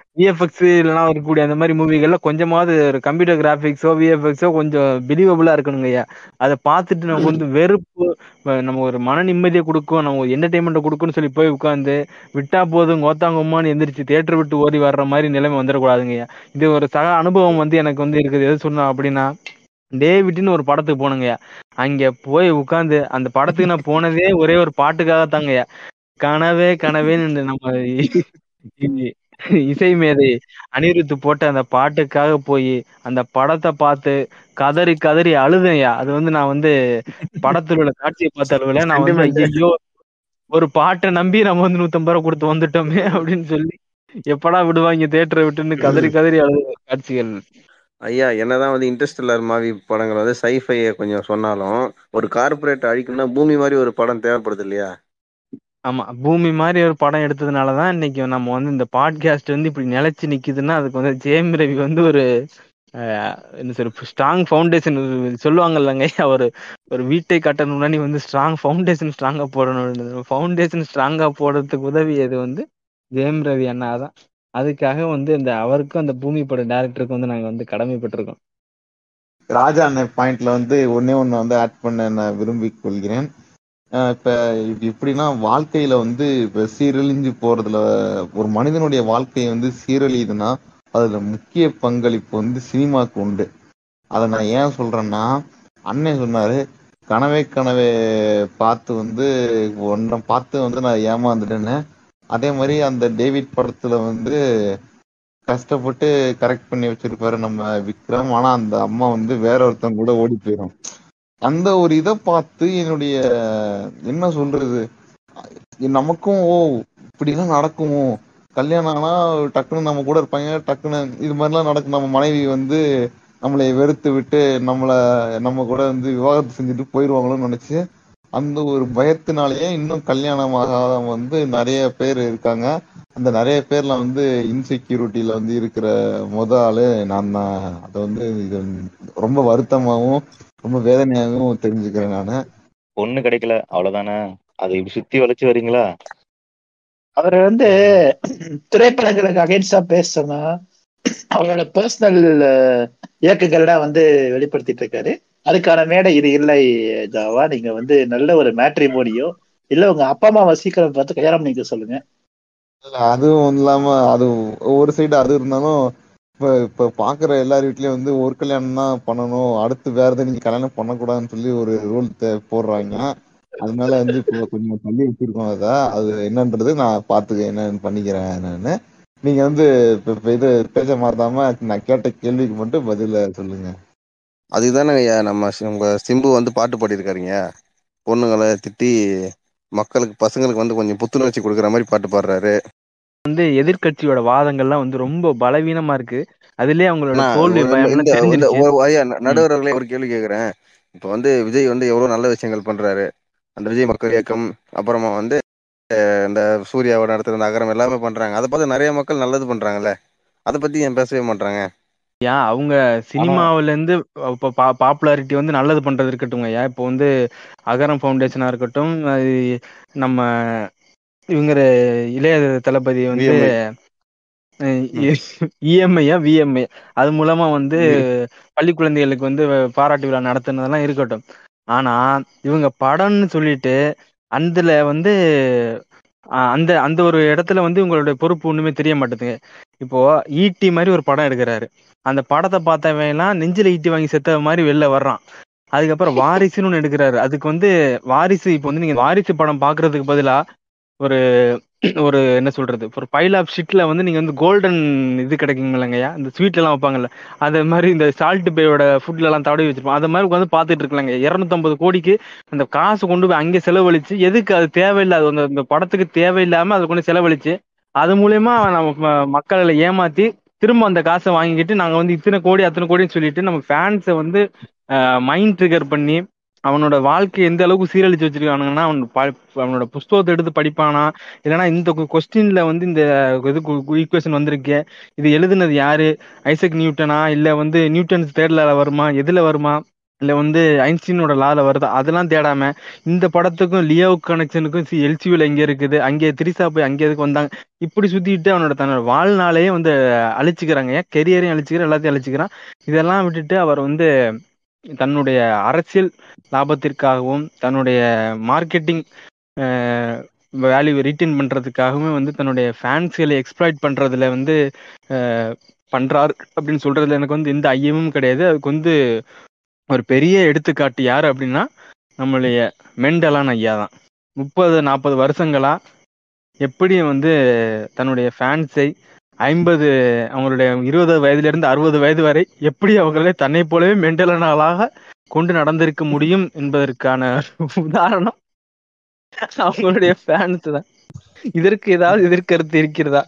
விஎஃப்எக்ஸ் இல்லைன்னா இருக்கக்கூடிய அந்த மாதிரி மூவிகள்ல கொஞ்சமாவது ஒரு கம்ப்யூட்டர் கிராபிக்ஸோ விஎஃப்எக்ஸோ கொஞ்சம் பிலீவபிளா இருக்கணுங்க ஐயா அதை பார்த்துட்டு நமக்கு வந்து வெறுப்பு அஹ் நம்ம ஒரு மன நிம்மதியை கொடுக்கும் நம்ம ஒரு என்டர்டைன்மெண்ட்டை கொடுக்கும்னு சொல்லி போய் உட்காந்து விட்டா போதும் கோத்தாங்கம்மான்னு எந்திரிச்சு தேட்டர் விட்டு ஓடி வர்ற மாதிரி நிலைமை வந்துடக்கூடாதுங்க ஐயா இது ஒரு சக அனுபவம் வந்து எனக்கு வந்து இருக்குது எது சொன்னோம் அப்படின்னா டேவிட்னு ஒரு படத்துக்கு போனங்கய்யா அங்க போய் உட்காந்து அந்த படத்துக்கு நான் போனதே ஒரே ஒரு பாட்டுக்காக தாங்கய்யா கனவே கனவேன்னு நம்ம இ- இ- இசை மேதை அனிருத்து போட்ட அந்த பாட்டுக்காக போய் அந்த படத்தை பார்த்து கதறி கதறி அழுதையா அது வந்து நான் வந்து படத்துல உள்ள காட்சியை பார்த்த அளவுல நான் வந்து Sentiment. ஐயோ ஒரு பாட்டை நம்பி நம்ம வந்து நூத்தம்பது ரூபா கொடுத்து வந்துட்டோமே அப்படின்னு சொல்லி எப்படா விடுவாங்க தேட்டரை விட்டுன்னு கதறி கதறி அழுத காட்சிகள் ஐயா என்னதான் வந்து இன்டர்ஸ்டெல்லர் மாதிரி படங்கள் வந்து சைஃபையை கொஞ்சம் சொன்னாலும் ஒரு கார்ப்பரேட் அழிக்கணும்னா பூமி மாதிரி ஒரு படம் தேவைப்படுது இல்லையா ஆமா பூமி மாதிரி ஒரு படம் எடுத்ததுனாலதான் இன்னைக்கு நம்ம வந்து இந்த பாட்காஸ்ட் வந்து இப்படி நிலைச்சு நிக்குதுன்னா அதுக்கு வந்து ஜேம் ரவி வந்து ஒரு அஹ், என்ன சொல்ற ஸ்ட்ராங் ஃபவுண்டேஷன் சொல்லுவாங்க இல்லைங்க ஒரு ஒரு வீட்டை கட்டணும்னா நீ வந்து ஸ்ட்ராங் ஃபவுண்டேஷன் ஸ்ட்ராங்கா போடணும் ஃபவுண்டேஷன் ஸ்ட்ராங்கா போடுறதுக்கு உதவியது வந்து ஜெயம் ரவி அண்ணா தான் அதுக்காக வந்து இந்த அவருக்கும் அந்த பூமி பட டேரக்டருக்கு வந்து நாங்க வந்து கடமைப்பட்டிருக்கோம் ராஜா அண்ணன் பாயிண்ட்ல வந்து ஒன்னே ஒண்ணு வந்து ஆட் பண்ண நான் விரும்பிக் கொள்கிறேன் அஹ் இப்ப இது எப்படின்னா வாழ்க்கையில வந்து இப்ப சீரழிஞ்சு போறதுல ஒரு மனிதனுடைய வாழ்க்கை வந்து சீரழியுதுன்னா அதுல முக்கிய பங்களிப்பு வந்து சினிமாக்கு உண்டு அதை நான் ஏன் சொல்றேன்னா அண்ணன் சொன்னாரு கனவே கனவே பார்த்து வந்து ஒன்றை பார்த்து வந்து நான் ஏமாந்துட்டேன்னு அதே மாதிரி அந்த டேவிட் படத்துல வந்து கஷ்டப்பட்டு கரெக்ட் பண்ணி வச்சிருப்பாரு நம்ம விக்ரம் ஆனா அந்த அம்மா வந்து வேற ஒருத்தவங்க கூட ஓடி போயிடும் அந்த ஒரு இதை பார்த்து என்னுடைய என்ன சொல்றது நமக்கும் ஓ இப்படிலாம் நடக்குமோ கல்யாணம் ஆனா டக்குன்னு நம்ம கூட இருப்பாங்க டக்குன்னு இது மாதிரிலாம் நடக்கும் நம்ம மனைவி வந்து நம்மளை வெறுத்து விட்டு நம்மள நம்ம கூட வந்து விவாகரத்து செஞ்சுட்டு போயிடுவாங்களோன்னு நினைச்சு அந்த ஒரு பயத்தினாலேயே இன்னும் கல்யாணம் ஆகாதவங்க வந்து நிறைய பேர் இருக்காங்க அந்த நிறைய பேர்ல வந்து இன்செக்யூரிட்டியில வந்து இருக்கிற முத ஆளு நான் தான் அதை வந்து இது ரொம்ப வருத்தமாவும் ரொம்ப வேதனையாகவும் தெரிஞ்சுக்கிறேன் நானு பொண்ணு கிடைக்கல அவ்வளவுதானே அதை இப்படி சுத்தி வளைச்சு வரீங்களா அவர் வந்து திரைப்படங்களுக்கு அகைன்ஸ்டா பேச சொன்னா அவரோட பர்சனல் இயக்கங்கள்டா வந்து வெளிப்படுத்திட்டு இருக்காரு அதுக்கான மேடை இது இல்லை ஜாவா நீங்க வந்து நல்ல ஒரு மேட்ரிமோனியோ இல்ல உங்க அப்பா அம்மாவை சீக்கிரம் பார்த்து கல்யாணம் பண்ணிக்க சொல்லுங்க இல்ல, அதுவும் இல்லாம அது ஒரு சைடு அது இருந்தாலும் இப்ப இப்ப பாக்குற எல்லார் வீட்லயும் வந்து ஒரு கல்யாணம் தான் பண்ணணும் அடுத்து வேற எதுவும் நீங்க கல்யாணம் பண்ணக்கூடாதுன்னு சொல்லி ஒரு ரூல் போடுறாங்க அதனால வந்து இப்போ கொஞ்சம் தள்ளி வச்சிருக்கோம் அதை அது என்னன்றது நான் பாத்துக்க என்னன்னு பண்ணிக்கிறேன் என்னன்னு நீங்க வந்து இப்ப இப்ப இது பேச மாத்தாம நான் கேட்ட கேள்விக்கு மட்டும் பதில சொல்லுங்க அதுதானே ஐயா நம்ம சி- உங்க சிம்பு வந்து பாட்டு பாடியிருக்காருங்க பொண்ணுங்களை திட்டி மக்களுக்கு பசங்களுக்கு வந்து கொஞ்சம் புத்துணர்ச்சி கொடுக்குற மாதிரி பாட்டு பாடுறாரு வந்து எதிர்க்கட்சியோட வாதங்கள்லாம் வந்து ரொம்ப பலவீனமா இருக்கு அதுலயே அவங்களோட அண்ணா, தோல்வி ஒரு- பயம்லாம் இந்த இந்த தெரிஞ்சிருச்சு ஒரு ஐயா ந- நடுவர்களே ஒரு கேள்வி கேக்குறேன் இப்ப வந்து விஜய் வந்து எவ்வளவு நல்ல விஷயங்கள் பண்றாரு அந்த விஜய் மக்கள் இயக்கம் அப்புறமா வந்து அஹ், இந்த சூர்யாவோட நடத்துற இந்த அகரம் எல்லாமே பண்றாங்க அதை பார்த்து நிறைய மக்கள் நல்லது பண்றாங்கல்ல அதை பத்தி ஏன் பேசவே மாட்டாங்க ஏன் அவங்க சினிமாவுல இருந்து இப்போ பாப்புலாரிட்டி வந்து நல்லது பண்றது இருக்கட்டும் ஐயா இப்போ வந்து அகரம் ஃபவுண்டேஷனா இருக்கட்டும் அது நம்ம இவங்க இளைய தளபதி வந்து இஎம்ஐயா விஎம்ஐ அது மூலமா வந்து பள்ளி குழந்தைகளுக்கு வந்து பாராட்டு விழா நடத்துனதெல்லாம் இருக்கட்டும் ஆனா இவங்க படம்னு சொல்லிட்டு அதுல வந்து ஆஹ் அந்த அந்த ஒரு இடத்துல வந்து உங்களுடைய பொறுப்பு ஒண்ணுமே தெரிய மாட்டேங்குது இப்போ ஈட்டி மாதிரி ஒரு படம் எடுக்கிறாரு அந்த படத்தை பார்த்தவன் எல்லாம் நெஞ்சில ஈட்டி வாங்கி செத்த மாதிரி வெளில வர்றான் அதுக்கப்புறம் வாரிசுன்னு ஒண்ணு எடுக்கிறாரு அதுக்கு வந்து வாரிசு இப்போ வந்து நீங்க வாரிசு படம் பாக்குறதுக்கு பதிலா ஒரு ஒரு என்ன சொல்றது ஒரு பைல் ஆஃப் ஷீட்ல வந்து நீங்க வந்து கோல்டன் இது கிடைக்குங்களங்கய்யா இந்த ஸ்வீட்ல எல்லாம் வைப்பாங்கல்ல அது மாதிரி இந்த சால்ட் பேயோட ஃபுட்ல எல்லாம் தடவி வச்சிருப்போம் அது மாதிரி உட்காந்து பார்த்துட்டு இருக்கலாங்க இருநூத்தம்பது கோடிக்கு அந்த காசு கொண்டு போய் அங்கே செலவழிச்சு எதுக்கு அது தேவையில்லாத அந்த அந்த படத்துக்கு தேவையில்லாம அதை கொண்டு செலவழிச்சு அது மூலியமா நம்ம ம- மக்களை ஏமாத்தி திரும்ப அந்த காசை வாங்கிக்கிட்டு நாங்க வந்து இத்தனை கோடி அத்தனை கோடின்னு சொல்லிட்டு நம்ம ஃபேன்ஸை வந்து மைண்ட் ட்ரிகர் பண்ணி அவனோட வாழ்க்கை எந்த அளவுக்கு சீரழிச்சு வச்சிருக்கானுங்கன்னா அவன் ப- அவனோட புஸ்தகத்தை எடுத்து படிப்பானா இல்லைன்னா இந்த கொஸ்டின்ல வந்து இந்த இது ஈக்குவேஷன் வந்திருக்கு இது எழுதுனது யாரு ஐசக் நியூட்டனா இல்ல வந்து நியூட்டன்ஸ் தேர்ட்ல வருமா எதுல வருமா இல்ல வந்து ஐன்ஸ்டீனோட லால வருதா அதெல்லாம் தேடாம இந்த படத்துக்கும் லியோ கனெக்ஷனுக்கும் எல்சியூல எங்க இருக்குது அங்கே திரிசா போய் அங்கே எதுக்கு வந்தாங்க இப்படி சுத்திட்டு அவனோட தன்னோட வாழ்நாளையே வந்து அழிச்சுக்கிறாங்க ஏன் கெரியரையும் அழிச்சுக்கிறான் எல்லாத்தையும் அழிச்சுக்கிறான் இதெல்லாம் விட்டுட்டு அவர் வந்து தன்னுடைய அரசியல் லாபத்திற்காகவும் தன்னுடைய மார்க்கெட்டிங் வேல்யூ ரீட்டைன் பண்றதுக்காகவும் வந்து தன்னுடைய ஃபேன்ஸ்களை எக்ஸ்ப்ளாய்ட் பண்றதுல வந்து அஹ், பண்றாரு அப்படின்னு சொல்றதுல எனக்கு வந்து எந்த ஐயமும் கிடையாது அதுக்கு வந்து ஒரு பெரிய எடுத்துக்காட்டு யாரு அப்படின்னா நம்மளுடைய மெண்டலான ஐயா தான் முப்பது நாற்பது வருஷங்களா எப்படி வந்து தன்னுடைய ஃபேன்ஸை ஐம்பது அவங்களுடைய இருபது வயதுல இருந்து அறுபது வயது வரை எப்படி அவங்களே தன்னை போலவே மெண்டலனாளாக கொண்டு நடந்திருக்க முடியும் என்பதற்கான உதாரணம் அவங்களுடைய ஃபேன்ஸ் தான் இதற்கு ஏதாவது எதிர்கருத்து இருக்கிறதா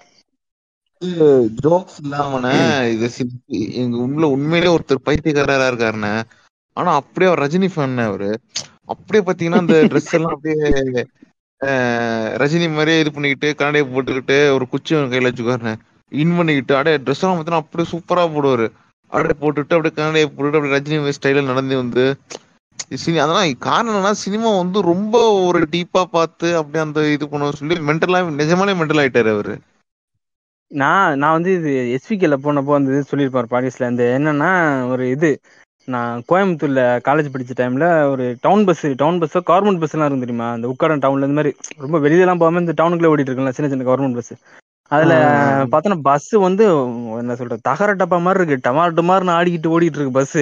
ஜோக்ஸ் இல்லாமண்ணே இது சி- எங்க உள்ள உண்மையிலே ஒருத்தர் பைத்தியக்காரரா இருக்காருண்ணே ஆனா அப்படியே அவர் ரஜினி ஃபேன் அவரு அப்படியே பாத்தீங்கன்னா அந்த ட்ரெஸ் எல்லாம் அப்படியே அஹ், ரஜினி மாதிரியே இது பண்ணிக்கிட்டு கண்ணாடியை போட்டுக்கிட்டு ஒரு குச்சி ஒண்ணு கையில வச்சுக்காருண்ணே இன் பண்ணிக்கிட்டு அப்படியே ட்ரெஸ் எல்லாம் பார்த்தீங்கன்னா அப்படியே சூப்பரா போடுவாரு அப்படியே போட்டுட்டு அப்படியே கண்ணாடியை போட்டுட்டு அப்படியே ரஜினி ஸ்டைல நடந்து வந்து சினி அதெல்லாம் காரணம் என்னன்னா சினிமா வந்து ரொம்ப ஒரு டீப்பா பார்த்து அப்படியே அந்த இது பண்ண சொல்லி மென்டலா நிஜமாலே மென்டல் ஆயிட்டாரு அவரு நான் நான் வந்து இது எஸ்விகேல போனப்போ வந்து இது சொல்லியிருப்பார் பாரிஸ்ல இந்த என்னன்னா ஒரு இது நான் கோயம்புத்தூர்ல காலேஜ் படிச்ச டைம்ல ஒரு டவுன் பஸ் டவுன் பஸ்ஸோ கவர்மெண்ட் பஸ் எல்லாம் இருக்கு தெரியுமா இந்த உட்காரன் டவுன்ல இந்த மாதிரி ரொம்ப வெளியெல்லாம் போகாம இந்த டவுனுக்குள்ள ஓடிட்டு இருக்குல்ல சின்ன சின்ன கவர்மெண்ட் பஸ் அதுல ஆ. பார்த்தோன்னா பஸ் வந்து என்ன சொல்றது தகர டப்பா மாதிரி இருக்கு டமார் டமார்னு ஆடிக்கிட்டு ஓடிட்டு இருக்கு பஸ்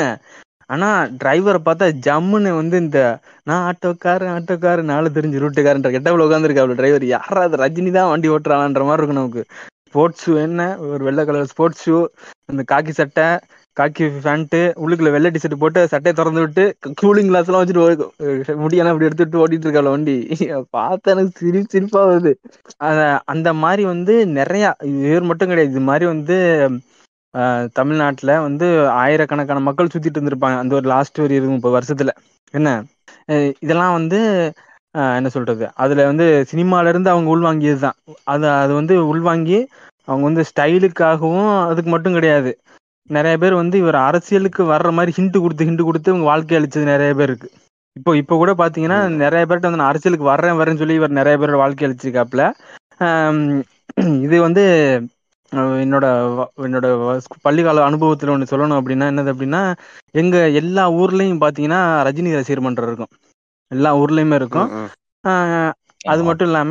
ஆனா டிரைவரை பார்த்தா ஜம்முன்னு வந்து இந்த நான் ஆட்டோக்காரன் ஆட்டோக்காரன் நாலு தெரிஞ்சு ரூட்டுக்காரன்ற கெட்டவில் உட்காந்துருக்காப்ல டிரைவர் யாராவது ரஜினி தான் வண்டி ஓட்டுறான்ற மாதிரி இருக்கும் நமக்கு ஸ்போர்ட்ஸ் ஷூ என்ன ஒரு வெள்ளை கலர் ஸ்போர்ட்ஸ் ஷூ அந்த காக்கி சட்டை காக்கி பேண்ட்டு உள்ளுக்குள்ள வெள்ளை டிஷர்ட் போட்டு சட்டையை திறந்து விட்டு கூலிங் கிளாஸ் எல்லாம் வச்சுட்டு ஓ- முடியெல்லாம் அப்படி எடுத்துட்டு ஓடிட்டு இருக்காள் வண்டி பார்த்த எனக்கு சிரி சிரிப்பா வருது அத- அந்த மாதிரி வந்து நிறைய இவர் மட்டும் கிடையாது இது மாதிரி வந்து ஆஹ், தமிழ்நாட்டுல வந்து ஆயிரக்கணக்கான மக்கள் சுத்திட்டு இருந்திருப்பாங்க அந்த ஒரு லாஸ்ட் ஒரு இருபது முப்பது வருஷத்துல என்ன அஹ் இதெல்லாம் வந்து ஆஹ், என்ன சொல்றது அதுல வந்து சினிமால இருந்து அவங்க உள்வாங்கியது தான் அது அது வந்து உள்வாங்கி அவங்க வந்து ஸ்டைலுக்காகவும் அதுக்கு மட்டும் கிடையாது நிறைய பேர் வந்து இவர் அரசியலுக்கு வர்ற மாதிரி ஹிண்ட் கொடுத்து ஹிண்ட் கொடுத்து இவங்க வாழ்க்கை அழிச்சது நிறைய பேர் இருக்கு இப்போ இப்போ கூட பாத்தீங்கன்னா ம். நிறைய பேர்ட்ட வந்து நான் அரசியலுக்கு வர்றேன் வரேன்னு சொல்லி இவர் நிறைய பேரோட வாழ்க்கை அழிச்சிருக்காப்ல ஆம், இது வந்து அஹ், என்னோட வ- என்னோட வ- பள்ளிக்கால அனுபவத்துல ஒன்று சொல்லணும் அப்படின்னா என்னது அப்படின்னா எங்க எல்லா ஊர்லயும் பாத்தீங்கன்னா ரஜினி ரசிகர் மன்றம் இருக்கும் எல்லா ஊர்லயுமே இருக்கும் ம், ம். ஆஹ் அது மட்டும் இல்லாம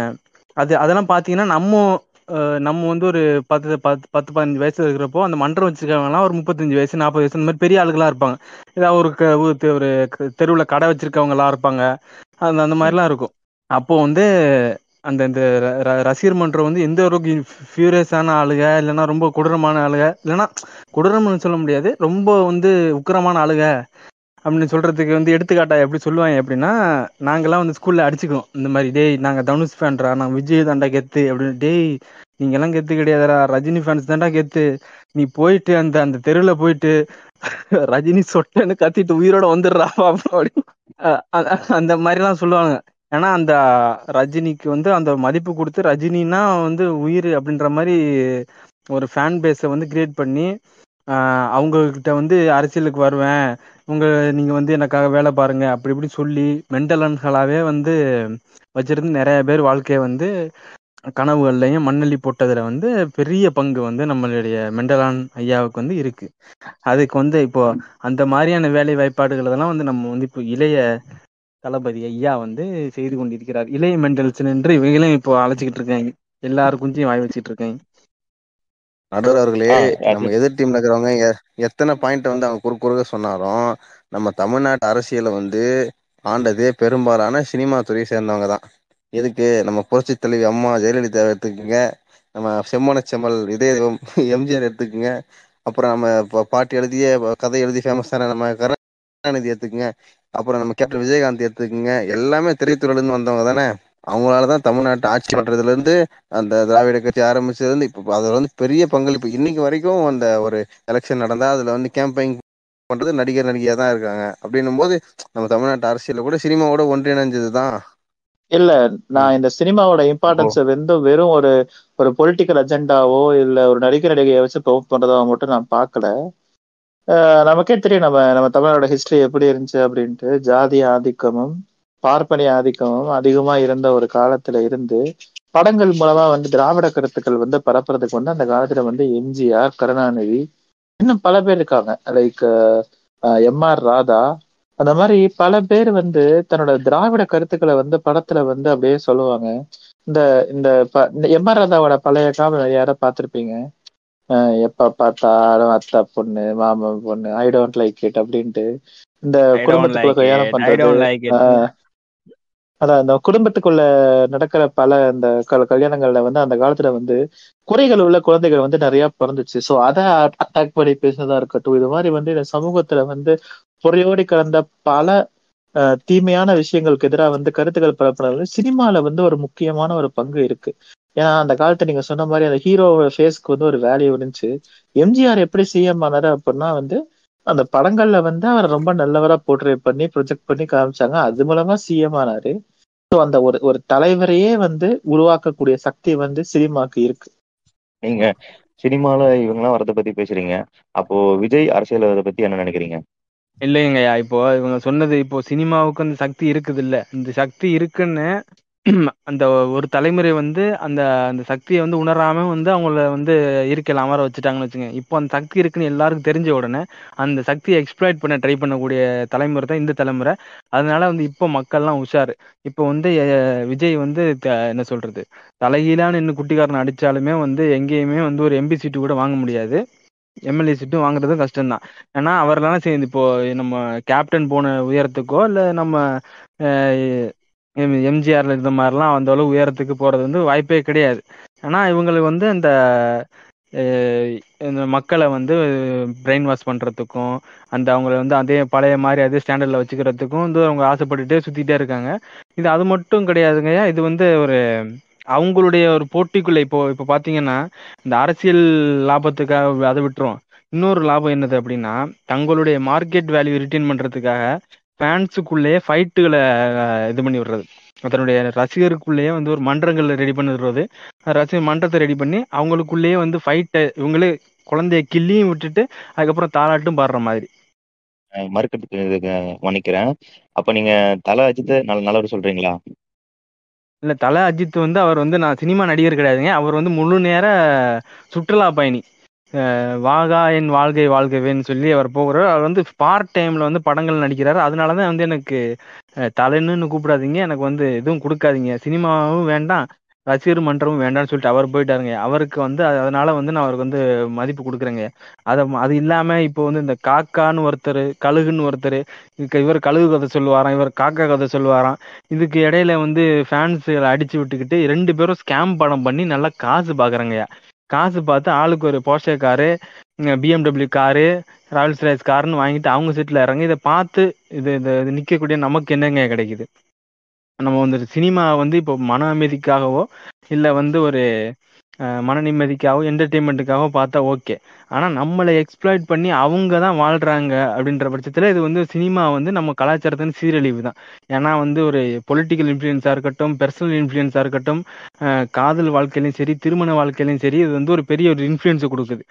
அது அதெல்லாம் பாத்தீங்கன்னா நம்ம அஹ் நம்ம வந்து ஒரு பத்து பத்து பத்து பதினஞ்சு வயசு இருக்கிறப்போ அந்த மன்றம் வச்சிருக்கவங்கலாம் ஒரு முப்பத்தஞ்சு வயசு நாற்பது வயசு இந்த மாதிரி பெரிய ஆளுகளா இருப்பாங்க ஏதாவது ஒரு க- ஒரு தெ- ஒரு க- தெருவுல கடை வச்சிருக்கவங்களா இருப்பாங்க அந்த அந்த மாதிரிலாம் இருக்கும் அப்போ வந்து அந்த இந்த ர- ர- ரசிகர் மன்றம் வந்து எந்த அளவுக்கு ஃபியூரியஸான ஆளுக இல்லைன்னா ரொம்ப கொடூரமான ஆளுக இல்லைன்னா கொடூரம்னு சொல்ல முடியாது ரொம்ப வந்து உக்கிரமான ஆளுக அப்படின்னு சொல்றதுக்கு வந்து எடுத்துக்காட்டா எப்படி சொல்லுவாங்க எப்படின்னா நாங்கெல்லாம் வந்து ஸ்கூல்ல அடிச்சுக்குவோம் இந்த மாதிரி டேய் நாங்க தனுஷ் ஃபேன்ரா நாங்க விஜய் தாண்டா கெத்து அப்படின்னு டேய் நீங்க எல்லாம் கெத்து கிடையாதுடா ரஜினி ஃபேன்ஸ் தாண்டா கெத்து நீ போயிட்டு அந்த அந்த தெருவுல போயிட்டு ரஜினி சொட்டன்னு கத்திட்டு உயிரோட வந்துடுறா அப்படி அஹ் அ- அந்த மாதிரிலாம் சொல்லுவாங்க ஏன்னா அந்த ரஜினிக்கு வந்து அந்த மதிப்பு கொடுத்து ரஜினினா வந்து உயிர் அப்படின்ற மாதிரி ஒரு ஃபேன் பேஸை வந்து கிரியேட் பண்ணி ஆஹ் அவங்க கிட்ட வந்து அரசியலுக்கு வருவேன் உங்க நீங்க வந்து எனக்காக வேலை பாருங்க அப்படி இப்படி சொல்லி மென்டலன்களாவே வந்து வச்சிருந்து நிறைய பேர் வாழ்க்கைய வந்து கனவுகள்லையும் மண்ணள்ளி போட்டதுல வந்து பெரிய பங்கு வந்து நம்மளுடைய மெண்டலான் ஐயாவுக்கு வந்து இருக்கு அதுக்கு வந்து இப்போ அந்த மாதிரியான வேலை வாய்ப்பாடுகள் அதெல்லாம் வந்து நம்ம வந்து இப்போ இளைய தளபதி ஐயா வந்து செய்து கொண்டிருக்கிறார் இளைய மெண்டல்ஸ் என்று இவங்களையும் இப்போ அழைச்சிக்கிட்டு இருக்காங்க எல்லாரும் குஞ்சியும் வாய் வச்சுட்டு இருக்காங்க நடுவர் அவர்களே ஆ, அது- நம்ம எதிர் டீம்ல இருக்கிறவங்க எ- எத்தனை பாயிண்ட் வந்து அவங்க குறு குறுக்க சொன்னாலும் நம்ம தமிழ்நாட்டு அரசியலை வந்து ஆண்டதே பெரும்பாலான சினிமா துறையை சேர்ந்தவங்க தான் எதுக்கு நம்ம புரட்சி தலைவி அம்மா ஜெயலலிதா எடுத்துக்கோங்க நம்ம செம்மன செம்மல் இதே எம்ஜிஆர் எடுத்துக்கோங்க அப்புறம் நம்ம ப- பாட்டு எழுதிய கதை எழுதி ஃபேமஸான நம்ம கருணாநிதி எடுத்துக்கோங்க அப்புறம் நம்ம கேப்டன் விஜயகாந்த் எடுத்துக்கோங்க எல்லாமே திரைத்துறையில இருந்து வந்தவங்க தானே அவங்களால தான் தமிழ்நாட்டை ஆட்சி பண்றதுல இருந்து அந்த திராவிட கட்சி ஆரம்பிச்சதுல இருந்து இப்போ அதுல வந்து பெரிய பங்களிப்பு இன்னைக்கு வரைக்கும் அந்த ஒரு எலெக்ஷன் நடந்தா அதுல வந்து கேம்பெயின் பண்றது நடிகர் நடிகையா தான் இருக்காங்க அப்படின்னும் போது நம்ம தமிழ்நாட்டு அரசியல கூட சினிமாவோட ஒன்றிணைஞ்சது தான் இல்ல நான் இந்த சினிமாவோட இம்பார்ட்டன்ஸ் வந்து வெறும் ஒரு ஒரு பொலிட்டிக்கல் அஜெண்டாவோ இல்ல ஒரு நடிகர் நடிகையை வச்சு ப்ரொமோட் பண்றதோ மட்டும் நான் பார்க்கல ஆஹ் நமக்கே தெரியும் நம்ம நம்ம தமிழோட ஹிஸ்டரி எப்படி இருந்துச்சு அப்படின்ட்டு ஜாதி ஆதிக்கமும் பார்ப்பனிய ஆதிக்கமும் அதிகமா இருந்த ஒரு காலத்துல இருந்து படங்கள் மூலமா வந்து திராவிட கருத்துக்கள் வந்து பரப்புறதுக்கு வந்து அந்த காலத்துல வந்து எம்ஜிஆர் கருணாநிதி இன்னும் பல பேர் இருக்காங்க லைக் எம் ஆர் ராதா அந்த மாதிரி பல பேர் வந்து தன்னோட திராவிட கருத்துக்களை வந்து படத்துல வந்து அப்படியே சொல்லுவாங்க இந்த இந்த எம் ஆர் ராதாவோட பழைய காமெடி யாரோ பார்த்திருப்பீங்க அஹ் எப்ப பார்த்தாலும் அத்தா பொண்ணு மாமன் பொண்ணு ஐ டோன்ட் லைக் இட் அப்படின்ட்டு இந்த I don't குடும்பத்துக்குள்ள like கல்யாணம் it. I பண்றது don't like it. ஆஹ் அதான் இந்த குடும்பத்துக்குள்ள நடக்கிற பல இந்த கல்- கல்யாணங்கள்ல வந்து அந்த காலத்துல வந்து குறைகள் உள்ள குழந்தைகள் வந்து நிறைய பிறந்துச்சு சோ அதை அட்டாக் பண்ணி பேசுனதா இருக்கட்டும் இது மாதிரி வந்து இந்த சமூகத்துல வந்து புறையோடி கலந்த பல அஹ், தீமையான விஷயங்களுக்கு எதிராக வந்து கருத்துக்கள் பரப்புறது வந்து சினிமால வந்து ஒரு முக்கியமான ஒரு பங்கு இருக்கு ஏன்னா அந்த காலத்துல நீங்க சொன்ன மாதிரி அந்த ஹீரோ ஃபேஸ்க்கு வந்து ஒரு வேல்யூ இருந்துச்சு எம்ஜிஆர் எப்படி சிஎம் ஆனாரு அப்படின்னா வந்து அந்த படங்கள்ல வந்து அவர் ரொம்ப நல்லவரா போர்ட்ரே பண்ணி ப்ரொஜெக்ட் பண்ணி காமிச்சாங்க அது மூலமா சிஎம் ஆனாரு ஸோ அந்த ஒரு ஒரு தலைவரையே வந்து உருவாக்கக்கூடிய சக்தி வந்து சினிமாக்கு இருக்கு நீங்க சினிமால இவங்கெல்லாம் வரதை பத்தி பேசுறீங்க அப்போ விஜய் அரசியல் வரதை பத்தி என்ன நினைக்கிறீங்க இல்லைங்கய்யா இப்போ இவங்க சொன்னது இப்போ சினிமாவுக்கு அந்த சக்தி இருக்குது இல்ல இந்த சக்தி இருக்குன்னு அந்த ஒரு தலைமுறை வந்து அந்த அந்த சக்தியை வந்து உணராம வந்து அவங்கள வந்து இருக்கையில அமர வச்சுட்டாங்கன்னு வச்சுங்க இப்போ அந்த சக்தி இருக்குன்னு எல்லாருக்கும் தெரிஞ்ச உடனே அந்த சக்தியை எக்ஸ்ப்ளாய்ட் பண்ண ட்ரை பண்ணக்கூடிய தலைமுறை தான் இந்த தலைமுறை அதனால வந்து இப்போ மக்கள்லாம் உஷாரு இப்போ வந்து அஹ், விஜய் வந்து த- என்ன சொல்றது தலைகீழான இன்னும் குட்டிக்காரன் அடிச்சாலுமே வந்து எங்கேயுமே வந்து ஒரு எம்பி சீட்டு கூட வாங்க முடியாது எம்எல்ஏ சீட்டும் வாங்குறதும் கஷ்டம்தான் ஏன்னா அவரெல்லாம் சேர்ந்து இப்போ நம்ம கேப்டன் போன உயரத்துக்கோ இல்லை நம்ம எம்ஜிஆர்ல இருந்த மாதிரிலாம் அந்த அளவு உயரத்துக்கு போறது வந்து வாய்ப்பே கிடையாது ஆனா இவங்களுக்கு வந்து அந்த அஹ், இந்த மக்களை வந்து பிரெயின் வாஷ் பண்றதுக்கும் அந்த அவங்கள வந்து அதே பழைய மாதிரி அதே ஸ்டாண்டர்ட்ல வச்சுக்கிறதுக்கும் வந்து அவங்க ஆசைப்பட்டுட்டே சுத்திட்டே இருக்காங்க இது அது மட்டும் கிடையாதுங்க இது வந்து ஒரு அவங்களுடைய ஒரு போட்டிக்குள்ள இப்போ இப்போ பாத்தீங்கன்னா இந்த அரசியல் லாபத்துக்காக அதை விட்டுரும் இன்னொரு லாபம் என்னது அப்படின்னா தங்களுடைய மார்க்கெட் வேல்யூ ரிட்டைன் பண்றதுக்காக ஃபேன்ஸுக்குள்ளேயே ஃபைட்டுகளை இது பண்ணி விடுறது அதனுடைய ரசிகருக்குள்ளேயே வந்து ஒரு மன்றங்களை ரெடி பண்ணி விடுறது ரசிகர் மன்றத்தை ரெடி பண்ணி அவங்களுக்குள்ளேயே வந்து ஃபைட்டை இவங்களே குழந்தைய கிள்ளியும் விட்டுட்டு அதுக்கப்புறம் தாலாட்டும் பாடுற மாதிரி அஹ் மறுக்கிறதுக்கு இதுக்கு மன்னிக்கிறேன் அப்ப நீங்க தல அஜித் நல்ல நல்லவர் சொல்றீங்களா இல்ல தல அஜித் வந்து அவர் வந்து நான் சினிமா நடிகர் கிடையாதுங்க அவர் வந்து முழு நேர சுற்றுலா பயணி அஹ் வாகா என் வாழ்க்கை வாழ்கவேன்னு சொல்லி அவர் போகிறார் அவர் வந்து பார்ட் டைம்ல வந்து படங்கள் நடிக்கிறாரு அதனால தான் வந்து எனக்கு அஹ், தலைன்னு கூப்பிடாதீங்க எனக்கு வந்து எதுவும் கொடுக்காதீங்க சினிமாவும் வேண்டாம் ரசிகர் மன்றமும் வேண்டாம்னு சொல்லிட்டு அவர் போயிட்டாருங்க அவருக்கு வந்து அது- அதனால வந்து நான் அவருக்கு வந்து மதிப்பு கொடுக்குறேங்க அதை அது இல்லாம இப்போ வந்து இந்த காக்கான்னு ஒருத்தர் கழுகுன்னு ஒருத்தர் இவர் கழுகு கதை சொல்லுவாராம் இவர் காக்கா கதை சொல்லுவாராம் இதுக்கு இடையில வந்து ஃபேன்ஸுகளை அடிச்சு விட்டுக்கிட்டு ரெண்டு பேரும் ஸ்கேம் படம் பண்ணி நல்லா காசு பாக்குறாங்கய்யா காசு பார்த்து ஆளுக்கு ஒரு Porsche car BMW car Rolls Royce காருன்னு வாங்கிட்டு அவங்க சீட்ல இறங்கி இதை பார்த்து இது இது இது நிக்கக்கூடிய நமக்கு என்னங்க கிடைக்குது நம்ம வந்து சினிமா வந்து இப்போ மன அமைதிக்காகவோ இல்லை வந்து ஒரு அஹ், மன நிம்மதிக்காகவோ என்டர்டெயின்மெண்ட்டுக்காகவோ பார்த்தா ஓகே ஆனால் நம்மளை எக்ஸ்ப்ளாய்ட் பண்ணி அவங்க தான் வாழ்றாங்க அப்படின்ற பட்சத்தில் இது வந்து சினிமா வந்து நம்ம கலாச்சாரத்தின் சீரழிவு தான் ஏன்னா வந்து ஒரு பொலிட்டிக்கல் இன்ஃப்ளூயன்ஸாக இருக்கட்டும் பர்சனல் இன்ஃப்ளூயன்ஸாக இருக்கட்டும் அஹ், காதல் வாழ்க்கையிலையும் சரி திருமண வாழ்க்கையிலையும் சரி இது வந்து ஒரு பெரிய ஒரு இன்ஃப்ளூயன்ஸை கொடுக்குது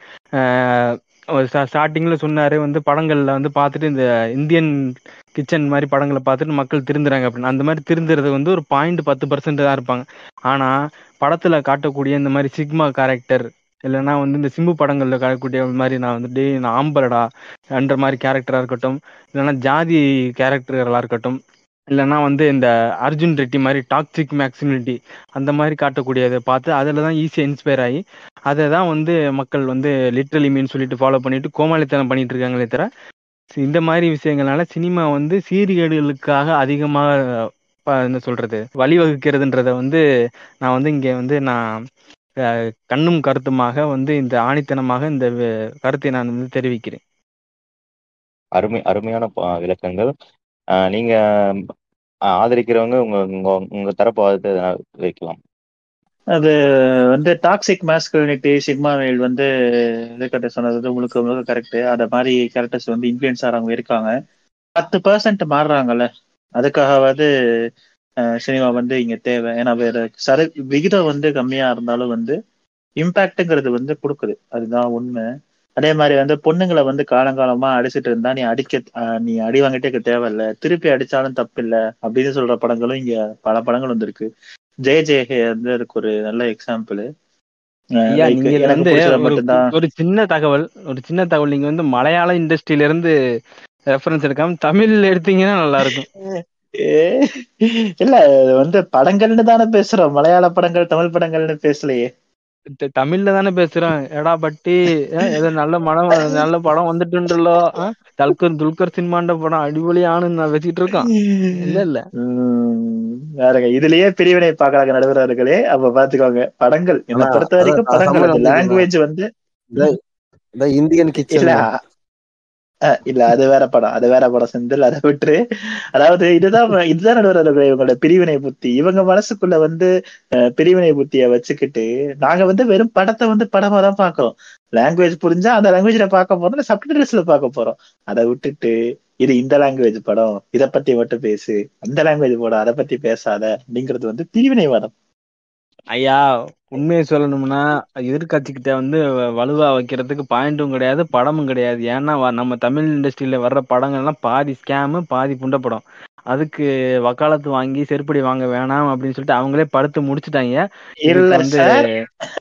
ஸ்டார்டிங்கில் சொன்னார் வந்து படங்களில் வந்து பார்த்துட்டு இந்த இந்தியன் கிச்சன் மாதிரி படங்களை பார்த்துட்டு மக்கள் திருந்துறாங்க அப்படின்னு அந்த மாதிரி திருந்துறது வந்து ஒரு பாயிண்ட் பத்து பர்சன்ட் தான் இருப்பாங்க ஆனால் படத்தில் காட்டக்கூடிய இந்த மாதிரி சிக்மா கேரக்டர் இல்லைன்னா வந்து இந்த சிம்பு படங்களில் காட்டக்கூடிய மாதிரி நான் வந்து டே நான் ஆம்பலடா என்ற மாதிரி கேரக்டராக இருக்கட்டும் இல்லைன்னா ஜாதி கேரக்டர்களாக இருக்கட்டும் இல்லைன்னா வந்து இந்த அர்ஜுன் ரெட்டி மாதிரி டாக்ஸிக் மேக்சிமிலிட்டி அந்த மாதிரி காட்டக்கூடியதை பார்த்து அதில் தான் ஈஸியாக இன்ஸ்பயர் ஆகி அதை தான் வந்து மக்கள் வந்து லிட்ரலி மீன் சொல்லிட்டு ஃபாலோ பண்ணிட்டு கோமாளித்தனம் பண்ணிட்டு இருக்காங்களே தவிர இந்த மாதிரி விஷயங்கள்னால சினிமா வந்து சீர்கேடுகளுக்காக அதிகமாக ப- என்ன சொல்றது வழிவகுக்கிறதுன்றத வந்து நான் வந்து இங்கே வந்து நான் அஹ், கண்ணும் கருத்துமாக வந்து இந்த ஆணித்தனமாக இந்த வி- கருத்தை நான் வந்து தெரிவிக்கிறேன் அருமை அருமையான ப- விளக்கங்கள் அஹ் நீங்க அஹ் ஆதரிக்கிறவங்க உங்க உங்க உங்க தரப்பு வாதத்தை வைக்கலாம் அது வந்து டாக்ஸிக் மாஸ்குலினிட்டி சிக்மா மேல் வந்து இதுக்கிட்ட சொன்னது வந்து முழுக்க முழுக்க கரெக்ட் அத மாதிரி கேரக்டர்ஸ் வந்து இன்ஃபுளுன்ஸ் ஆகிறவங்க இருக்காங்க பத்து பர்சன்ட் மாறுறாங்கல்ல அதுக்காகவாது அஹ், சினிமா வந்து இங்க தேவை ஏன்னா வேற சர விகிதம் வந்து கம்மியா இருந்தாலும் வந்து இம்பாக்ட்ங்கிறது வந்து கொடுக்குது அதுதான் உண்மை அதே மாதிரி வந்து பொண்ணுங்களை வந்து காலங்காலமா அடிச்சிட்டு இருந்தா நீ அடிக்க ஆஹ் நீ அடி வாங்கிட்டே இருக்க தேவையில்ல திருப்பி அடிச்சாலும் தப்பு இல்ல அப்படின்னு சொல்ற படங்களும் இங்க பல படங்கள் வந்திருக்கு ஜெய ஜெயஹே வந்து அதுக்கு ஒரு நல்ல எக்ஸாம்பிள் ஐயா நீங்க இதுல எனக்கு வந்து பிடிச்சது ஒரு மட்டும்தான் ஒரு சின்ன தகவல் ஒரு சின்ன தகவல் நீங்க வந்து மலையாள இண்டஸ்ட்ரியில இருந்து ரெஃபரன்ஸ் எடுக்காம தமிழ்ல எடுத்தீங்கன்னா நல்லா இருக்கும் ஏ, இல்ல இது வந்து படங்கள்னு தானே பேசுறோம் மலையாள படங்கள் தமிழ் படங்கள்னு பேசலையே த- தமிழ்ல தானே பேசுறோம் எடா பட்டி அஹ் ஏதோ நல்ல படம் நல்ல படம் வந்துட்டுன்றலோ அஹ் தல்கர் துல்கர் சினிமாண்ட படம் அடிபொலியானு நான் வச்சுக்கிட்டு இருக்கோம் இல்ல இல்ல உம் வேறங்க இதுலயே பிரிவினை பாக்குறாங்க நடுவர்களே அப்ப பாத்துக்கோங்க படங்கள் என்னை ஆனா, பொறுத்த வரைக்கும் அதான் படங்கள் தமிழ் அந்த வந்து லாங்குவேஜ் வந்து இந்த இந்தியன் இல்ல கிச்சன் அஹ் இல்ல அது வேற படம் அது வேற படம் செந்தில் அதை விட்டுரு அதாவது இதுதான் இதுதான் நடுவர்களே இவங்களோட பிரிவினை புத்தி இவங்க மனசுக்குள்ள வந்து அஹ், பிரிவினை புத்திய வச்சுக்கிட்டு நாங்க வந்து வெறும் படத்தை வந்து படமா தான் பாக்குறோம் லாங்குவேஜ் புரிஞ்சா அந்த லாங்குவேஜ்ல பார்க்க போறோம் இல்ல சப்டைட்டில்ஸ்ல பார்க்க போறோம் அதை விட்டுட்டு இது இந்த லாங்குவேஜ் படம் இத பத்தி மட்டும் பேசு அந்த லாங்குவேஜ் படம் அதை பத்தி பேசாத அப்படிங்கிறது வந்து பிரிவினைவாதம் ஐயா உண்மையை சொல்லணும்னா எதிர்கட்சிக்கிட்ட வந்து வ- வலுவா வைக்கிறதுக்கு பாயிண்ட்டும் கிடையாது படமும் கிடையாது ஏன்னா வ- நம்ம தமிழ் இண்டஸ்ட்ரியில வர்ற படங்கள்லாம் பாதி ஸ்கேமு பாதி புண்ட படம் அதுக்கு வக்காலத்து வாங்கி செருப்படி வாங்க வேணாம் அப்படின்னு சொல்லிட்டு அவங்களே படுத்து முடிச்சுட்டாங்க இதுக்கு இல்ல வந்து சார்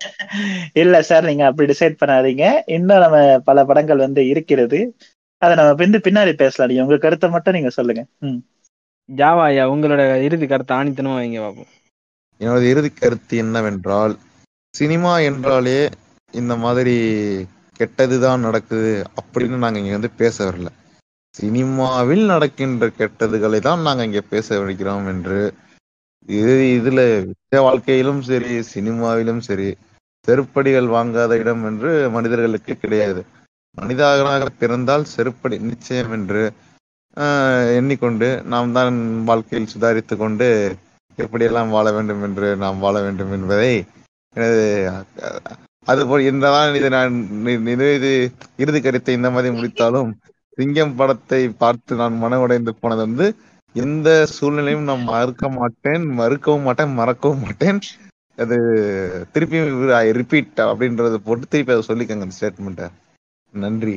இல்ல சார் நீங்க அப்படி டிசைட் பண்ணாதீங்க இன்னும் நம்ம பல படங்கள் வந்து இருக்கிறது அதை நம்ம பிந்து பின்னாடி பேசலாம் நீங்க உங்க கருத்தை மட்டும் நீங்க சொல்லுங்க ம். ஜாவா ஐயா உங்களோட இறுதி கருத்தை ஆணித்தனமா வைங்க பாப்போம் எனது இறுதி கருத்து என்னவென்றால் சினிமா என்றாலே இந்த மாதிரி கெட்டதுதான் நடக்குது அப்படின்னு நாங்க இங்க வந்து பேச வரல சினிமாவில் நடக்கின்ற கெட்டதுகளை தான் நாங்க இங்க பேச வருகிறோம் என்று இது இதுல நிஜ வாழ்க்கையிலும் சரி சினிமாவிலும் சரி செருப்படிகள் வாங்காத இடம் என்று மனிதர்களுக்கு கிடையாது மனிதனாக பிறந்தால் செருப்படி நிச்சயம் என்று ஆஹ், எண்ணிக்கொண்டு நாம் தான் வாழ்க்கையில் சுதாரித்து கொண்டு எப்படியெல்லாம் வாழ வேண்டும் என்று நாம் வாழ வேண்டும் என்பதை எனது அஹ், அதுபோல் என்னதான் இது நான் நி- நி- இது இறுதி கருத்தை இந்த மாதிரி முடித்தாலும் சிங்கம் படத்தை பார்த்து நான் மன உடைந்து போனது வந்து எந்த சூழ்நிலையும் நான் மறுக்க மாட்டேன் மறுக்கவும் மாட்டேன் மறக்கவும் மாட்டேன் அது திருப்பி ரிப்பீட் அப்படின்றத போட்டு திருப்பி அதை சொல்லிக்கங்க அந்த ஸ்டேட்மெண்ட்டை நன்றி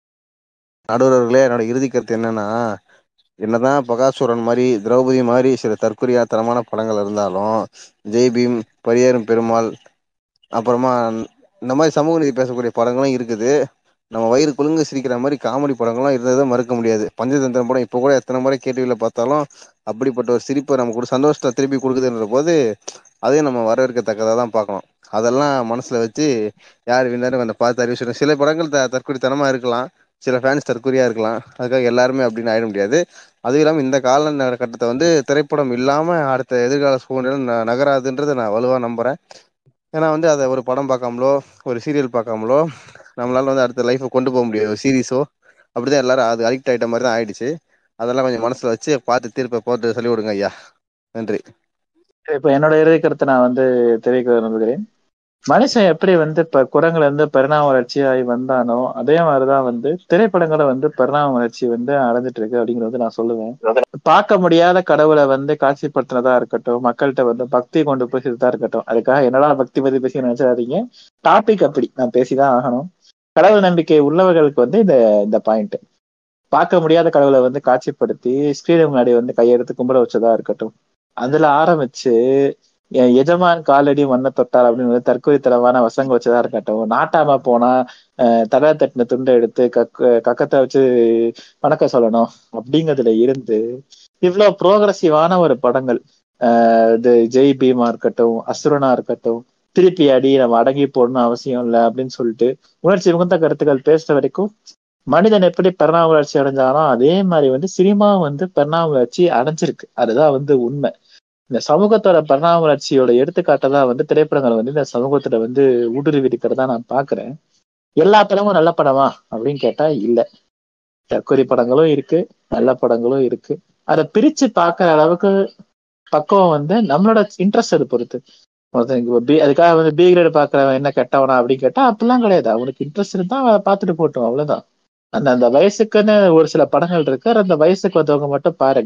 நடுவர்களே என்னோட இறுதி கருத்து என்னன்னா என்னதான் பகாசுரன் மாதிரி திரௌபதி மாதிரி சில தற்கொலையா தரமான படங்கள் இருந்தாலும் ஜெய் பீம் பரியேறும் பெருமாள் அப்புறமா இந்த மாதிரி சமூக நீதி பேசக்கூடிய படங்களும் இருக்குது நம்ம வயிறு குலுங்க சிரிக்கிற மாதிரி காமெடி படங்களும் இருந்ததை மறுக்க முடியாது பஞ்சதந்திரம் படம் இப்போ கூட எத்தனை முறை கேடிவியில் பார்த்தாலும் அப்படிப்பட்ட ஒரு சிரிப்பை நம்ம கூட சந்தோஷத்தை திருப்பி கொடுக்குதுன்ற போது அதையும் நம்ம வரவேற்கத்தக்கதாக தான் பார்க்கணும் அதெல்லாம் மனசுல வச்சு யார் வின்னரும் அந்த பார்த்து அறிவிச்சிடும் சில படங்கள் த தற்கொலைத்தனமா இருக்கலாம் சில ஃபேன்ஸ் தற்கொலையா இருக்கலாம் அதுக்காக எல்லாருமே அப்படின்னு ஆயிட முடியாது அதுவும் இல்லாமல் இந்த கால ந- கட்டத்தை வந்து திரைப்படம் இல்லாம அடுத்த எதிர்கால சூழ்நிலை ந- நகராதுன்றதை நான் வலுவா நம்புறேன் ஏன்னா வந்து அதை ஒரு படம் பார்க்காமலோ ஒரு சீரியல் பார்க்காமலோ நம்மளால வந்து அடுத்த லைஃப்பை கொண்டு போக முடியாது ஒரு சீரிஸோ அப்படிதான் எல்லாரும் அது அடிக்ட் ஆயிட்ட மாதிரி தான் ஆயிடுச்சு அதெல்லாம் கொஞ்சம் மனசுல வச்சு பார்த்து தீர்ப்பை போட்டு சொல்லி விடுங்க ஐயா நன்றி இப்ப என்னோட இறுதி கருத்தை நான் வந்து தெரிவிக்க விரும்புகிறேன் மனுஷன் எப்படி வந்து இப்ப குரங்குல இருந்து பரிணாம வளர்ச்சியாகி வந்தானோ அதே மாதிரிதான் வந்து திரைப்படங்களை வந்து பரிணாம வளர்ச்சி வந்து அடைஞ்சிட்டு இருக்கு அப்படிங்கறது வந்து நான் சொல்லுவேன் பார்க்க முடியாத கடவுளை வந்து காட்சிப்படுத்தினதா இருக்கட்டும் மக்கள்கிட்ட வந்து பக்தி கொண்டு போய் சேர்த்ததா இருக்கட்டும் அதுக்காக என்னடா பக்தி பத்தி பேசி நினைச்சாதீங்க டாபிக் அப்படி நான் பேசிதான் ஆகணும் கடவுள் நம்பிக்கை உள்ளவர்களுக்கு வந்து இந்த இந்த பாயிண்ட் பார்க்க முடியாத கடவுளை வந்து காட்சிப்படுத்தி ஸ்கிரீன் முன்னாடி வந்து கையெடுத்து கும்பிட வச்சதா இருக்கட்டும் அதுல ஆரம்பிச்சு என் எஜமான் காலடி மண்ணை தொட்டார் அப்படின்னு வந்து தற்கொலைத்தனமான வசங்க வச்சதா இருக்கட்டும் நாட்டாம போனா அஹ், தலை தட்டின துண்டை எடுத்து கக்க கக்கத்தை வச்சு வணக்கம் சொல்லணும் அப்படிங்கிறதுல இருந்து இவ்வளவு ப்ரோக்ரஸிவான ஒரு படங்கள் அஹ், இது ஜெய் பீமா இருக்கட்டும் அசுரனா இருக்கட்டும் திருப்பி அடி நம்ம அடங்கி போடணும் அவசியம் இல்லை அப்படின்னு சொல்லிட்டு உணர்ச்சி மிகுந்த கருத்துக்கள் பேசுற வரைக்கும் மனிதன் எப்படி பரிணாம வளர்ச்சி அடைஞ்சானோ அதே மாதிரி வந்து சினிமா வந்து பரிணாம வளர்ச்சி அடைஞ்சிருக்கு அதுதான் வந்து உண்மை இந்த சமூகத்தோட பரிணாம வளர்ச்சியோட எடுத்துக்காட்டை வந்து திரைப்படங்கள் வந்து இந்த சமூகத்துல வந்து ஊடுருவி இருக்கிறதா நான் பாக்குறேன் எல்லா படமும் நல்ல படமா அப்படின்னு கேட்டா இல்ல தற்கொலை படங்களும் இருக்கு நல்ல படங்களும் இருக்கு அதை பிரிச்சு பார்க்கிற அளவுக்கு பக்குவம் வந்து நம்மளோட இன்ட்ரெஸ்ட் அது பொறுத்து ஒருத்தனுக்கு இப்ப B- அதுக்காக வந்து பி கிரேட் பாக்குறவன் என்ன கெட்டவனா அப்படின்னு கேட்டா அப்படிலாம் கிடையாது அவனுக்கு இன்ட்ரெஸ்ட் இருந்தா அவன் பார்த்துட்டு போட்டோம் அவ்வளவுதான் அந்த அந்த வயசுக்குன்னு ஒரு சில படங்கள் இருக்கு அந்த வயசுக்கு வந்தவங்க மட்டும் பாருங்க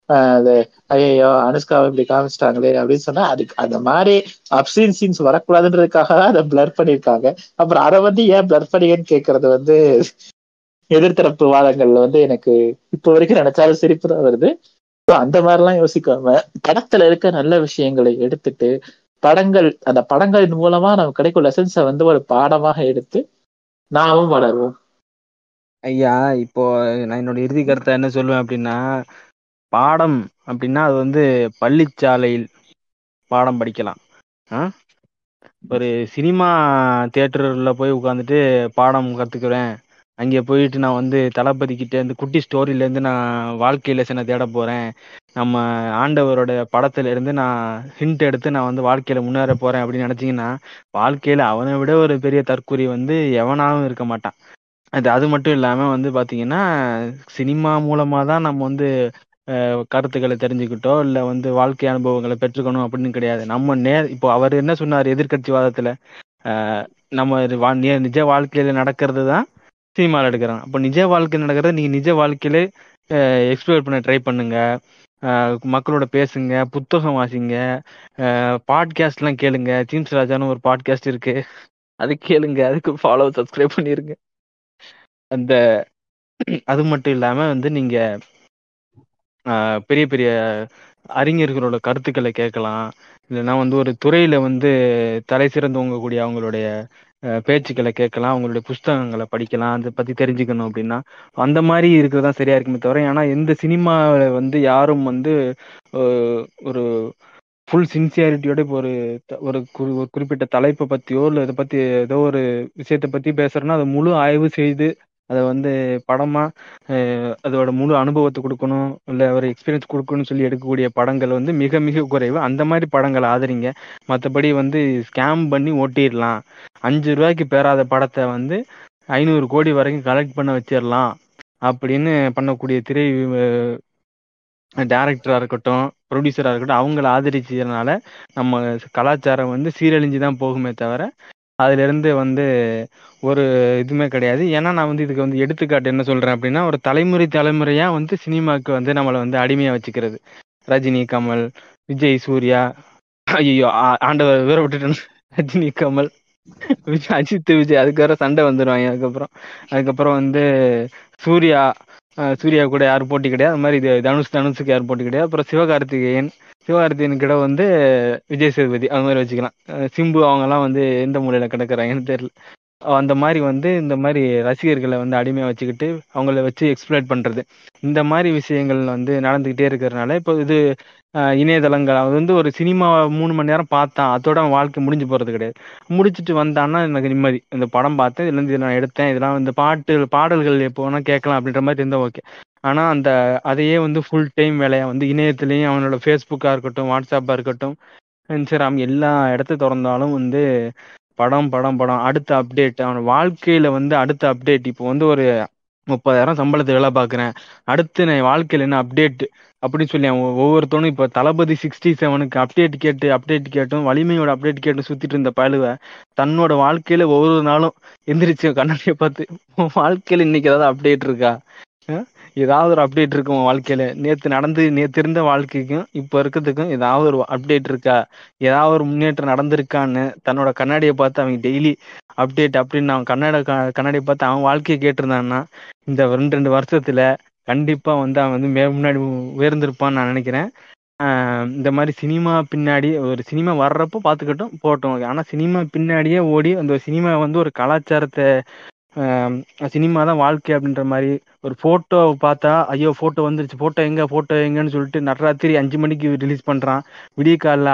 ஆஹ் அது ஐயோ அனுஷ்காவை இப்படி காமிச்சிட்டாங்களே அப்படின்னு சொன்னா அதுக்கு அந்த மாதிரி அப்சீன் சீன்ஸ் வரக்கூடாதுன்றதுக்காக தான் அதை பிளர் பண்ணியிருக்காங்க அப்புறம் அதை வந்து ஏன் பிளர் பண்ணீங்கன்னு கேட்கறது வந்து எதிர்த்தரப்பு வாதங்கள்ல வந்து எனக்கு இப்போ வரைக்கும் நினைச்சாலும் சிரிப்பு தான் வருது So, அந்த மாதிரிலாம் யோசிக்காம படத்துல இருக்க நல்ல விஷயங்களை எடுத்துட்டு படங்கள் அந்த படங்களின் மூலமா நமக்கு கிடைக்கும் லெசன்ஸை வந்து ஒரு பாடமாக எடுத்து நாமும் வளருவோம் ஐயா இப்போ நான் என்னோட இறுதி கருத்தை என்ன சொல்லுவேன் அப்படின்னா பாடம் அப்படின்னா அது வந்து பள்ளிச்சாலையில் பாடம் படிக்கலாம் ஆ ஒரு சினிமா தியேட்டரில் போய் உட்காந்துட்டு பாடம் கற்றுக்குறேன் அங்கே போயிட்டு நான் வந்து தளபதிக்கிட்ட இருந்து குட்டி ஸ்டோரியிலேருந்து நான் வாழ்க்கை லெசனை தேட போகிறேன் நம்ம ஆண்டவரோட படத்துல இருந்து நான் ஹிண்ட் எடுத்து நான் வந்து வாழ்க்கையில முன்னேற போறேன் அப்படின்னு நினைச்சீங்கன்னா வாழ்க்கையில அவனை விட ஒரு பெரிய தற்குறி வந்து எவனாலும் இருக்க மாட்டான் அது அது மட்டும் இல்லாம வந்து பாத்தீங்கன்னா சினிமா மூலமா தான் நம்ம வந்து அஹ், கருத்துக்களை தெரிஞ்சுக்கிட்டோ இல்ல வந்து வாழ்க்கை அனுபவங்களை பெற்றுக்கணும் அப்படின்னு கிடையாது நம்ம நே இப்போ அவர் என்ன சொன்னார் எதிர்க்கட்சி வாதத்துல அஹ், நம்ம இது வா- நே- நிஜ வாழ்க்கையில நடக்கிறது தான் சினிமாவில் எடுக்கிறாங்க அப்போ நிஜ வாழ்க்கையில் நடக்கிறத நீங்க நிஜ வாழ்க்கையில எக்ஸ்ப்ளோர் பண்ண ட்ரை பண்ணுங்க அஹ், மக்களோட பேசுங்க புத்தகம் வாசிங்க பாட்காஸ்ட்லாம் கேளுங்க ஜீம்ஸ் ராஜான்னு ஒரு பாட்காஸ்ட் இருக்கு அது கேளுங்க அதுக்கு ஃபாலோ சப்ஸ்கிரைப் பண்ணிருங்க அந்த அது மட்டும் இல்லாம வந்து நீங்க ஆஹ், பெரிய பெரிய அறிஞர்களோட கருத்துக்களை கேட்கலாம் இல்லைன்னா வந்து ஒரு துறையில வந்து தலை சிறந்தவங்கக்கூடிய அவங்களுடைய அஹ், பேச்சுக்களை கேட்கலாம் அவங்களுடைய புஸ்தகங்களை படிக்கலாம் அதை பத்தி தெரிஞ்சுக்கணும் அப்படின்னா அந்த மாதிரி இருக்கிறதா சரியா இருக்குமே தவிர ஏன்னா எந்த சினிமாவில் வந்து யாரும் வந்து அஹ், ஒரு ஃபுல் சின்சியாரிட்டியோட இப்போ ஒரு த- ஒரு குறி ஒரு குறிப்பிட்ட தலைப்பை பத்தியோ இல்லை இதை பத்தி ஏதோ ஒரு விஷயத்தை பத்தி பேசுறோன்னா அதை முழு ஆய்வு செய்து அதை வந்து படமா அஹ், அதோட முழு அனுபவத்தை கொடுக்கணும் இல்லை ஒரு எக்ஸ்பீரியன்ஸ் கொடுக்கணும்னு சொல்லி எடுக்கக்கூடிய படங்கள் வந்து மிக மிக குறைவு அந்த மாதிரி படங்களை ஆதரிங்க மற்றபடி வந்து ஸ்கேம் பண்ணி ஓட்டிடலாம் அஞ்சு ரூபாய்க்கு பேராத படத்தை வந்து ஐநூறு கோடி வரைக்கும் கலெக்ட் பண்ண வச்சிடலாம் அப்படின்னு பண்ணக்கூடிய திரை டேரக்டராக இருக்கட்டும் ப்ரொடியூசராக இருக்கட்டும் அவங்கள ஆதரிச்சதுனால நம்ம கலாச்சாரம் வந்து சீரழிஞ்சு தான் போகுமே தவிர அதிலிருந்து வந்து ஒரு இதுவுமே கிடையாது ஏன்னா நான் வந்து இதுக்கு வந்து எடுத்துக்காட்டு என்ன சொல்றேன் அப்படின்னா ஒரு தலைமுறை தலைமுறையா வந்து சினிமாவுக்கு வந்து நம்மளை வந்து அடிமையா வச்சுக்கிறது ரஜினி கமல் விஜய் சூர்யா ஐயோ ஆண்டவர் வேற விட்டுட்டேன் ரஜினி கமல் விஜய் அஜித் விஜய் அதுக்கு வேற சண்டை வந்துடுவாங்க அதுக்கப்புறம் அதுக்கப்புறம் வந்து சூர்யா அஹ் சூர்யா கூட யாரும் போட்டி கிடையாது அது மாதிரி இது தனுஷ் தனுஷுக்கு யாரும் போட்டி கிடையாது அப்புறம் சிவகார்த்திகேயன் சிவகார்த்திகேயன் கிட்ட வந்து விஜய் சேதுபதி அது மாதிரி வச்சுக்கலாம் அஹ் சிம்பு அவங்கெல்லாம் வந்து எந்த மூலையில கிடக்குறாங்கன்னு தெரியல அஹ் அந்த மாதிரி வந்து இந்த மாதிரி ரசிகர்களை வந்து அடிமையா வச்சுக்கிட்டு அவங்கள வச்சு எக்ஸ்ப்ளோர் பண்றது இந்த மாதிரி விஷயங்கள் வந்து நடந்துகிட்டே இருக்கிறதுனால இப்போ இது அஹ் இணையதளங்கள் அது வந்து ஒரு சினிமா மூணு மணி நேரம் பார்த்தான் அதோட அவன் வாழ்க்கை முடிஞ்சு போறது கிடையாது முடிச்சுட்டு வந்தான்னா எனக்கு நிம்மதி இந்த படம் பார்த்தேன் இதுல இருந்து இதை நான் எடுத்தேன் இதெல்லாம் இந்த பாட்டு பாடல்கள் எப்போ வேணா கேட்கலாம் அப்படின்ற மாதிரி இருந்தா ஓகே ஆனா அந்த அதையே வந்து ஃபுல் டைம் வேலையா வந்து இணையத்திலையும் அவனோட ஃபேஸ்புக்கா இருக்கட்டும் வாட்ஸ்அப்பா இருக்கட்டும் இன்ஸ்டாகிராம் எல்லா இடத்த திறந்தாலும் வந்து படம் படம் படம் அடுத்த அப்டேட் அவன் வாழ்க்கையில வந்து அடுத்த அப்டேட் இப்போ வந்து ஒரு முப்பதாயிரம் சம்பளத்தை வேலை பார்க்குறேன் அடுத்து நான் வாழ்க்கையில என்ன அப்டேட் அப்படின்னு சொல்லி அவன் ஒவ்வொருத்தவனும் இப்போ தளபதி சிக்ஸ்டி செவனுக்கு அப்டேட் கேட்டு அப்டேட் கேட்டும் வலிமையோட அப்டேட் கேட்டு சுத்திட்டு இருந்த பயலுவ தன்னோட வாழ்க்கையில ஒவ்வொரு நாளும் எந்திரிச்சு கண்ணாடியை பார்த்து உன் வாழ்க்கையில இன்னைக்கு ஏதாவது அப்டேட் இருக்கா அஹ் ஏதாவது ஒரு அப்டேட் இருக்கு உன் வாழ்க்கையில நேத்து நடந்து நேத்து இருந்த வாழ்க்கைக்கும் இப்போ இருக்கிறதுக்கும் ஏதாவது ஒரு அப்டேட் இருக்கா ஏதாவது ஒரு முன்னேற்றம் நடந்திருக்கான்னு தன்னோட கண்ணாடியை பார்த்து அவன் டெய்லி அப்டேட் அப்படின்னு அவன் கண்ணாடி கண்ணாடியை பார்த்து அவன் வாழ்க்கையை கேட்டிருந்தான்னா இந்த ரெண்டு ரெண்டு வருஷத்துல கண்டிப்பா வந்து அவன் வந்து மே முன்னாடி உயர்ந்திருப்பான்னு நான் நினைக்கிறேன் ஆஹ் இந்த மாதிரி சினிமா பின்னாடி ஒரு சினிமா வர்றப்போ பார்த்துக்கட்டும் போட்டோம் ஆனா சினிமா பின்னாடியே ஓடி அந்த சினிமா வந்து ஒரு கலாச்சாரத்தை சினிமா தான் வாழ்க்கை அப்படின்ற மாதிரி ஒரு போட்டோ பார்த்தா ஐயோ போட்டோ வந்துருச்சு போட்டோ எங்க போட்டோ எங்கன்னு சொல்லிட்டு நடுராத்திரி அஞ்சு மணிக்கு ரிலீஸ் பண்றான் விடிய காலைல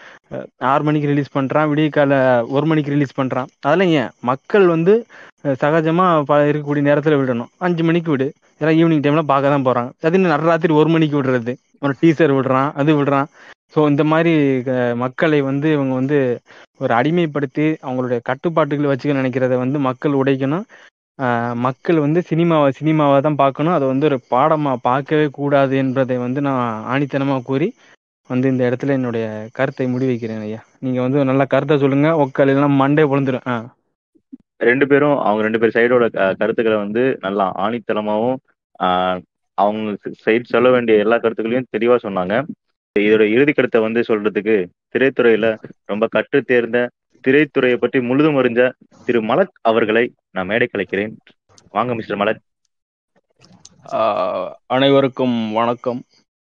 ஆறு மணிக்கு ரிலீஸ் பண்றான் விடிய காலைல ஒரு மணிக்கு ரிலீஸ் பண்றான் அதெல்லாம் ஏன் மக்கள் வந்து அஹ், சகஜமா ப- இருக்கக்கூடிய நேரத்துல விடணும் அஞ்சு மணிக்கு விடு ஏன்னா ஈவினிங் டைம்ல பார்க்க தான் போறாங்க அது இன்னும் நடுராத்திரி ஒரு மணிக்கு விடுறது ஒரு டீசர் விடுறான் அது விடுறான் ஸோ இந்த மாதிரி அஹ், மக்களை வந்து இவங்க வந்து ஒரு அடிமைப்படுத்தி அவங்களுடைய கட்டுப்பாட்டுகள் வச்சுக்க நினைக்கிறத வந்து மக்கள் உடைக்கணும் ஆஹ் மக்கள் வந்து சினிமாவை சினிமாவை தான் பார்க்கணும் அதை வந்து ஒரு பாடமா பார்க்கவே கூடாது என்பதை வந்து நான் ஆணித்தனமா கூறி வந்து இந்த இடத்துல என்னுடைய கருத்தை முடிவைக்கிறேன் ஐயா நீங்க வந்து ஒரு நல்ல கருத்தை சொல்லுங்க ஒக்கல் இல்லைன்னா மண்டே பொழுந்துடும் ஆ ரெண்டு பேரும் அவங்க ரெண்டு பேர் சைடோட கருத்துக்களை வந்து நல்லா ஆணித்தனமாவும் ஆஹ் அவங்க சைட் சொல்ல வேண்டிய எல்லா கருத்துக்களையும் தெளிவா சொன்னாங்க இதோட இறுதி கருத்தை வந்து சொல்றதுக்கு திரைத்துறையில ரொம்ப கற்று தேர்ந்த திரைத்துறையை பற்றி முழுதும் அறிஞ்ச திரு மலக் அவர்களை நான் மேடை கலைக்கிறேன் வாங்க மிஸ்டர் மலக் ஆஹ் அனைவருக்கும் வணக்கம்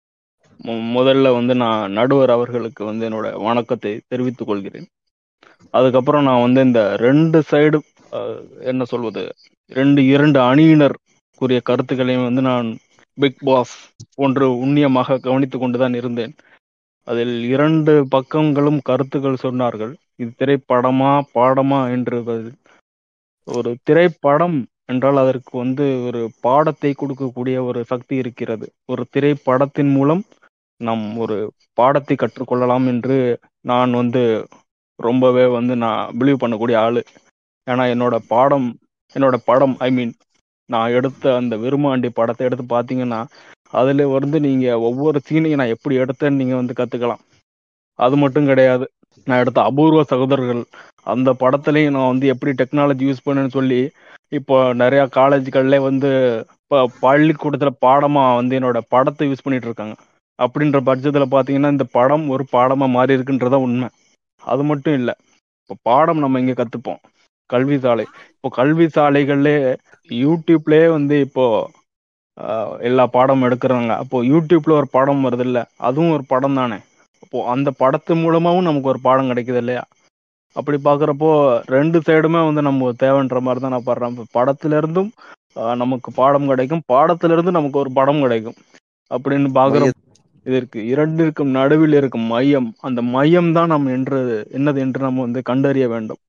மு- முதல்ல வந்து நான் நடுவர் அவர்களுக்கு வந்து என்னோட வணக்கத்தை தெரிவித்துக் கொள்கிறேன் அதுக்கப்புறம் நான் வந்து இந்த ரெண்டு சைடு என்ன சொல்வது ரெண்டு இரண்டு அணியினர் கூறிய கருத்துக்களையும் வந்து நான் பிக் பாஸ் போன்று உன்னியமாக கவனித்துக் கொண்டுதான் இருந்தேன் அதில் இரண்டு பக்கங்களும் கருத்துக்கள் சொன்னார்கள் இது திரைப்படமா பாடமா என்று பதில். ஒரு திரைப்படம் என்றால் அதற்கு வந்து ஒரு பாடத்தை கொடுக்கக்கூடிய ஒரு சக்தி இருக்கிறது ஒரு திரைப்படத்தின் மூலம் நாம் ஒரு பாடத்தை கற்றுக்கொள்ளலாம் என்று நான் வந்து ரொம்பவே வந்து நான் பிலீவ் பண்ணக்கூடிய ஆளு ஏன்னா என்னோட பாடம் என்னோட படம் ஐ மீன் நான் எடுத்த அந்த விருமாண்டி படத்தை எடுத்து பார்த்தீங்கன்னா அதில் வந்து நீங்கள் ஒவ்வொரு சீனையும் நான் எப்படி எடுத்தேன்னு நீங்கள் வந்து கற்றுக்கலாம் அது மட்டும் கிடையாது நான் எடுத்த அபூர்வ சகோதரர்கள் அந்த படத்துலையும் நான் வந்து எப்படி டெக்னாலஜி யூஸ் பண்ணேன்னு சொல்லி இப்போ நிறையா காலேஜ்கள்ல வந்து இப்போ பள்ளிக்கூடத்தில் பாடமாக வந்து என்னோட படத்தை யூஸ் பண்ணிட்டு இருக்காங்க அப்படின்ற பட்சத்தில் பார்த்தீங்கன்னா இந்த படம் ஒரு பாடமாக மாறி இருக்குன்றதான் உண்மை அது மட்டும் இல்லை இப்போ பாடம் நம்ம இங்கே கற்றுப்போம் கல்வி சாலை இப்போ கல்வி சாலைகள்லே யூடியூப்லேயே வந்து இப்போ ஆஹ், எல்லா பாடமும் எடுக்கிறாங்க அப்போ யூடியூப்ல ஒரு பாடம் வருது இல்ல அதுவும் ஒரு படம் தானே அப்போ அந்த படத்து மூலமாவும் நமக்கு ஒரு பாடம் கிடைக்குது இல்லையா அப்படி பார்க்குறப்போ ரெண்டு சைடுமே வந்து நம்ம தேவைன்ற மாதிரி தான் நான் படுறேன் இப்போ படத்துல இருந்தும் ஆஹ், நமக்கு பாடம் கிடைக்கும் பாடத்துல இருந்து நமக்கு ஒரு படம் கிடைக்கும் அப்படின்னு பார்க்குற இதற்கு இரண்டிற்கும் நடுவில் இருக்கும் மையம் அந்த மையம் தான் நாம் என்று என்னது என்று நம்ம வந்து கண்டறிய வேண்டும்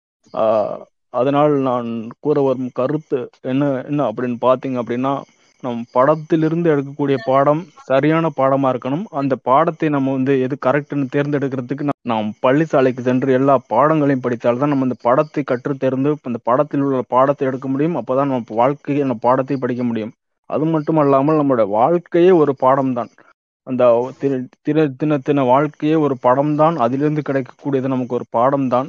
ஆஹ் அதனால் நான் கூற வரும் கருத்து என்ன என்ன அப்படின்னு பார்த்தீங்க அப்படின்னா நம் படத்திலிருந்து எடுக்கக்கூடிய பாடம் சரியான பாடமா இருக்கணும் அந்த பாடத்தை நம்ம வந்து எது கரெக்ட்னு தேர்ந்தெடுக்கிறதுக்கு நாம் நாம் பள்ளி சாலைக்கு சென்று எல்லா பாடங்களையும் படித்தால்தான் நம்ம அந்த படத்தை கற்று தேர்ந்து அந்த படத்தில் உள்ள பாடத்தை எடுக்க முடியும் அப்பதான் நம்ம வாழ்க்கையை அந்த பாடத்தை படிக்க முடியும் அது மட்டும் அல்லாமல் நம்மளோட வாழ்க்கையே ஒரு பாடம் தான் அந்த தின தின தின தின வாழ்க்கையே ஒரு படம் தான் அதிலிருந்து கிடைக்கக்கூடியது நமக்கு ஒரு பாடம் தான்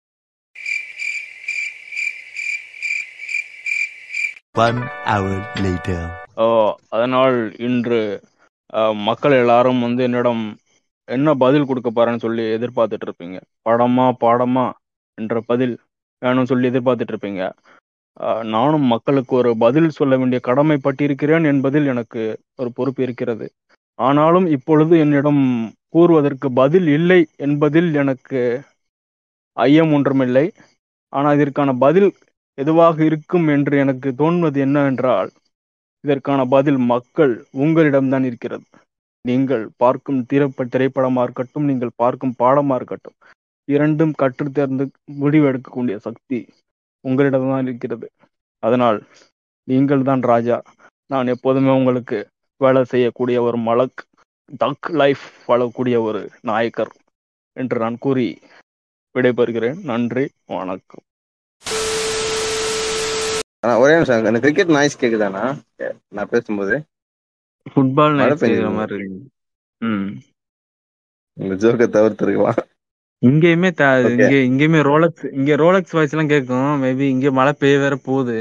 One hour later. ஆஹ் அதனால் இன்று ஆஹ் மக்கள் எல்லாரும் வந்து என்னிடம் என்ன பதில் கொடுக்க போறேன்னு சொல்லி எதிர்பார்த்துட்டு இருப்பீங்க படமா பாடமா என்ற பதில் வேணும்னு சொல்லி எதிர்பார்த்துட்டு இருப்பீங்க ஆஹ் நானும் மக்களுக்கு ஒரு பதில் சொல்ல வேண்டிய கடமைப்பட்டிருக்கிறேன் என்பதில் எனக்கு ஒரு பொறுப்பு இருக்கிறது ஆனாலும் இப்பொழுது என்னிடம் கூறுவதற்கு பதில் இல்லை என்பதில் எனக்கு ஐயம் ஒன்றுமில்லை ஆனால் இதற்கான பதில் எதுவாக இருக்கும் என்று எனக்கு தோன்வது என்னவென்றால் இதற்கான பதில் மக்கள் உங்களிடம்தான் இருக்கிறது நீங்கள் பார்க்கும் திரைப்ப திரைப்படமா இருக்கட்டும் நீங்கள் பார்க்கும் பாடமா இருக்கட்டும் இரண்டும் கற்று தேர்ந்து முடிவெடுக்கக்கூடிய சக்தி உங்களிடம்தான் இருக்கிறது அதனால் நீங்கள் தான் ராஜா நான் எப்போதுமே உங்களுக்கு வேலை செய்யக்கூடிய ஒரு மலக் தக் லைஃப் வாழக்கூடிய ஒரு நாயக்கர் என்று நான் கூறி விடைபெறுகிறேன் நன்றி வணக்கம் ஆனா ஒரே நிமிஷம் அந்த கிரிக்கெட் நாய்ஸ் கேக்குதாண்ணா நான் பேசும்போது ஃபுட்பால் மழை நைட் பெய்யுது. செய்கிற மாதிரி இருக்கு ம் உங்க ஜோக்கை தவிர்த்துருக்கலாம் இங்கேயுமே த Okay. இங்க இங்கேயுமே ரோலக்ஸ் இங்க ரோலக்ஸ் வாய்ஸ் எல்லாம் கேட்கும் மேபி இங்க மழை பெய்ய வேற போகுது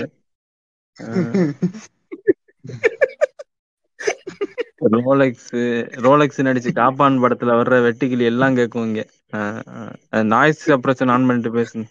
ரோலக்ஸ் ரோலக்ஸ் நடிச்சு காப்பான் படத்துல வர்ற வெட்டுக்கிளி எல்லாம் கேட்கும் இங்க நாய்ஸ் சப்ரஷன் ஆன் பண்ணிட்டு பேசுங்க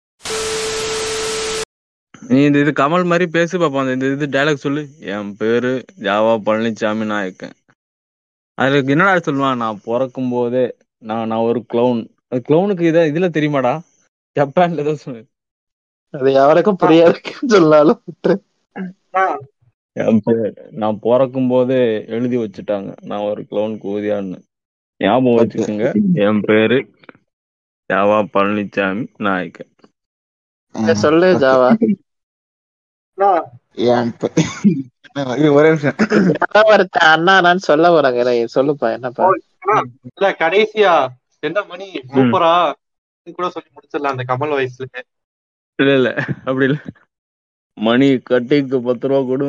நீ இந்த இது கமல் மாதிரி பேசு பாப்பா அந்த இந்த இது டைலாக் சொல்லு என் பேரு ஜாவா பழனிசாமி நாயக்கன் அதுக்கு என்னடா சொல்லுவான் நான் பிறக்கும் போதே நான் நான் ஒரு க்ளவுன் அது க்ளவுனுக்கு இத இதுல தெரியுமாடா ஜப்பான்ல ஏதோ சொல்லு அது யாருக்கும் புரியாது சொன்னாலும் விட்டுரு. என் பேர் நான் பிறக்கும் போதே எழுதி வச்சுட்டாங்க நான் ஒரு க்ளவுன் கூதியான்னு ஞாபகம் வச்சுக்கோங்க என் பேரு ஜாவா பழனிசாமி நாயக்கன் இங்க சொல்லு ஜாவா என் ப- இது ஒரே நிமிஷம் யாரோ ஒருத்தன் அண்ணா நான் சொல்ல போறாங்க எனக்கு சொல்லுப்பா என்னப்பா இல்ல கடைசியா என்ன மணி சூப்பரா இது கூட சொல்லி முடிச்சிடலாம் அந்த கமல் வயசுல இல்ல இல்ல அப்படி இல்ல மணி கட்டிக்கு பத்து ரூபா கொடு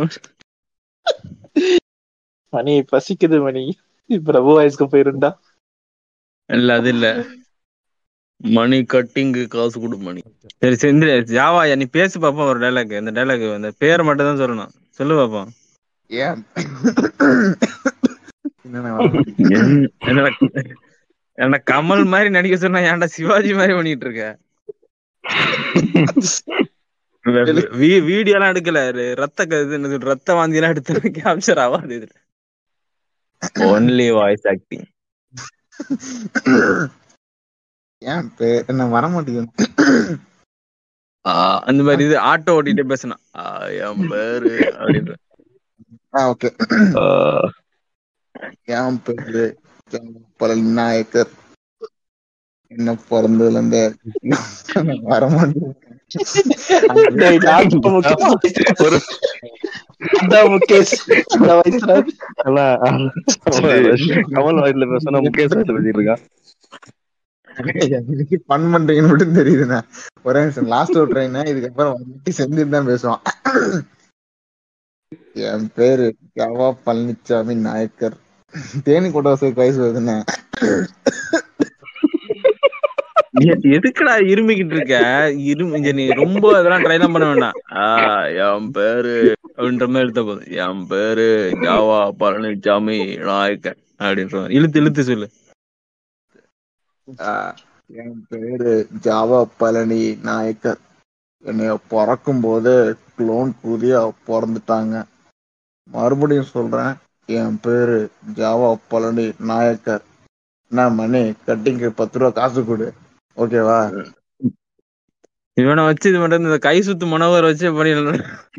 மணி பசிக்குது மணி பிரபு வயசுக்கு போயிருந்தா இல்ல அது இல்ல மணி கட்டிங்கு காசு கொடு மணி சரி சரி இந்த ஜாவா நீ பேசு பாப்பா ஒரு டைலாக் இந்த டைலாக் இந்த பேர் மட்டும் தான் சொல்லணும் சொல்லு பாப்பா ஏன் என்னண்ணே வர மாட்டேங்குது? என்- என்னடா என்ன கமல் மாதிரி நடிக்க சொன்னா ஏன்டா சிவாஜி மாதிரி பண்ணிட்டு இருக்க வீடியோ எல்லாம் எடுக்கல ர- ரத்த க- இது என்னது, ரத்த வாந்தி எல்லாம் எடுத்து கேப்சர் ஆகாது இதுல ஒன்லி வாய்ஸ் ஆக்டிங் ஏன் பே- என்ன வர மாட்டேங்குது அந்த மாதிரி இது ஆட்டோ ஓட்டிட்டே பேசினா என் பேரு அப்படின்ற ஆ ஓகே என் பேரு பல நாயக்கர் என்ன பிறந்ததுல இருந்தே வர மாட்டேங்குது டேய், நான் இப்ப முக்கியம். ஒரு அதான் முகேஷ் அந்த வயசுல கமல் வாயில பேசினா முகேஷ் வாயில பேசிட்டு இருக்கா ஃபன் பண்றீங்கன்னு மட்டும் தெரியுதுண்ணே ஒரே நிமிஷம் லாஸ்ட் ஒரு ட்ரெயின் இதுக்கப்புறம் வந்துட்டு செஞ்சுட்டு தான் பேசுவான் என் பேரு கவா பழனிசாமி நாயக்கர் தேனி கொட்டவாசல் வயசு வருதுண்ணே எ- எதுக்குடா இருமிக்கிட்டு இருக்க இருமி இங்க நீ ரொம்ப அதெல்லாம் ட்ரை எல்லாம் பண்ண வேண்டாம் ஆஹ் என் பேரு அப்படின்ற மாதிரி எடுத்த போதும் என் பேரு ஜாவா பழனிசாமி நாயக்கன் அப்படின்ற மாதிரி இழுத்து இழுத்து சொல்லு ஆஹ் என் பேரு ஜாவா பழனி நாயக்கர் என்னைய பிறக்கும் போது குளோன் புதிய பிறந்துட்டாங்க மறுபடியும் சொல்றேன் என் பேரு ஜாவா பழனி நாயக்கர் என்ன மணி கட்டிங்க பத்து ரூபா காசு கொடு ஓகேவா இவனை வச்சு இது மட்டும் இந்த கை சுத்து மனோகர் வச்சு பண்ணிடலாம்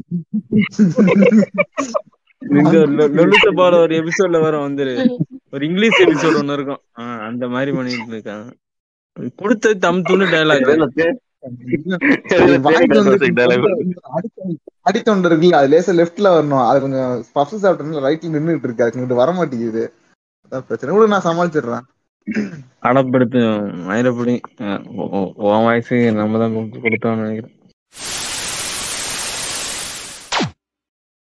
இங்க லொ- லொலுத்த போல ஒரு எபிசோட்ல வரும் வந்துரு ஒரு இங்கிலீஷ் எபிசோட் ஒண்ணு இருக்கும் ஆஹ் அந்த மாதிரி பண்ணிட்டு இருக்காங்க கொடுத்தது தம் துணு டைலாக் வாய்க்கு வந்து அடித்தொண்டு இருக்குல்ல அது லேசா லெஃப்ட்ல வரணும் அது கொஞ்சம் பஃப்ஸ் சாப்பிட்டோம்னா ரைட்ல நின்னுட்டு இருக்கு அதுக்கு இங்கிட்டு வர மாட்டேங்குது அதான் பிரச்சனை கூட நான் சமாளிச்சிடுறேன் அடப்படுத்து மயிலப்படி உன் வயசு நம்ம தான் கொடுத்தோம்னு நினைக்கிறேன்